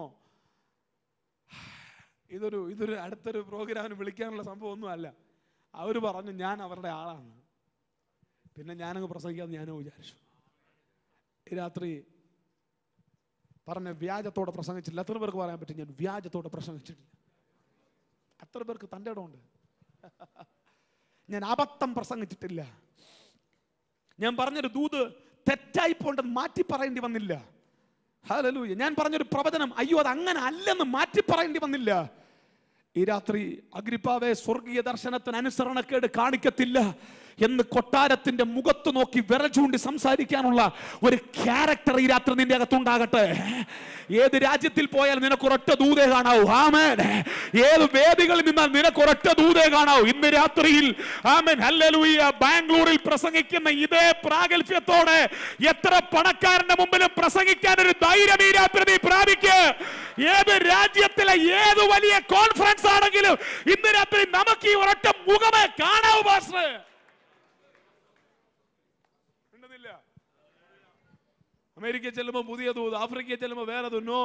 ഇതൊരു ഇതൊരു അടുത്തൊരു പ്രോഗ്രാമിന് വിളിക്കാനുള്ള സംഭവമൊന്നും അല്ല അവർ പറഞ്ഞു ഞാൻ അവരുടെ ആളാണ് പിന്നെ ഞാനങ്ങ് പ്രസംഗിക്കാന്ന് ഞാനും വിചാരിച്ചു ഈ രാത്രി പറഞ്ഞ വ്യാജത്തോടെ പ്രസംഗിച്ചില്ല എത്ര പേർക്ക് പറയാൻ പറ്റും ഞാൻ വ്യാജത്തോടെ പ്രസംഗിച്ചിട്ടില്ല എത്ര പേർക്ക് തൻ്റെ ഇടമുണ്ട് ഞാൻ അബദ്ധം പ്രസംഗിച്ചിട്ടില്ല ഞാൻ പറഞ്ഞൊരു ദൂത് തെറ്റായി പോണ്ടെന്ന് മാറ്റി പറയേണ്ടി വന്നില്ല ഹല്ലേലൂയ ഞാൻ പറഞ്ഞൊരു പ്രവചനം അയ്യോ അത് അങ്ങനെ അല്ലെന്ന് മാറ്റി പറയേണ്ടി വന്നില്ല ഈ രാത്രി അഗ്രിപ്പാവെ സ്വർഗീയ ദർശനത്തിന് അനുസരണക്കേട് കാണിക്കത്തില്ല എന്ന് കൊട്ടാരത്തിന്റെ മുഖത്ത് നോക്കി വിരൽ ചൂണ്ടി സംസാരിക്കാനുള്ള ഒരു ക്യാരക്ടർ ഈ രാത്രി നിന്റെ അകത്തുണ്ടാകട്ടെ ഏത് രാജ്യത്തിൽ പോയാൽ നിനക്കൊരൊറ്റ ദൂതേ കാണാവൂ ആമേൻ ഏത് വേദികളിൽ നിന്നാൽ നിനക്കൊരൊറ്റ ദൂതേ കാണാവൂ ഇന്ന് രാത്രിയിൽ ആമേൻ ഹല്ലേലൂയ ബാംഗ്ലൂരിൽ പ്രസംഗിക്കുന്ന ഇതേ പ്രാഗൽഭ്യത്തോടെ എത്ര പണക്കാരന്റെ മുമ്പിലും പ്രസംഗിക്കാൻ ഒരു ധൈര്യം ഈ രാത്രി നീ പ്രാപിക്ക് ഏത് രാജ്യത്തിലെ ഏത് വലിയ കോൺഫറൻസ് ആണെങ്കിലും ഇന്ന് രാത്രി നമുക്ക് ഈ ഒരൊറ്റ മുഖമേ കാണാവൂ പാസ്റ്റർ ഉണ്ടെന്നില്ല അമേരിക്ക ചെല്ലുമ്പോൾ പുതിയ ദൂത് ആഫ്രിക്ക ചെല്ലുമ്പോൾ വേറെ തുന്നോ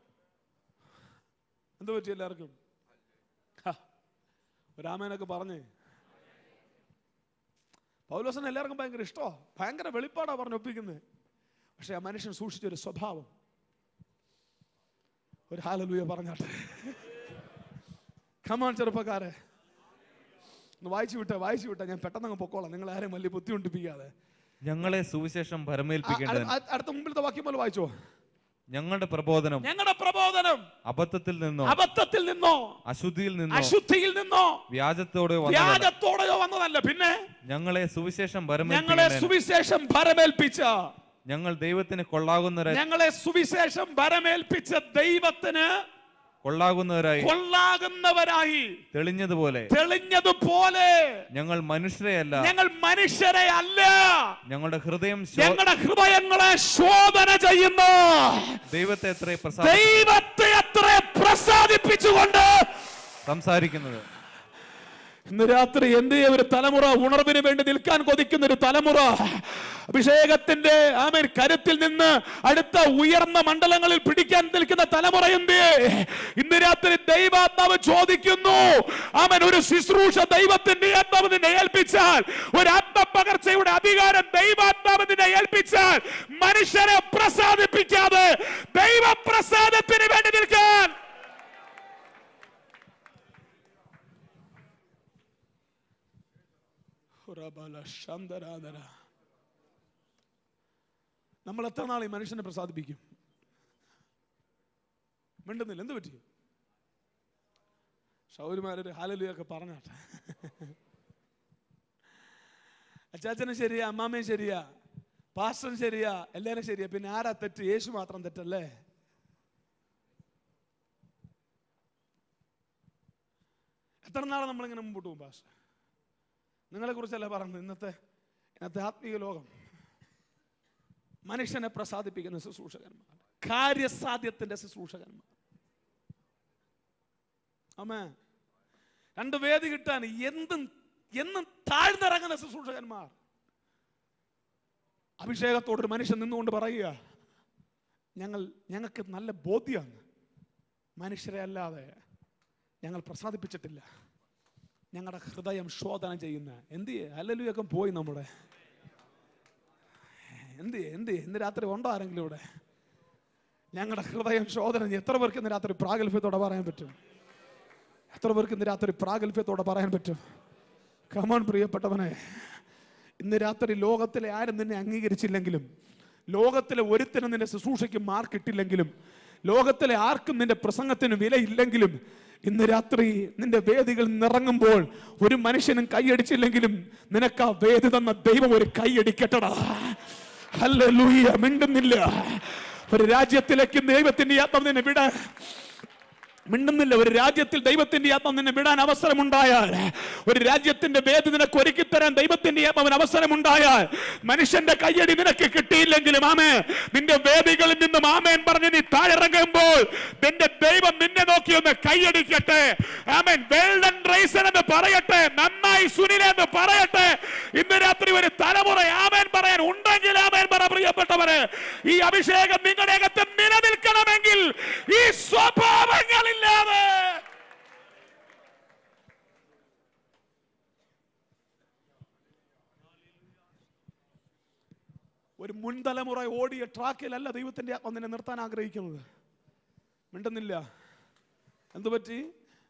എന്ത് പറ്റി എല്ലാവർക്കും ഹ, ഒരാമേനൊക്കെ പറഞ്ഞേ പൗലോസിന് എല്ലാവർക്കും ഭയങ്കര ഇഷ്ടമോ ഭയങ്കര വെളിപ്പാടാ പറഞ്ഞൊപ്പിക്കുന്നത് പക്ഷെ ആ മനുഷ്യൻ സൂക്ഷിച്ചൊരു സ്വഭാവം ഒരു ഹാലലൂയ പറഞ്ഞാട്ടെ കമാൻ ചെറുപ്പക്കാരെ ഒന്ന് വായിച്ചു വിട്ടെ വായിച്ചു വിട്ടെ ഞാൻ പെട്ടെന്ന് അങ്ങ് പൊക്കോളാം നിങ്ങൾ ആരെയും വലിയ ബുദ്ധിമുട്ടിപ്പിക്കാതെ ഞങ്ങളെ സുവിശേഷം ആ, ഭരമേൽപ്പിക്കേണ്ടതിന് അ- അ- അടുത്ത മുമ്പിലത്തെ വാക്യം പോലെ വായിച്ചോ ഞങ്ങളുടെ പ്രബോധനം ഞങ്ങളുടെ പ്രബോധനം അബദ്ധത്തിൽ നിന്നോ അബദ്ധത്തിൽ നിന്നോ അശുദ്ധിയിൽ നിന്നോ അശുദ്ധിയിൽ നിന്നോ വ്യാജത്തോടെ വന്നതല്ല വ്യാജത്തോടെയോ വന്നതല്ല പിന്നെ ഞങ്ങളെ സുവിശേഷം ഞങ്ങളെ ഭരമേൽപ്പിക്കേണ്ടതിന് സുവിശേഷം ഭരമേൽപ്പിച്ച ഞങ്ങൾ ദൈവത്തിന് കൊള്ളാകുന്നവരായി ഞങ്ങളെ സുവിശേഷം ഭരമേൽപ്പിച്ച ദൈവത്തിന് കൊള്ളാകുന്നവരായി കൊള്ളാകുന്നവരായി തെളിഞ്ഞതുപോലെ തെളിഞ്ഞതുപോലെ ഞങ്ങൾ മനുഷ്യരെയല്ല ഞങ്ങൾ മനുഷ്യരെ അല്ല ഞങ്ങളുടെ ഹൃദയം ശോ- ഞങ്ങളുടെ ഹൃദയങ്ങളെ ശോധന ചെയ്യുന്നു ദൈവത്തെ എത്ര പ്രസാദ ദൈവത്തെ അത്ര പ്രസാദിപ്പിച്ചുകൊണ്ട് സംസാരിക്കുന്നത് ഇന്ന് രാത്രി എന്തേ ഒരു തലമുറ ഉണർവിന് വേണ്ടി നിൽക്കാൻ കൊതിക്കുന്ന ഒരു തലമുറ അഭിഷേകത്തിന്റെ ആമേൻ കരുത്തിൽ നിന്ന് അടുത്ത ഉയർന്ന മണ്ഡലങ്ങളിൽ പിടിക്കാൻ നിൽക്കുന്ന തലമുറ എന്തേ ഇന്ന് രാത്രി ദൈവാത്മാവ് ചോദിക്കുന്നു ആമൻ ഒരു ശുശ്രൂഷ ദൈവത്തിന്റെ ആത്മാവ് നിന്നെ ഏൽപ്പിച്ചാൽ ഒരു ആത്മപകർച്ചയുടെ അധികാരം ദൈവാത്മാവ് നിന്നെ ഏൽപ്പിച്ചാൽ മനുഷ്യരെ പ്രസാദിപ്പിക്കാതെ ദൈവപ്രസാദത്തിന് വേണ്ടി നിൽക്കാൻ ഉറബല ശാന്തരാധര. നമ്മൾ എത്ര നാൾ ഈ മനുഷ്യനെ പ്രസാദിപ്പിക്കും മിണ്ടുന്നില്ല എന്ത് പറ്റി ഷൗരിമാരൊരു ഹാലലുയൊക്കെ പറഞ്ഞാട്ടെ അച്ചാച്ചനും ശരിയാ അമ്മാമ്മയും ശരിയാ പാസ്റ്ററും ശരിയാ എല്ലാരും ശരിയാ പിന്നെ ആരാ തെറ്റ് യേശു മാത്രം തെറ്റല്ലേ എത്ര നാളെ നമ്മളിങ്ങനെ മുമ്പോട്ട് പോകും പാസ്റ്റർ നിങ്ങളെ കുറിച്ചല്ല പറഞ്ഞത് ഇന്നത്തെ ഇന്നത്തെ ആത്മീയ ലോകം മനുഷ്യനെ പ്രസാദിപ്പിക്കുന്ന ശുശ്രൂഷകന്മാർ കാര്യസാധ്യത്തിന്റെ ശുശ്രൂഷകന്മാർ അമ്മേ രണ്ട് വേദി കിട്ടാൻ എന്തും എന്നും താഴ്ന്നിറങ്ങുന്ന ശുശ്രൂഷകന്മാർ അഭിഷേകത്തോടൊരു മനുഷ്യൻ നിന്നുകൊണ്ട് പറയുക ഞങ്ങൾ ഞങ്ങൾക്ക് നല്ല ബോധ്യമാണ് മനുഷ്യരെ അല്ലാതെ ഞങ്ങൾ പ്രസാദിപ്പിച്ചിട്ടില്ല ഞങ്ങളുടെ ഹൃദയം ശോധന ചെയ്യുന്ന എന്ത് അല്ലലുയൊക്കെ പോയി നമ്മുടെ എന്ത് എന്ത് ഇന്ന് രാത്രി ഉണ്ടോ ആരെങ്കിലും ഇവിടെ ഞങ്ങളുടെ ഹൃദയം ശോധന ചെയ്യും. എത്ര പേർക്ക് ഇന്ന് രാത്രി പ്രാഗൽഭ്യത്തോടെ പറയാൻ പറ്റും എത്ര പേർക്ക് ഇന്ന് രാത്രി പ്രാഗൽഭ്യത്തോടെ പറയാൻ പറ്റും കമാൻ പ്രിയപ്പെട്ടവനെ ഇന്ന് രാത്രി ലോകത്തിലെ ആരും നിന്നെ അംഗീകരിച്ചില്ലെങ്കിലും ലോകത്തിലെ ഒരുത്തിനും നിന്റെ ശുശ്രൂഷയ്ക്ക് മാർക്ക് ഇട്ടില്ലെങ്കിലും ലോകത്തിലെ ആർക്കും നിന്റെ പ്രസംഗത്തിന് വിലയില്ലെങ്കിലും ഇന്ന് രാത്രി നിന്റെ വേദികൾ നിറങ്ങുമ്പോൾ ഒരു മനുഷ്യനും കൈയടിച്ചില്ലെങ്കിലും നിനക്ക് ആ വേദി തന്ന ദൈവം ഒരു കൈയടിക്കട്ടടാ ഹല്ലേലൂയ മിണ്ടുന്നില്ല ഒരു രാജ്യത്തിലേക്ക് ദൈവത്തിന്റെ ആത്മാവ് നിന്നെ വിട മിണ്ടുന്നില്ല ഒരു രാജ്യത്തിൽ ദൈവത്തിന്റെ ആത്മ നിന്നെ വിടാൻ അവസരമുണ്ടായാൽ ഒരു രാജ്യത്തിന്റെ വേദി നിനക്ക് ഒരുക്കി തരാൻ ദൈവത്തിന്റെ ആത്മാവിന് അവസരമുണ്ടായാൽ മനുഷ്യന്റെ കയ്യടി നിനക്ക് കിട്ടിയില്ലെങ്കിലും ആമേ നിന്റെ വേദികളിൽ നിന്നും ആമേൻ പറഞ്ഞ് നീ താഴിറങ്ങുമ്പോൾ നിന്റെ ദൈവം നിന്നെ നോക്കി ഒന്ന് കൈയടിക്കട്ടെ ആമേൻ വെൽഡൻ റൈസൻ എന്ന് പറയട്ടെ നന്നായി സുനില എന്ന് പറയട്ടെ ഇന്ന് രാത്രി ഒരു തലമുറ ആമേൻ പറയാൻ ഉണ്ടെങ്കിൽ ആമേൻ പറ പ്രിയപ്പെട്ടവര് ഈ അഭിഷേകം നിങ്ങളുടെ അകത്ത് നിലനിൽക്കണമെങ്കിൽ ഈ സ്വഭാവങ്ങളില്ലാതെ ഒരു മുൻതലമുറ ഓടിയ ട്രാക്കിലല്ല ദൈവത്തിന്റെ ആത്മ നിന്നെ നിർത്താൻ ആഗ്രഹിക്കുന്നത് മിണ്ടുന്നില്ല എന്തു പറ്റി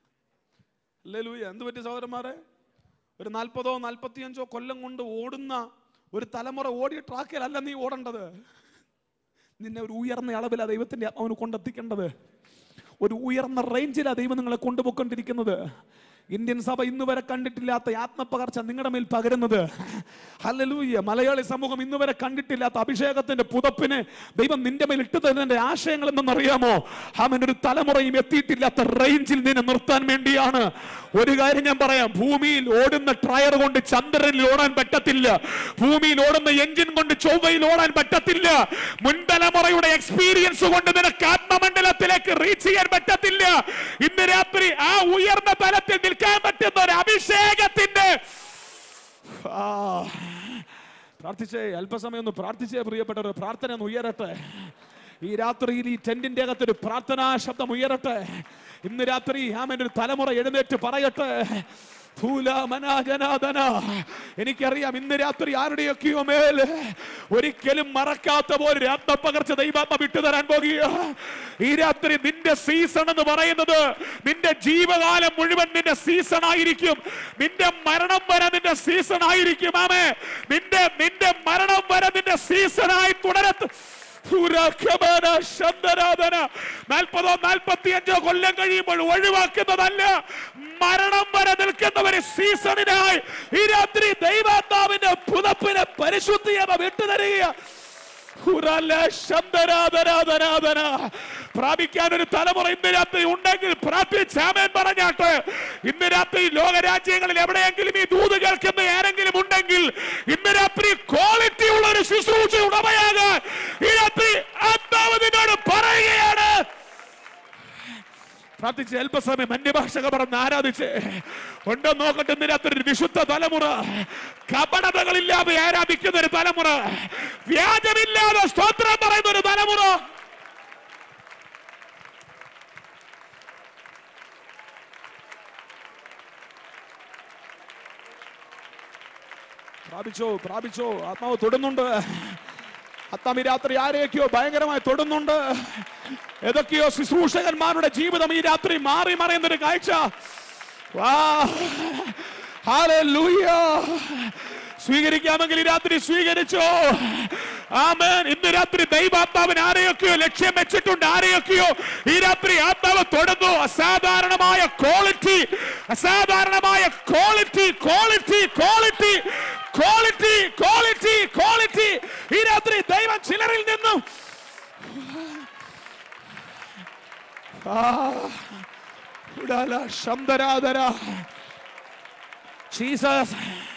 ലൂയ എന്തു പറ്റി സഹോദരന്മാരെ ഒരു നാൽപ്പതോ നാൽപ്പത്തിയഞ്ചോ കൊല്ലം കൊണ്ട് ഓടുന്ന ഒരു തലമുറ ഓടിയ ട്രാക്കിലല്ല നീ ഓടേണ്ടത് നിന്നെ ഒരു ഉയർന്ന അളവിലാണ് ദൈവത്തിന്റെ ആത്മാവിന് കൊണ്ടെത്തിക്കേണ്ടത് ഒരു ഉയർന്ന റേഞ്ചിലാണ് ദൈവം നിങ്ങളെ കൊണ്ടുപോയിക്കൊണ്ടിരിക്കുന്നത് ഇന്ത്യൻ സഭ ഇന്ന് വരെ കണ്ടിട്ടില്ലാത്ത ആത്മപകർച്ച നിങ്ങളുടെ മേൽ പകരുന്നത് ഹല്ലേലൂയ മലയാളി സമൂഹം ഇന്ന് വരെ കണ്ടിട്ടില്ലാത്ത അഭിഷേകത്തിന്റെ പുതപ്പിന് ദൈവം നിന്റെ മേൽ ഇട്ടു തരുന്നതിന്റെ ആശയങ്ങൾ എന്തെന്നറിയാമോ അവൻ ഒരു തലമുറയും എത്തിയിട്ടില്ലാത്ത റേഞ്ചിൽ നിന്നെ നിർത്താൻ വേണ്ടിയാണ് ഒരു കാര്യം ഞാൻ പറയാം ഭൂമിയിൽ ഓടുന്ന ടയർ കൊണ്ട് ചന്ദ്രനിൽ ഓടാൻ പറ്റത്തില്ല ഭൂമിയിൽ ഓടുന്ന എഞ്ചിൻ കൊണ്ട് ചൊവ്വയിൽ ഓടാൻ പറ്റത്തില്ല മുൻതലമുറയുടെ എക്സ്പീരിയൻസ് കൊണ്ട് നിനക്ക് ആത്മമണ്ഡലത്തിലേക്ക് റീച്ച് ചെയ്യാൻ പറ്റത്തില്ല ഇന്ന് രാത്രി ആ ഉയർന്ന തലത്തിൽ നിൽക്കാൻ പറ്റുന്ന ഒരു അഭിഷേകത്തിന്റെ ആ, പ്രാർത്ഥിച്ചേ അല്പസമയം ഒന്ന് പ്രാർത്ഥിച്ചേ പ്രിയപ്പെട്ടവർ പ്രാർത്ഥന ഒന്ന് ഉയരട്ടെ ഈ രാത്രിയിൽ ഈ ടെന്റിന്റെ അകത്തൊരു പ്രാർത്ഥനാ ശബ്ദം ഉയരട്ടെ ഇന്ന് രാത്രി ആമൻ ഒരു തലമുറ എഴുന്നേറ്റ് പറയട്ടെ ഭൂല മനാജനാദന. എനിക്കറിയാം ഇന്ന് രാത്രി ആരുടെയൊക്കെയോ മേൽ ഒരിക്കലും മറക്കാത്ത പോലെ ആത്മപകർച്ച ദൈവാത്മ വിട്ടുതരാൻ പോകുക ഈ രാത്രി നിന്റെ സീസൺ എന്ന് പറയുന്നത് നിന്റെ ജീവകാലം മുഴുവൻ നിന്റെ സീസൺ ആയിരിക്കും നിന്റെ മരണം വരെ നിന്റെ സീസൺ ആയിരിക്കും ആമേ നിന്റെ നിന്റെ മരണം വരെ നിന്റെ സീസണായി തുടരത്ത് പുരാഖ്യമാന ശബ്ദരാധന നാൽപ്പതോ നാൽപ്പത്തിയഞ്ചോ കൊല്ലം കഴിയുമ്പോൾ ഒഴിവാക്കുന്നതല്ല മരണം വരെ നിൽക്കുന്ന ഒരു സീസണിനായി ഈ രാത്രി ദൈവാത്മാവിന്റെ പുതപ്പിനെ പരിശുദ്ധിയവ വിട്ടുതരിക ഉരല ശബ്ദരാധനാധനാധന. പ്രാപിക്കാൻ ഒരു തലമുറ ഇന്ന് രാത്രി ഉണ്ടെങ്കിൽ പ്രാർത്ഥിച്ചാമേൻ പറഞ്ഞാട്ട് ഇന്ന് രാത്രി ലോകരാജ്യങ്ങളിൽ എവിടെയെങ്കിലും ഈ ദൂത് കേൾക്കുന്ന ആരെങ്കിലും ഉണ്ടെങ്കിൽ ഇന്ന് രാത്രി ക്വാളിറ്റി ഉള്ള ഒരു ശുശ്രൂഷ ഉടമയാകാൻ ഈ രാത്രി ആത്മാവ് നിന്നോട് പറയുകയാണ് പ്രാർത്ഥിച്ച് അല്പസമയം അന്യഭാഷക പറഞ്ഞ് ആരാധിച്ച് ഉണ്ടോ നോക്കട്ടെ ഇന്ന് രാത്രി ഒരു വിശുദ്ധ തലമുറ കപടതകളില്ലാതെ ആരാധിക്കുന്ന ഒരു തലമുറ വ്യാജമില്ലാതെ സ്തോത്രം പറയുന്ന ഒരു തലമുറ പ്രാപിച്ചോ പ്രാപിച്ചോ ആത്മാവ് തൊടുന്നുണ്ട് ആത്മാവ് ഈ രാത്രി ആരെയൊക്കെയോ ഭയങ്കരമായി തൊടുന്നുണ്ട് ഏതൊക്കെയോ ശുശ്രൂഷകന്മാരുടെ ജീവിതം ഈ രാത്രി മാറി മറയുന്ന ഒരു കാഴ്ച വാ ഹല്ലേലൂയ സ്വീകരിക്കാമെങ്കിൽ ഈ രാത്രി സ്വീകരിച്ചോ ആമേൻ ഇന്ന് രാത്രി ദൈവാത്മാവിന് ആരെയൊക്കെയോ ലക്ഷ്യം വെച്ചിട്ടുണ്ട് ആരെയൊക്കെയോ ഈ രാത്രി ആത്മാവ് തൊടുന്നു അസാധാരണമായ ക്വാളിറ്റി അസാധാരണമായ quality quality quality quality quality quality ഈ രാത്രി ദൈവം ചിലരിൽ നിന്നും ആ, ഉടാല ശബ്ദരാധര ജീസസ്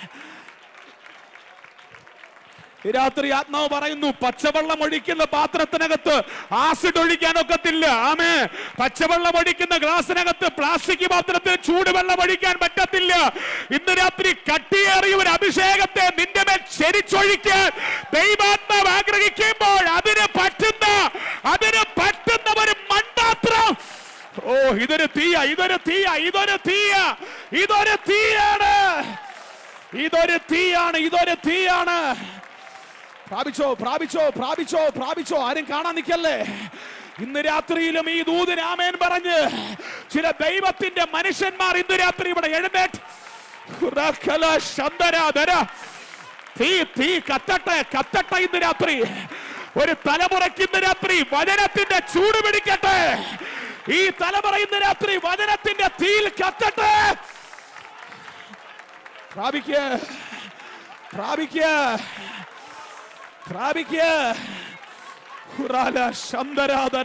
ഈ രാത്രി ആത്മാവ് പറയുന്നു പച്ചവെള്ളം ഒഴിക്കുന്ന പാത്രത്തിനകത്ത് ആസിഡ് ഒഴിക്കാൻ ഒക്കത്തില്ല ആമേ പച്ചവെള്ളം ഒഴിക്കുന്ന ഗ്ലാസിനകത്ത് പ്ലാസ്റ്റിക് പാത്രത്തിൽ ചൂടുവെള്ളം ഒഴിക്കാൻ പറ്റത്തില്ല ഇന്ന് രാത്രി കട്ടിയേറിയ ഒരു അഭിഷേകത്തെ നിന്റെ മേൽ ചെരിച്ചൊഴിക്കാൻ ദൈവാത്മാവ് ആഗ്രഹിക്കുമ്പോൾ അതിന് പറ്റുന്ന അതിന് പറ്റുന്ന ഒരു മൺപാത്രം ഓ ഇതൊരു തീയ ഇതൊരു തീയ ഇതൊരു തീയ ഇതൊരു തീയാണ് ഇതൊരു തീയാണ് ഇതൊരു തീയാണ് പ്രാപിച്ചോ പ്രാപിച്ചോ പ്രാപിച്ചോ പ്രാപിച്ചോ ആരും കാണാൻ നിൽക്കല്ലേ ഇന്ന് രാത്രിയിലും ഈ ദൂത് രാമേൻ പറഞ്ഞ് ചില ദൈവത്തിന്റെ മനുഷ്യന്മാർ ഇന്ന് രാത്രി ഇവിടെ എഴുന്നേറ്റ് ഉറക്കല ശന്തരാധര. തീ തീ കത്തട്ടെ കത്തട്ടെ ഇന്ന് രാത്രി ഒരു തലമുറയ്ക്ക് ഇന്ന് രാത്രി വചനത്തിന്റെ ചൂട് പിടിക്കട്ടെ ഈ തലമുറ ഇന്ന് രാത്രി വചനത്തിന്റെ തീയിൽ കത്തട്ടെ പ്രാപിക്ക പ്രാപിക്ക പ്രാപിക്ക ഹുറാല ശന്തരാധര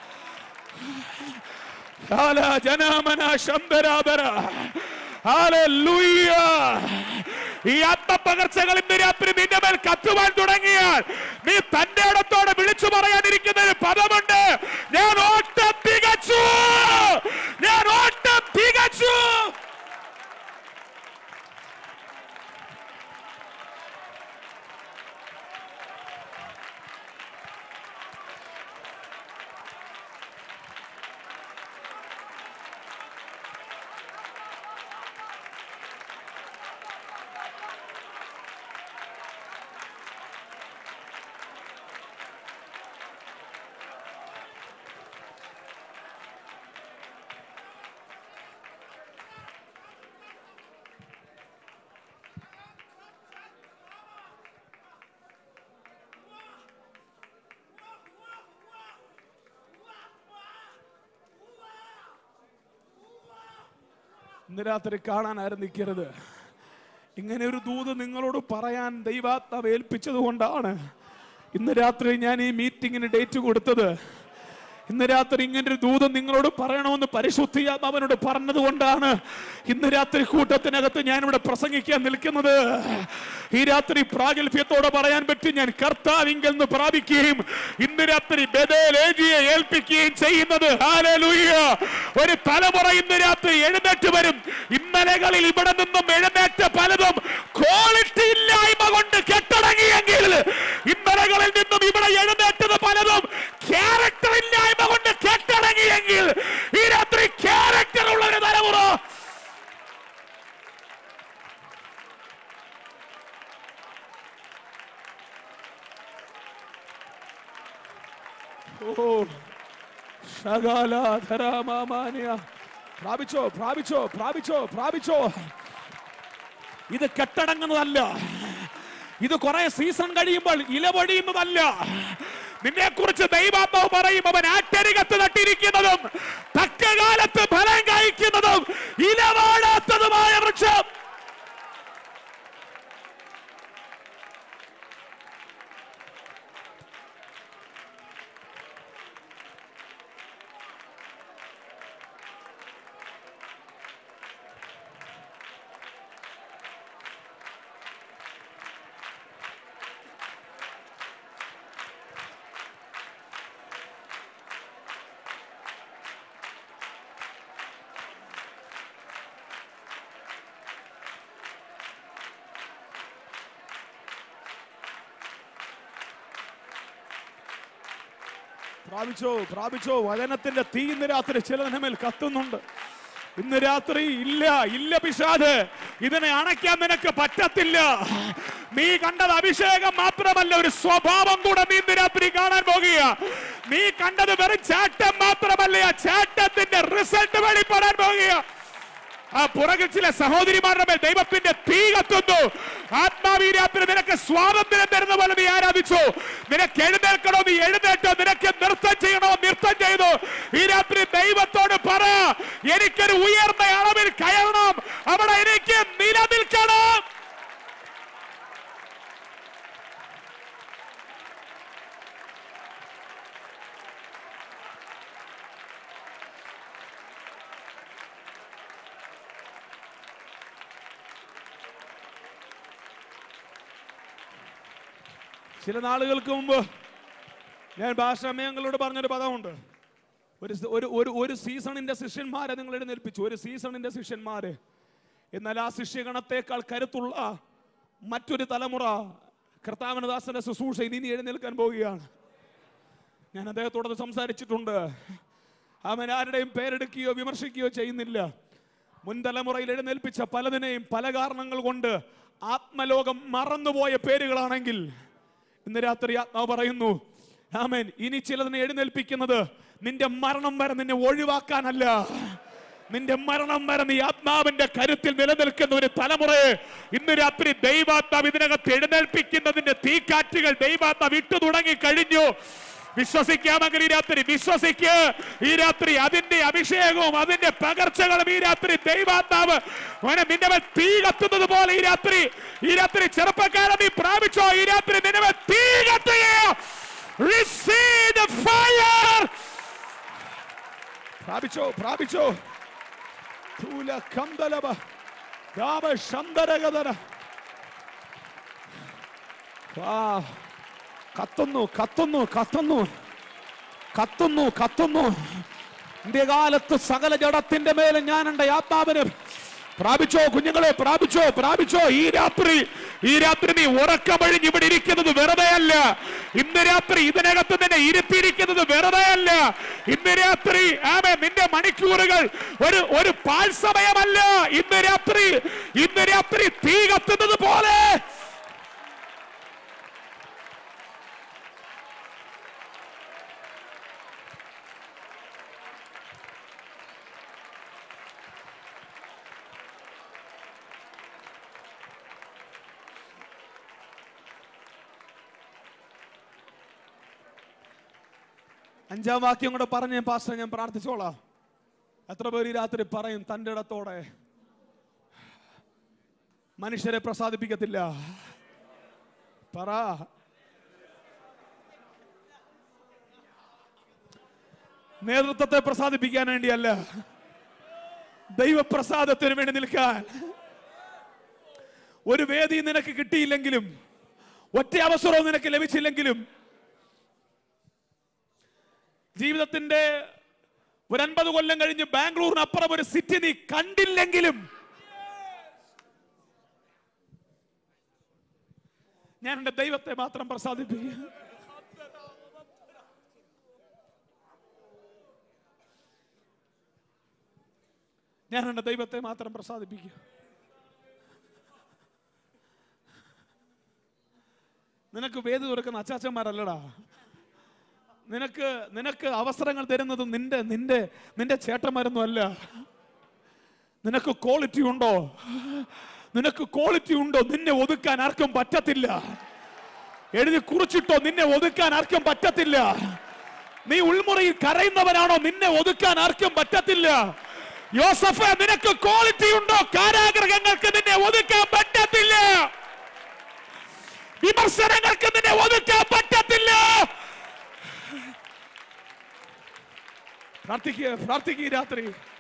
ഹാല ജനാമന ശന്തരാധര ഹല്ലേലൂയ ഈ ആത്മപകർച്ചകൾ ഇന്ന് രാത്രി നിന്റെ മേൽ കത്തുവാൻ തുടങ്ങിയാൽ നീ തന്റെ ഇടത്തോടെ വിളിച്ചു പറയാനിരിക്കുന്ന ഒരു പദമുണ്ട് ഞാൻ ഓട്ടം തികച്ചു ഞാൻ ഓട്ടം തികച്ചു ഇന്ന് രാത്രി കാണാൻ ആരംഭിക്കരുത് ഇങ്ങനെ ഒരു ദൂത് നിങ്ങളോട് പറയാൻ ദൈവാത്മാവ് ഏൽപ്പിച്ചത് കൊണ്ടാണ് ഇന്ന് രാത്രി ഞാൻ ഈ മീറ്റിങ്ങിന് ഡേറ്റ് കൊടുത്തത് ഇന്ന് രാത്രി ഇങ്ങനെ ഒരു ദൂതം നിങ്ങളോട് പറയണമെന്ന് പരിശുദ്ധിയാത്മാവനോട് പറഞ്ഞത് കൊണ്ടാണ് ഇന്ന് രാത്രി കൂട്ടത്തിനകത്ത് ഞാൻ ഇവിടെ പ്രസംഗിക്കാൻ നിൽക്കുന്നത് ഈ രാത്രി പ്രാഗൽഭ്യത്തോടെ പറയാൻ പറ്റും ഞാൻ കർത്താവിങ്കൽ നിന്ന് പ്രാപിക്കുകയും ഇന്ന് രാത്രി ബദലേജിയെ ഏൽപ്പിക്കുകയും ചെയ്യുന്നത് ഹല്ലേലൂയ. ഒരു തലമുറ ഇന്ന് രാത്രി എഴുന്നേറ്റ് വരും ഇന്നലകളിൽ ഇവിടെ നിന്നും എഴുന്നേറ്റ പലതും ക്വാളിറ്റി ഇല്ലായ്മ കൊണ്ട് കെട്ടടങ്ങിയെങ്കിൽ ഇന്നലകളിൽ നിന്നും ഇവിടെ എഴുന്നേറ്റത് പലതും ക്യാരക്ടർ ഇല്ലായ്മ കൊണ്ട് കെട്ടടങ്ങിയെങ്കിൽ ഈ രാത്രി ക്യാരക്ടർ ഉള്ള ഒരു തലമുറ ഓ ശകാലാധരാമാമാന്യ പ്രാപിച്ചോ പ്രാപിച്ചോ പ്രാപിച്ചോ പ്രാപിച്ചോ ഇത് കെട്ടടങ്ങുന്നതല്ല ഇത് കുറെ സീസൺ കഴിയുമ്പോൾ ഇലപൊഴിയുന്നതല്ല നിന്നെ കുറിച്ച് ദൈവാത്മാവ് പറയും അവൻ ആറ്റരികത്ത് നട്ടിരിക്കുന്നതും തക്ക കാലത്ത് ഫലം കഴിക്കുന്നതും ഇലവാടാത്തതുമായ വൃക്ഷം പ്രാപിച്ചോ പ്രാപിച്ചോ വചനത്തിന്റെ തീ ഇന്ന് രാത്രി ചിലതിന് മേൽ കത്തുന്നുണ്ട് ഇന്ന് രാത്രി ഇല്ല ഇല്ല പിശാദ് ഇതിനെ അണയ്ക്കാൻ നിനക്ക് പറ്റത്തില്ല നീ കണ്ടത് അഭിഷേകം മാത്രമല്ല ഒരു സ്വഭാവം കൂടെ നീ ഇന്ന് രാത്രി കാണാൻ പോകുക നീ കണ്ടത് വെറും ചാട്ടം മാത്രമല്ല ആ ചാട്ടത്തിന്റെ റിസൾട്ട് വെളിപ്പെടാൻ പോകുക ആ പുറകിൽ ചില സഹോദരിമാരുടെ മേൽ ദൈവത്തിന്റെ തീ കത്തുന്നു ആത്മാവീ രാത്രി നിനക്ക് സ്വാതന്ത്ര്യം തരുന്ന പോലെ നീ ആരാധിച്ചു നിനക്ക് എഴുന്നേൽക്കണോ നീ എഴുന്നേറ്റോ നിനക്ക് നൃത്തം ചെയ്യണോ നൃത്തം ചെയ്തു ഈ രാത്രി ദൈവത്തോട് പറ എനിക്കൊരു ഉയർന്ന അളവിൽ കയറണം അവിടെ എനിക്ക് നിലനിൽക്കണം ചില നാളുകൾക്ക് മുമ്പ് ഞാൻ ഭാഷാമയങ്ങളോട് പറഞ്ഞൊരു പദമുണ്ട് ഒരു സ- ഒരു ഒരു ഒരു സീസണിന്റെ ശിഷ്യന്മാരെ നിങ്ങൾ എഴുന്നേൽപ്പിച്ചു ഒരു സീസണിന്റെ ശിഷ്യന്മാര് എന്നാൽ ആ ശിഷ്യഗണത്തേക്കാൾ കരുത്തുള്ള മറ്റൊരു തലമുറ കർത്താവനദാസന്റെ ശുശ്രൂഷ ഇനി ഇനി എഴുന്നേൽക്കാൻ പോവുകയാണ് ഞാൻ അദ്ദേഹത്തോട് അത് സംസാരിച്ചിട്ടുണ്ട് അവൻ ആരുടെയും പേരെടുക്കുകയോ വിമർശിക്കുകയോ ചെയ്യുന്നില്ല മുൻ തലമുറയിൽ എഴുന്നേൽപ്പിച്ച പലതിനെയും പല കാരണങ്ങൾ കൊണ്ട് ആത്മലോകം മറന്നുപോയ പേരുകളാണെങ്കിൽ ഇന്ന് രാത്രി ആത്മാവ് പറയുന്നു ആമേൻ ഇനി ചിലതിനെ എഴുന്നേൽപ്പിക്കുന്നത് നിന്റെ മരണം വരെ നിന്നെ ഒഴിവാക്കാനല്ല നിന്റെ മരണം വരെ നീ ആത്മാവിന്റെ കരുത്തിൽ നിലനിൽക്കുന്ന ഒരു തലമുറയെ ഇന്ന് രാത്രി ദൈവാത്മാവ് ഇതിനകത്ത് എഴുന്നേൽപ്പിക്കുന്നതിന്റെ തീക്കാറ്റുകൾ ദൈവാത്മാവ് ഇട്ടു തുടങ്ങി കഴിഞ്ഞു വിശ്വസിക്കാമെങ്കിൽ ഈ രാത്രി വിശ്വസിക്ക് ഈ രാത്രി അതിന്റെ അഭിഷേകവും അതിന്റെ പകർച്ചകളും ഈ രാത്രി ദൈവാത്മാവ് മോനെ നിന്റെ മേൽ തീ കത്തുന്നത് പോലെ ഈ രാത്രി ഈ രാത്രി ചെറുപ്പക്കാരൻ നീ പ്രാപിച്ചോ ഈ രാത്രി നിന്റെ മേൽ തീ കത്തുകയോ Receive the fire. പ്രാപിച്ചോ പ്രാപിച്ചോ തൂല കന്തലബ രാമ ശന്തരഗതര ആ കത്തുന്നു കത്തുന്നു കത്തുന്നു കത്തുന്നു കത്തുന്നു ഇന്ത്യ കാലത്ത് സകല ജഡത്തിന്റെ മേലെ ഞാൻ എന്റെ ആത്മാവിന് പ്രാപിച്ചോ കുഞ്ഞുങ്ങളെ പ്രാപിച്ചോ പ്രാപിച്ചോ ഈ രാത്രി ഈ രാത്രി നീ ഉറക്കമഴിഞ്ഞ് ഇവിടെ ഇരിക്കുന്നത് വെറുതെയല്ല ഇന്ന് രാത്രി ഇതിനകത്ത് നിന്നെ ഇരുത്തിയിരിക്കുന്നത് വെറുതെയല്ല ഇന്ന് രാത്രി ആമേ നിന്റെ മണിക്കൂറുകൾ ഒരു ഒരു പാൽ സമയമല്ല ഇന്ന് രാത്രി ഇന്ന് രാത്രി തീ കത്തുന്നത് പോലെ അഞ്ചാം വാക്യം കൂടെ പറഞ്ഞ് പാസ്റ്റർ ഞാൻ പ്രാർത്ഥിച്ചോളാം എത്ര പേര് ഈ രാത്രി പറയും തൻ്റെ ഇടത്തോടെ മനുഷ്യരെ പ്രസാദിപ്പിക്കത്തില്ല പറ നേതൃത്വത്തെ പ്രസാദിപ്പിക്കാൻ വേണ്ടിയല്ല ദൈവപ്രസാദത്തിന് വേണ്ടി നിൽക്കാൻ ഒരു വേദി നിനക്ക് കിട്ടിയില്ലെങ്കിലും ഒറ്റ അവസരവും നിനക്ക് ലഭിച്ചില്ലെങ്കിലും ജീവിതത്തിന്റെ ഒരു അൻപത് കൊല്ലം കഴിഞ്ഞ് ബാംഗ്ലൂരിന് അപ്പുറം ഒരു സിറ്റി നീ കണ്ടില്ലെങ്കിലും ഞാൻ എന്റെ ദൈവത്തെ മാത്രം പ്രസാദിപ്പിക്കുക ഞാൻ എന്റെ ദൈവത്തെ മാത്രം പ്രസാദിപ്പിക്കുക നിനക്ക് വേദി തുറക്കുന്ന അച്ചാച്ചന്മാരല്ലടാ നിനക്ക് നിനക്ക് അവസരങ്ങൾ തരുന്നത് നിന്റെ നിന്റെ നിന്റെ ചേട്ടന്മാരൊന്നും അല്ല നിനക്ക് ക്വാളിറ്റി ഉണ്ടോ നിനക്ക് ക്വാളിറ്റി ഉണ്ടോ നിന്നെ ഒതുക്കാൻ ആർക്കും പറ്റത്തില്ല എഴുതി കുറിച്ചിട്ടോ നിന്നെ ഒതുക്കാൻ ആർക്കും പറ്റത്തില്ല നീ ഉൾമുറയിൽ കരയുന്നവനാണോ നിന്നെ ഒതുക്കാൻ ആർക്കും പറ്റത്തില്ല യോസഫ് നിനക്ക് ക്വാളിറ്റി ഉണ്ടോ കാരാഗ്രഹങ്ങൾക്ക് നിന്നെ ഒതുക്കാൻ പറ്റത്തില്ല വിമർശനങ്ങൾക്ക് നിന്നെ ഒതുക്കാൻ പറ്റത്തില്ല പ്രാർത്ഥിക്കുക പ്രാർത്ഥിക്കുക ഈ രാത്രി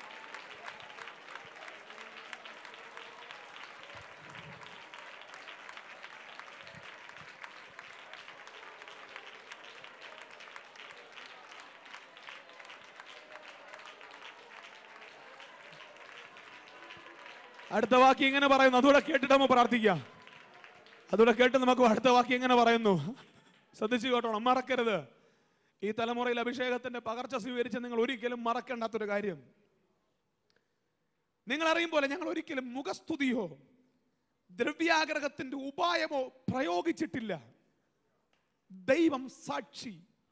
അടുത്ത വാക്യം ഇങ്ങനെ പറയുന്നു അതുകൂടെ കേട്ടിട്ട് നമുക്ക് പ്രാർത്ഥിക്കാം അതുകൂടെ കേട്ട് നമുക്ക് അടുത്ത വാക്യം ഇങ്ങനെ പറയുന്നു ശ്രദ്ധിച്ചു കേട്ടോണം മറക്കരുത് ഈ തലമുറയിൽ അഭിഷേകത്തിന്റെ പകർച്ച സ്വീകരിച്ച് നിങ്ങൾ ഒരിക്കലും മറക്കേണ്ടാത്തൊരു കാര്യം നിങ്ങൾ അറിയും പോലെ ഞങ്ങൾ ഒരിക്കലും മുഖസ്തുതിയോ ദ്രവ്യാഗ്രഹത്തിന്റെ ഉപായമോ പ്രയോഗിച്ചിട്ടില്ല ദൈവം സാക്ഷി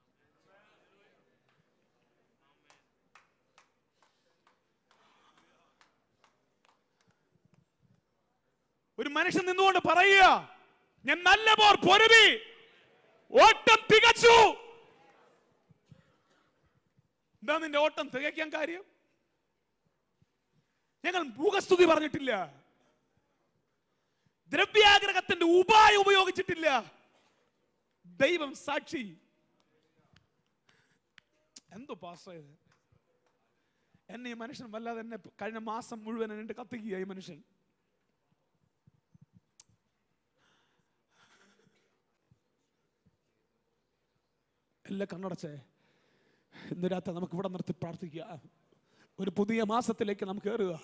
ഒരു മനുഷ്യൻ നിന്നുകൊണ്ട് പറയുക ഞാൻ നല്ല പോർ പൊരുതി ഓട്ടം തികച്ചു എന്താ നിന്റെ ഓട്ടം തികയ്ക്കാൻ കാര്യം ഞങ്ങൾ മുഖസ്തുതി പറഞ്ഞിട്ടില്ല ദ്രവ്യാഗ്രഹത്തിന്റെ ഉപായം ഉപയോഗിച്ചിട്ടില്ല ദൈവം സാക്ഷി എന്തോ പാസ്സായത് എന്നെ ഈ മനുഷ്യൻ വല്ലാതെ എന്നെ കഴിഞ്ഞ മാസം മുഴുവൻ എന്നെ കത്തിക്കുക ഈ മനുഷ്യൻ എല്ലാം കണ്ണടച്ചേ ഇന്ന് രാത്രി നമുക്ക് ഇവിടെ നിർത്തി പ്രാർത്ഥിക്കുക ഒരു പുതിയ മാസത്തിലേക്ക് നമുക്ക് കയറുക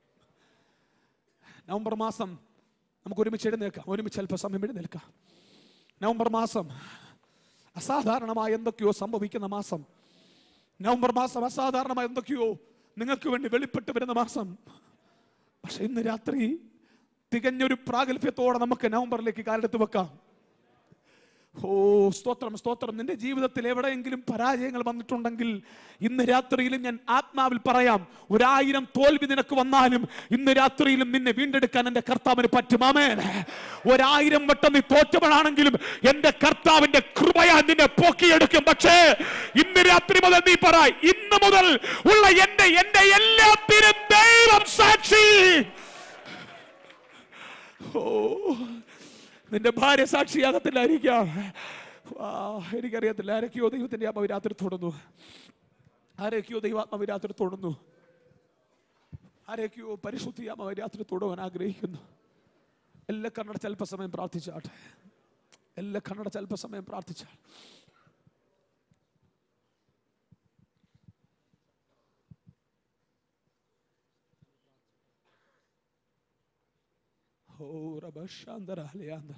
നവംബർ മാസം നമുക്ക് ഒരുമിച്ച് എഴുന്നേൽക്കാം ഒരുമിച്ച് അല്പ സമയം എഴുന്നേൽക്കാം നവംബർ മാസം അസാധാരണമായ എന്തൊക്കെയോ സംഭവിക്കുന്ന മാസം നവംബർ മാസം അസാധാരണമായ എന്തൊക്കെയോ നിങ്ങൾക്ക് വേണ്ടി വെളിപ്പെട്ട് വരുന്ന മാസം പക്ഷെ ഇന്ന് രാത്രി തികഞ്ഞൊരു പ്രാഗൽഭ്യത്തോടെ നമുക്ക് നവംബറിലേക്ക് കാലെടുത്ത് വെക്കാം ഓ സ്തോത്രം സ്തോത്രം നിന്റെ ജീവിതത്തിൽ എവിടെയെങ്കിലും പരാജയങ്ങൾ വന്നിട്ടുണ്ടെങ്കിൽ ഇന്ന് രാത്രിയിലും ഞാൻ ആത്മാവിൽ പറയാം ഒരായിരം തോൽവി നിനക്ക് വന്നാലും ഇന്ന് രാത്രിയിലും നിന്നെ വീണ്ടെടുക്കാൻ എന്റെ കർത്താവിന് പറ്റുമാമേ ഒരായിരം വട്ടം നീ തോറ്റവനാണെങ്കിലും എന്റെ കർത്താവിന്റെ കൃപയാ നിന്നെ പോക്കിയെടുക്കും പക്ഷേ ഇന്ന് രാത്രി മുതൽ നീ പറ ഇന്ന് മുതൽ ഉള്ള എന്റെ എന്റെ എല്ലാത്തിനും ദൈവം സാക്ഷി ഓ നിന്റെ ഭാര്യ സാക്ഷിയാകത്തില്ലായിരിക്കാം ആ, എനിക്കറിയത്തില്ല ആരൊക്കെയോ ദൈവത്തിന്റെ ആത്മാവ് രാത്രി തൊടുന്നു ആരൊക്കെയോ ദൈവാത്മാവ് രാത്രി തൊടുന്നു ആരൊക്കെയോ പരിശുദ്ധി ആത്മാവ് രാത്രി തൊടുവാൻ ആഗ്രഹിക്കുന്നു എല്ലാ കണ്ണട അല്പസമയം പ്രാർത്ഥിച്ചാട്ടെ എല്ലാ കണ്ണട അല്പസമയം പ്രാർത്ഥിച്ചാൽ ഓ റബശാന്തര ഹലയാന്തര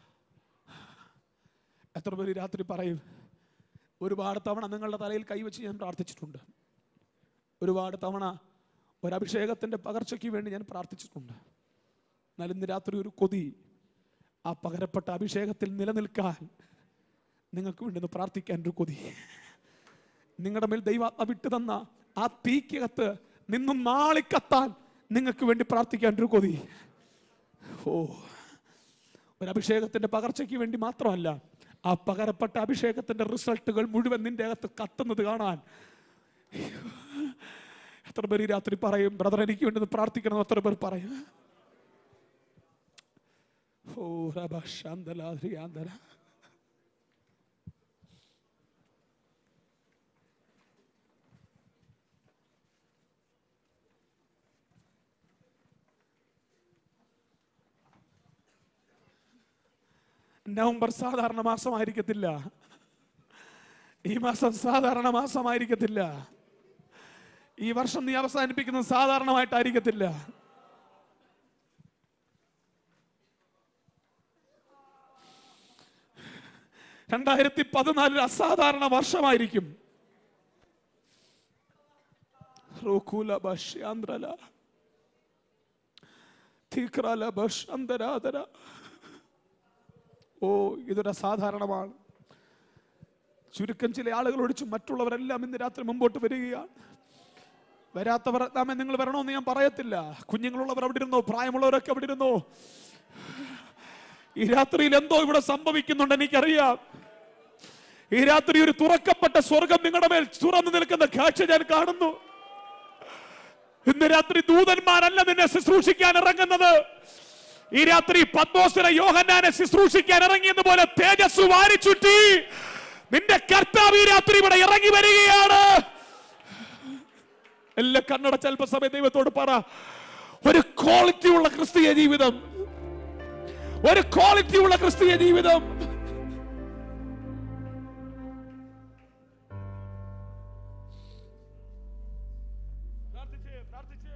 എത്ര പേര് രാത്രി പറയും ഒരുപാട് തവണ നിങ്ങളുടെ തലയിൽ കൈവച്ച് ഞാൻ പ്രാർത്ഥിച്ചിട്ടുണ്ട് ഒരുപാട് തവണ ഒരഭിഷേകത്തിൻ്റെ പകർച്ചയ്ക്ക് വേണ്ടി ഞാൻ പ്രാർത്ഥിച്ചിട്ടുണ്ട് എന്നാൽ ഇന്ന് രാത്രി ഒരു കൊതി ആ പകരപ്പെട്ട അഭിഷേകത്തിൽ നിലനിൽക്കാൻ നിങ്ങൾക്ക് വേണ്ടി ഒന്ന് പ്രാർത്ഥിക്കാൻ ഒരു കൊതി നിങ്ങളുടെ മേൽ ദൈവാത്മ വിട്ടു തന്ന ആ തീക്കകത്ത് നിന്നും നാളിക്കത്താൻ നിങ്ങൾക്ക് വേണ്ടി പ്രാർത്ഥിക്കാൻ ഒരു കൊതി ഓ ഒരു അഭിഷേകത്തിന്റെ പകർച്ചയ്ക്ക് വേണ്ടി മാത്രമല്ല ആ പകരപ്പെട്ട അഭിഷേകത്തിന്റെ റിസൾട്ടുകൾ മുഴുവൻ നിന്റെ അകത്ത് കത്തുന്നത് കാണാൻ എത്ര പേര് ഈ രാത്രി പറയും ബ്രദർ എനിക്ക് വേണ്ടി ഒന്ന് പ്രാർത്ഥിക്കണം എത്ര പേർ പറയും ഓ റബ ശാന്തലാദ്രിയാന്തര നവംബർ സാധാരണ മാസമായിരിക്കത്തില്ല ഈ മാസം സാധാരണ മാസമായിരിക്കത്തില്ല ഈ വർഷം നീ അവസാനിപ്പിക്കുന്നത് സാധാരണമായിട്ടായിരിക്കത്തില്ല രണ്ടായിരത്തി പതിനാലിൽ അസാധാരണ വർഷമായിരിക്കും റോക്കൂല ബഷ്യാന്ത്രല തീക്രാല ബഷന്തരാതര ഓ ഇതൊരു അസാധാരണമാണ് ചുരുക്കം ചില ആളുകൾ ഒഴിച്ച് മറ്റുള്ളവരെല്ലാം ഇന്ന് രാത്രി മുമ്പോട്ട് വരികയാണ് വരാത്തവർ നാമെ നിങ്ങൾ വരണമെന്ന് ഞാൻ പറയത്തില്ല കുഞ്ഞുങ്ങളുള്ളവർ അവിടെ ഇരുന്നോ പ്രായമുള്ളവരൊക്കെ അവിടെ ഇരുന്നോ ഈ രാത്രിയിൽ എന്തോ ഇവിടെ സംഭവിക്കുന്നുണ്ട് എനിക്കറിയാം ഈ രാത്രി ഒരു തുറക്കപ്പെട്ട സ്വർഗം നിങ്ങളുടെ മേൽ തുറന്നു നിൽക്കുന്ന കാഴ്ച ഞാൻ കാണുന്നു ഇന്ന് രാത്രി ദൂതന്മാരല്ല നിന്നെ ശുശ്രൂഷിക്കാൻ ഇറങ്ങുന്നത് ഈ രാത്രി പത്മോസിനെ യോഹന്നാനെ ശുശ്രൂഷിക്കാൻ ഇറങ്ങിയത് പോലെ തേജസ് വാരിച്ചുറ്റി നിന്റെ കർത്താവ് ഈ രാത്രി ഇവിടെ ഇറങ്ങി വരികയാണ് എല്ലാ കണ്ണടച്ച അല്പസമയം ദൈവത്തോട് പറ ഒരു ക്വാളിറ്റി ഉള്ള ക്രിസ്തീയ ജീവിതം ഒരു ക്വാളിറ്റി ഉള്ള ക്രിസ്തീയ ജീവിതം പ്രാർത്ഥിച്ചേ പ്രാർത്ഥിച്ചേ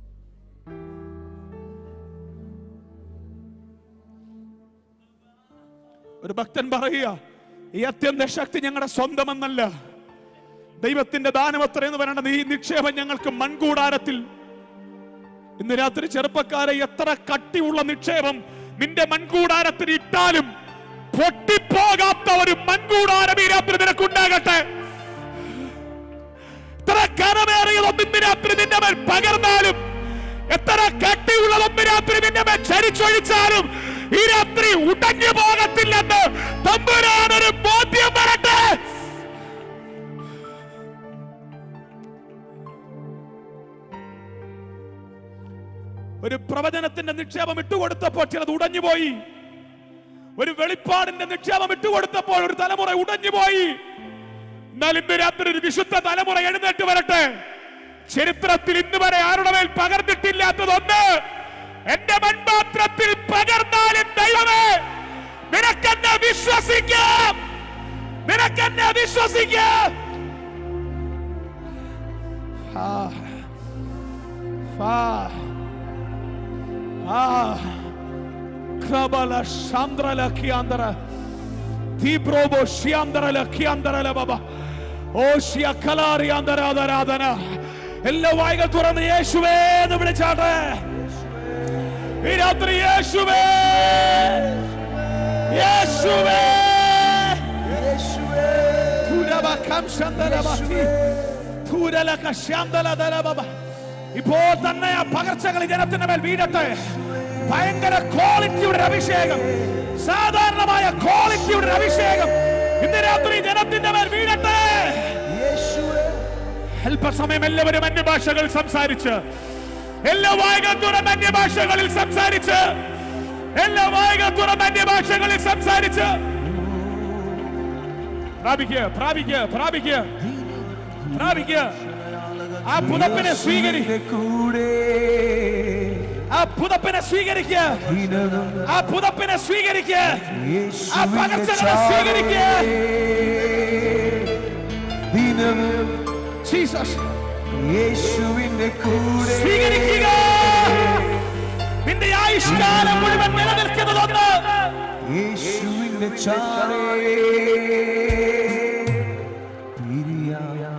ഒരു ഭക്തൻ പറയുക ഈ അത്യന്ത ശക്തി ഞങ്ങളുടെ സ്വന്തമെന്നല്ല ദൈവത്തിന്റെ ദാനമത്ര എന്ന് പറയേണ്ടത് ഈ നിക്ഷേപം ഞങ്ങൾക്ക് മൺകൂടാരത്തിൽ ഇന്ന് രാത്രി ചെറുപ്പക്കാരെ എത്ര കട്ടിയുള്ള നിക്ഷേപം നിന്റെ മൺകൂടാരത്തിൽ ഇട്ടാലും പൊട്ടിപ്പോകാത്ത ഒരു മൺകൂടാരം ഈ രാത്രി നിനക്കുണ്ടാകട്ടെ എത്ര കരമേറിയതൊന്നും ഇന്ന് രാത്രി നിന്റെ മേൽ പകർന്നാലും എത്ര കട്ടിയുള്ളതൊന്നും രാത്രി നിന്റെ മേൽ ചരിച്ചൊഴിച്ചാലും ഈ രാത്രി ഉടഞ്ഞു പോകത്തില്ലെന്ന് തമ്പുരാനൊരു ബോധ്യം വരട്ടെ ഒരു പ്രവചനത്തിന്റെ നിക്ഷേപം ഇട്ടുകൊടുത്തപ്പോൾ ചിലത് ഉടഞ്ഞുപോയി ഒരു വെളിപ്പാടിന്റെ നിക്ഷേപം ഇട്ടുകൊടുത്തപ്പോൾ ഒരു തലമുറ ഉടഞ്ഞുപോയി എന്നാൽ ഇന്ന് രാത്രി ഒരു വിശുദ്ധ തലമുറ എഴുന്നേറ്റ് വരട്ടെ ചരിത്രത്തിൽ ഇന്ന് വരെ ആരുടെ മേൽ പകർന്നിട്ടില്ലാത്തതൊന്ന് എന്റെ മൺപാത്രത്തിൽ പകർന്നാലും ദൈവമേ നിനക്കെന്നെ വിശ്വസിക്കാം നിനക്കെന്നെ വിശ്വസിക്കാം ആ ആ ആ Krabala Shandra Kiandra Tibrobo Shiandra Kiandra Baba ഓഷ്യ കലാറി ആരാധന എല്ലാ വായികൾ തുറന്ന് യേശുവേ എന്ന് വിളിച്ചാട്ടെ ഈ രാത്രി യേശുവേ യേശുവേ തുരബകം ശന്തരബത്തി തുരലക ശാന്തലതരബബ ഇപ്പോൾ തന്നെ ആ പകർച്ചകൾ ഈ ജനത്തിന്റെ മേൽ വീഴട്ടെ ഭയങ്കര ക്വാളിറ്റിയുടെ ഒരു അഭിഷേകം സാധാരണമായ ക്വാളിറ്റിയുടെ ഒരു അഭിഷേകം ഇന്ന് രാത്രി ജനത്തിന്റെ മേൽ വീഴട്ടെ അല്പസമയം എല്ലാവരും അന്യഭാഷകൾ സംസാരിച്ച് എല്ലാ വായകൾ തുറന്ന് അന്യഭാഷകളിൽ സംസാരിച്ച് എല്ലാ വായകൾ തുറന്ന് അന്യഭാഷകളിൽ സംസാരിച്ച് പ്രാപിക്കുക പ്രാപിക്കുക പ്രാപിക്കുക പ്രാപിക്കുക ആ പുതപ്പിനെ സ്വീകരി കൂടെ ആ പുതപ്പിനെ സ്വീകരിക്കുക ദിനവും ആ പുതപ്പിനെ സ്വീകരിക്കുക ആ യേശുവിന്റെ പകർച്ചകളെ സ്വീകരിക്കുക ദിനവും ജീസസ് യേശുവിന്റെ കൂടെ സ്വീകരിക്കുക നിന്റെ ആയുഷ്കാലം മുഴുവൻ നിലനിൽക്കുന്നതൊന്ന് യേശുവിന്റെ ചാരേ പിരിയാ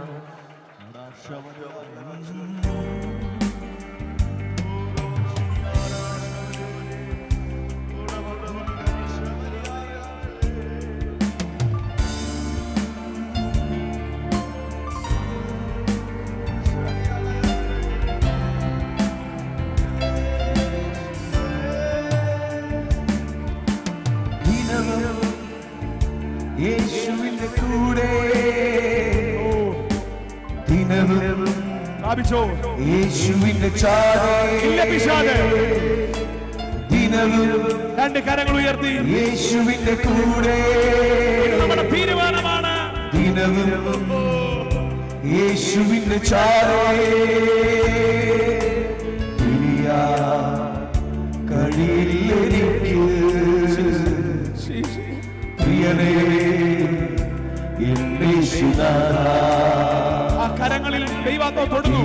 ദിനവും യേശുവിന്റെ കൂടെ ദിനവും പ്രാപിച്ചോ യേശുവിന്റെ ചാരേ ഇല്ല പിശാച് ദിനവും രണ്ട് കരങ്ങൾ ഉയർത്തി യേശുവിന്റെ കൂടെ ഇത് നമ്മുടെ തീരുമാനമാണ് ദിനവും യേശുവിന്റെ ചാരേ തിരിയാ കഴിയില്ലെനിക്ക് പ്രിയനേ എന്റെ ആ കരങ്ങളിൽ ദൈവാത്മാവ് തൊടുന്നു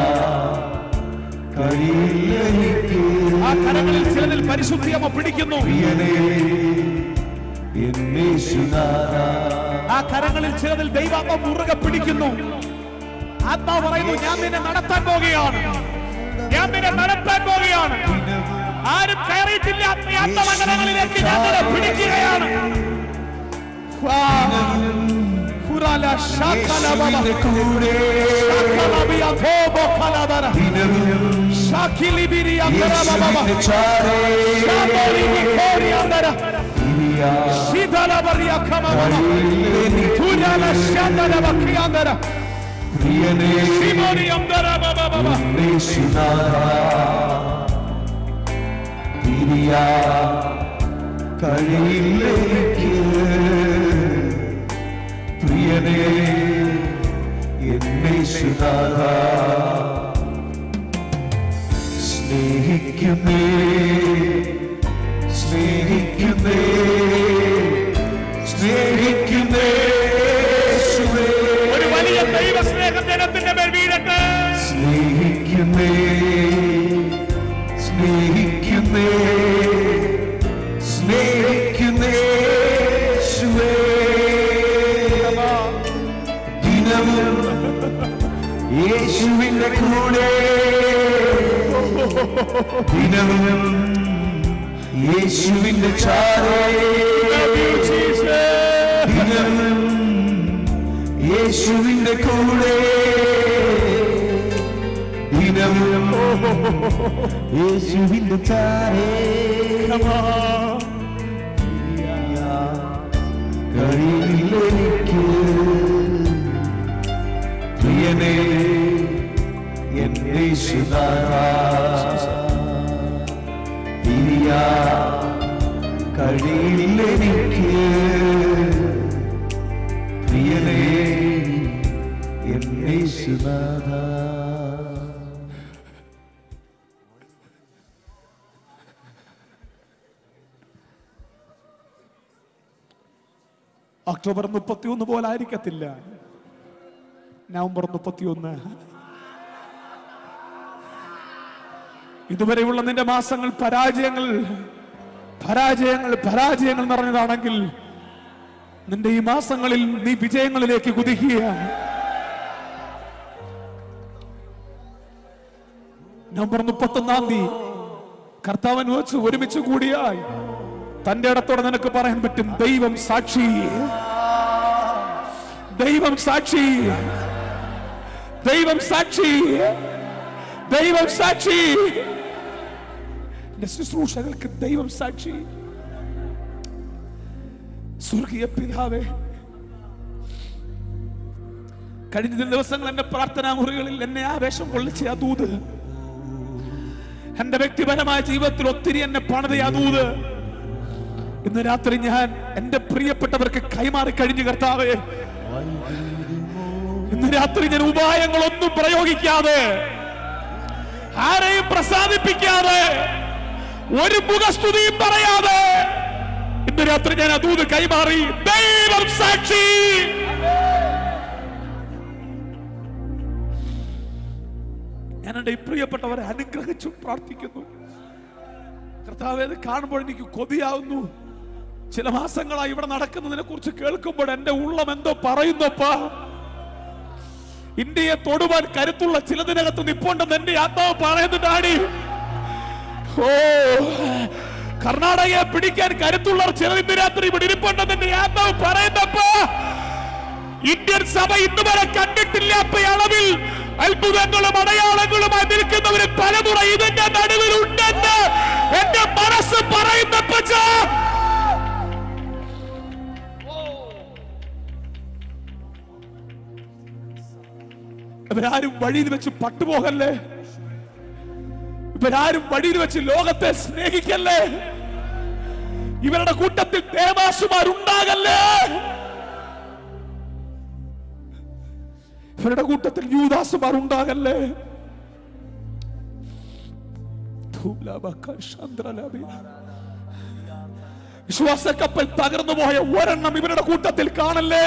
കഴിയില്ലെനിക്ക് ആ കരങ്ങളിൽ ചിലതിൽ പരിശുദ്ധി അമ്മ പിടിക്കുന്നു പ്രിയനേ എന്റെ ആ കരങ്ങളിൽ ചിലതിൽ ദൈവാത്മാവ് മുറുകെ പിടിക്കുന്നു ആത്മാവ് പറയുന്നു ഞാൻ നിന്നെ നടത്താൻ പോവുകയാണ് ഞാൻ നിന്നെ നടത്താൻ പോവുകയാണ് ആരും കയറിയിട്ടില്ല ഈ ആത്മമണ്ഡലങ്ങളിലേക്ക് ഞാൻ നിന്നെ പിടിക്കുകയാണ് വാ. ഫുറാല ശാഖല ബബ. യേശുവിന്റെ കൂടെ ശാഖല ബിയ ധോബോ ഖലദര. ദിനവും ശാഖിലി ബിരി അന്തര ബബ. യേശുവിന്റെ ചാരേ ശാഖോലി ബിഖോരി അന്തര. തിരിയാ ശീതല ബറിയ ഖമ ബബ. കഴിയില്ലെനിക്ക് തുരല ശാന്തല ബഖി അന്തര. പ്രിയനേ ശിമോനി അന്തര ബബ ബബ. തിരിയാ കഴിയില്ലെങ്കിൽ പ്രിയനേ എന്നെ സ്നേഹിക്കുന്നേ സ്നേഹിക്കുന്നേ സ്നേഹിക്കുന്നേ യേശുവേ. ഒരു വലിയ ദൈവസ്നേഹം ജനത്തിന്റെ മേൽ വീഴട്ടെ സ്നേഹിക്കുന്നേ സ്നേഹിക്കുന്നേ സ്നേഹിക്കുന്നേ യേശുവേ. ദിനവും യേശുവിന്റെ കൂടെ ദിനവും യേശുവിന്റെ ചാരേ ദിനവും യേശുവിന്റെ കൂടെ ദിനവും യേശുവിന്റെ ചാരേ കഴിയില്ലെനിക്ക് പ്രിയനേ എന്റെ തിരിയാ കഴിയില്ലെനിക്ക് പ്രിയനേ എന്റെ ഒക്ടോബർ മുപ്പത്തിയൊന്ന് പോലെ ആയിരിക്കത്തില്ല നവംബർ മുപ്പത്തിയൊന്ന് ഇതുവരെയുള്ള നിന്റെ മാസങ്ങൾ പരാജയങ്ങൾ പരാജയങ്ങൾ പരാജയങ്ങൾ നിറഞ്ഞതാണെങ്കിൽ നിന്റെ ഈ മാസങ്ങളിൽ നീ വിജയങ്ങളിലേക്ക് കുതിക്കുകയാണ് നവംബർ മുപ്പത്തൊന്നാം തീയതി കർത്താവൻ വെച്ച് ഒരുമിച്ച് കൂടിയായി തന്റെ ഇടത്തോടെ നിനക്ക് പറയാൻ പറ്റും ദൈവം സാക്ഷി ദൈവം സാക്ഷി ദൈവം സാക്ഷി ദൈവം സാക്ഷി എന്റെ ശുശ്രൂഷകൾക്ക് ദൈവം സാക്ഷി സ്വർഗീയ പിതാവേ കഴിഞ്ഞ ദിവസങ്ങൾ എന്റെ പ്രാർത്ഥനാ മുറികളിൽ എന്നെ ആവേശം കൊള്ളിച്ച ആ ദൂത് എന്റെ വ്യക്തിപരമായ ജീവിതത്തിൽ ഒത്തിരി എന്നെ പണിത ആ ദൂത് ഇന്ന് രാത്രി ഞാൻ എന്റെ പ്രിയപ്പെട്ടവർക്ക് കൈമാറി കഴിഞ്ഞു കർത്താവേ ഇന്ന് രാത്രി ഞാൻ ഉപായങ്ങളൊന്നും പ്രയോഗിക്കാതെ ആരെയും പ്രസാദിപ്പിക്കാതെ ഒരു മുഖസ്തുതിയും പറയാതെ ഇന്ന് രാത്രി ഞാൻ അതൂത് കൈമാറി ദൈവം സാക്ഷി ഞാൻ എന്റെ ഈ പ്രിയപ്പെട്ടവരെ അനുഗ്രഹിച്ചു പ്രാർത്ഥിക്കുന്നു കർത്താവേ ഇത് കാണുമ്പോൾ എനിക്ക് കൊതിയാവുന്നു ചില മാസങ്ങളായി ഇവിടെ നടക്കുന്നതിനെ കുറിച്ച് കേൾക്കുമ്പോൾ എന്റെ ഉള്ളം എന്തോ പറയുന്നപ്പാ ഇന്ത്യയെ തൊടുവാൻ കരുത്തുള്ള ചിലതിനകത്ത് നിപ്പുണ്ടെന്ന് എന്റെ ആത്മാവ് പറയുന്നുണ്ടാടി ഓ കർണാടകയെ പിടിക്കാൻ കരുത്തുള്ള ചില ഇന്ന് രാത്രി ഇവിടെ ഇരിപ്പുണ്ടെന്ന് എന്റെ ആത്മാവ് പറയുന്നപ്പോ ഇന്ത്യൻ സഭ ഇന്ന് വരെ കണ്ടിട്ടില്ലാത്ത അളവിൽ അത്ഭുതങ്ങളും അടയാളങ്ങളുമായി നിൽക്കുന്നവര് തലമുറ ഇതിന്റെ നടുവിൽ ഉണ്ടെന്ന് എന്റെ മനസ്സ് പറയുന്നപ്പച്ചാ ഇവരാരും വഴിയിൽ വെച്ച് പട്ടുപോകല്ലേ ഇവരാരും വഴിയിൽ വെച്ച് ലോകത്തെ സ്നേഹിക്കല്ലേ ഇവരുടെ കൂട്ടത്തിൽ ദേവാസുമാരുണ്ടാകല്ലേ ഇവരുടെ കൂട്ടത്തിൽ യൂദാസുമാർ ഉണ്ടാകല്ലേ വിശ്വാസക്കപ്പൽ തകർന്നു പോയ ഒരെണ്ണം ഇവരുടെ കൂട്ടത്തിൽ കാണല്ലേ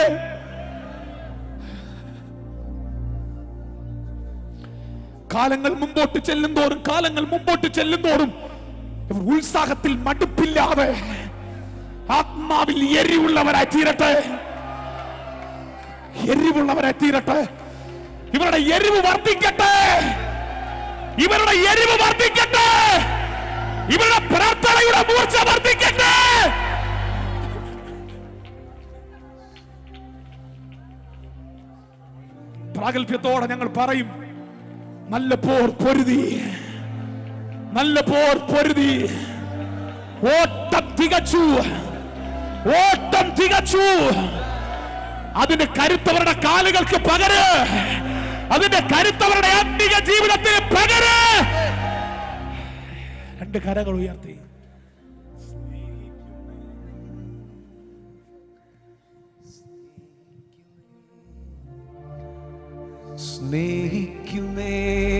കാലങ്ങൾ മുമ്പോട്ട് ചെല്ലുന്തോറും കാലങ്ങൾ മുമ്പോട്ട് ചെല്ലുന്തോറും ഇവർ ഉത്സാഹത്തിൽ മടുപ്പില്ലാതെ ആത്മാവിൽ എരിവുള്ളവരായി തീരട്ടെ എരിവുള്ളവരായി തീരട്ടെ ഇവരുടെ എരിവ് വർദ്ധിക്കട്ടെ ഇവരുടെ എരിവ് വർദ്ധിക്കട്ടെ ഇവരുടെ പ്രാർത്ഥനയുടെ മൂർച്ച വർദ്ധിക്കട്ടെ പ്രാഗൽഭ്യത്തോടെ ഞങ്ങൾ പറയും നല്ല പോർ പൊരുതി നല്ല പോർ പൊരുതി ഓട്ടം തികച്ചു ഓട്ടം തികച്ചു അതിന്റെ കരുത്തവരുടെ കാലുകൾക്ക് പകര് അതിന്റെ കരുത്തവരുടെ ആത്മീക ജീവിതത്തിന് പകര് രണ്ട് കരകൾ ഉയർത്തി സ്നേഹിക്കുന്നേ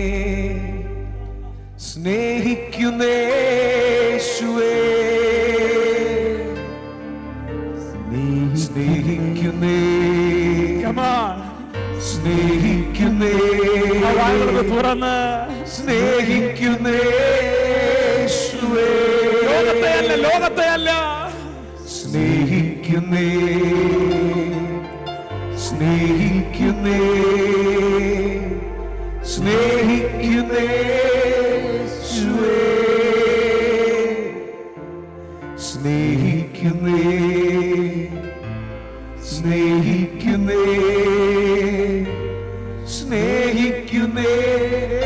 സ്നേഹിക്കുന്നേ യേശുവേ സ്നേഹിക്കുന്നേ Come on. സ്നേഹിക്കുന്നേ ആ വാതിലുകൾ തുറന്ന് സ്നേഹിക്കുന്നേ യേശുവേ ലോകത്തെ അല്ല ലോകത്തെ അല്ല സ്നേഹിക്കുന്നേ സ്നേഹിക്കുന്നേ സ്നേഹിക്കുന്നേ യേശുവേ. സ്നേഹിക്കുന്നേ സ്നേഹിക്കുന്നേ സ്നേഹിക്കുന്നേ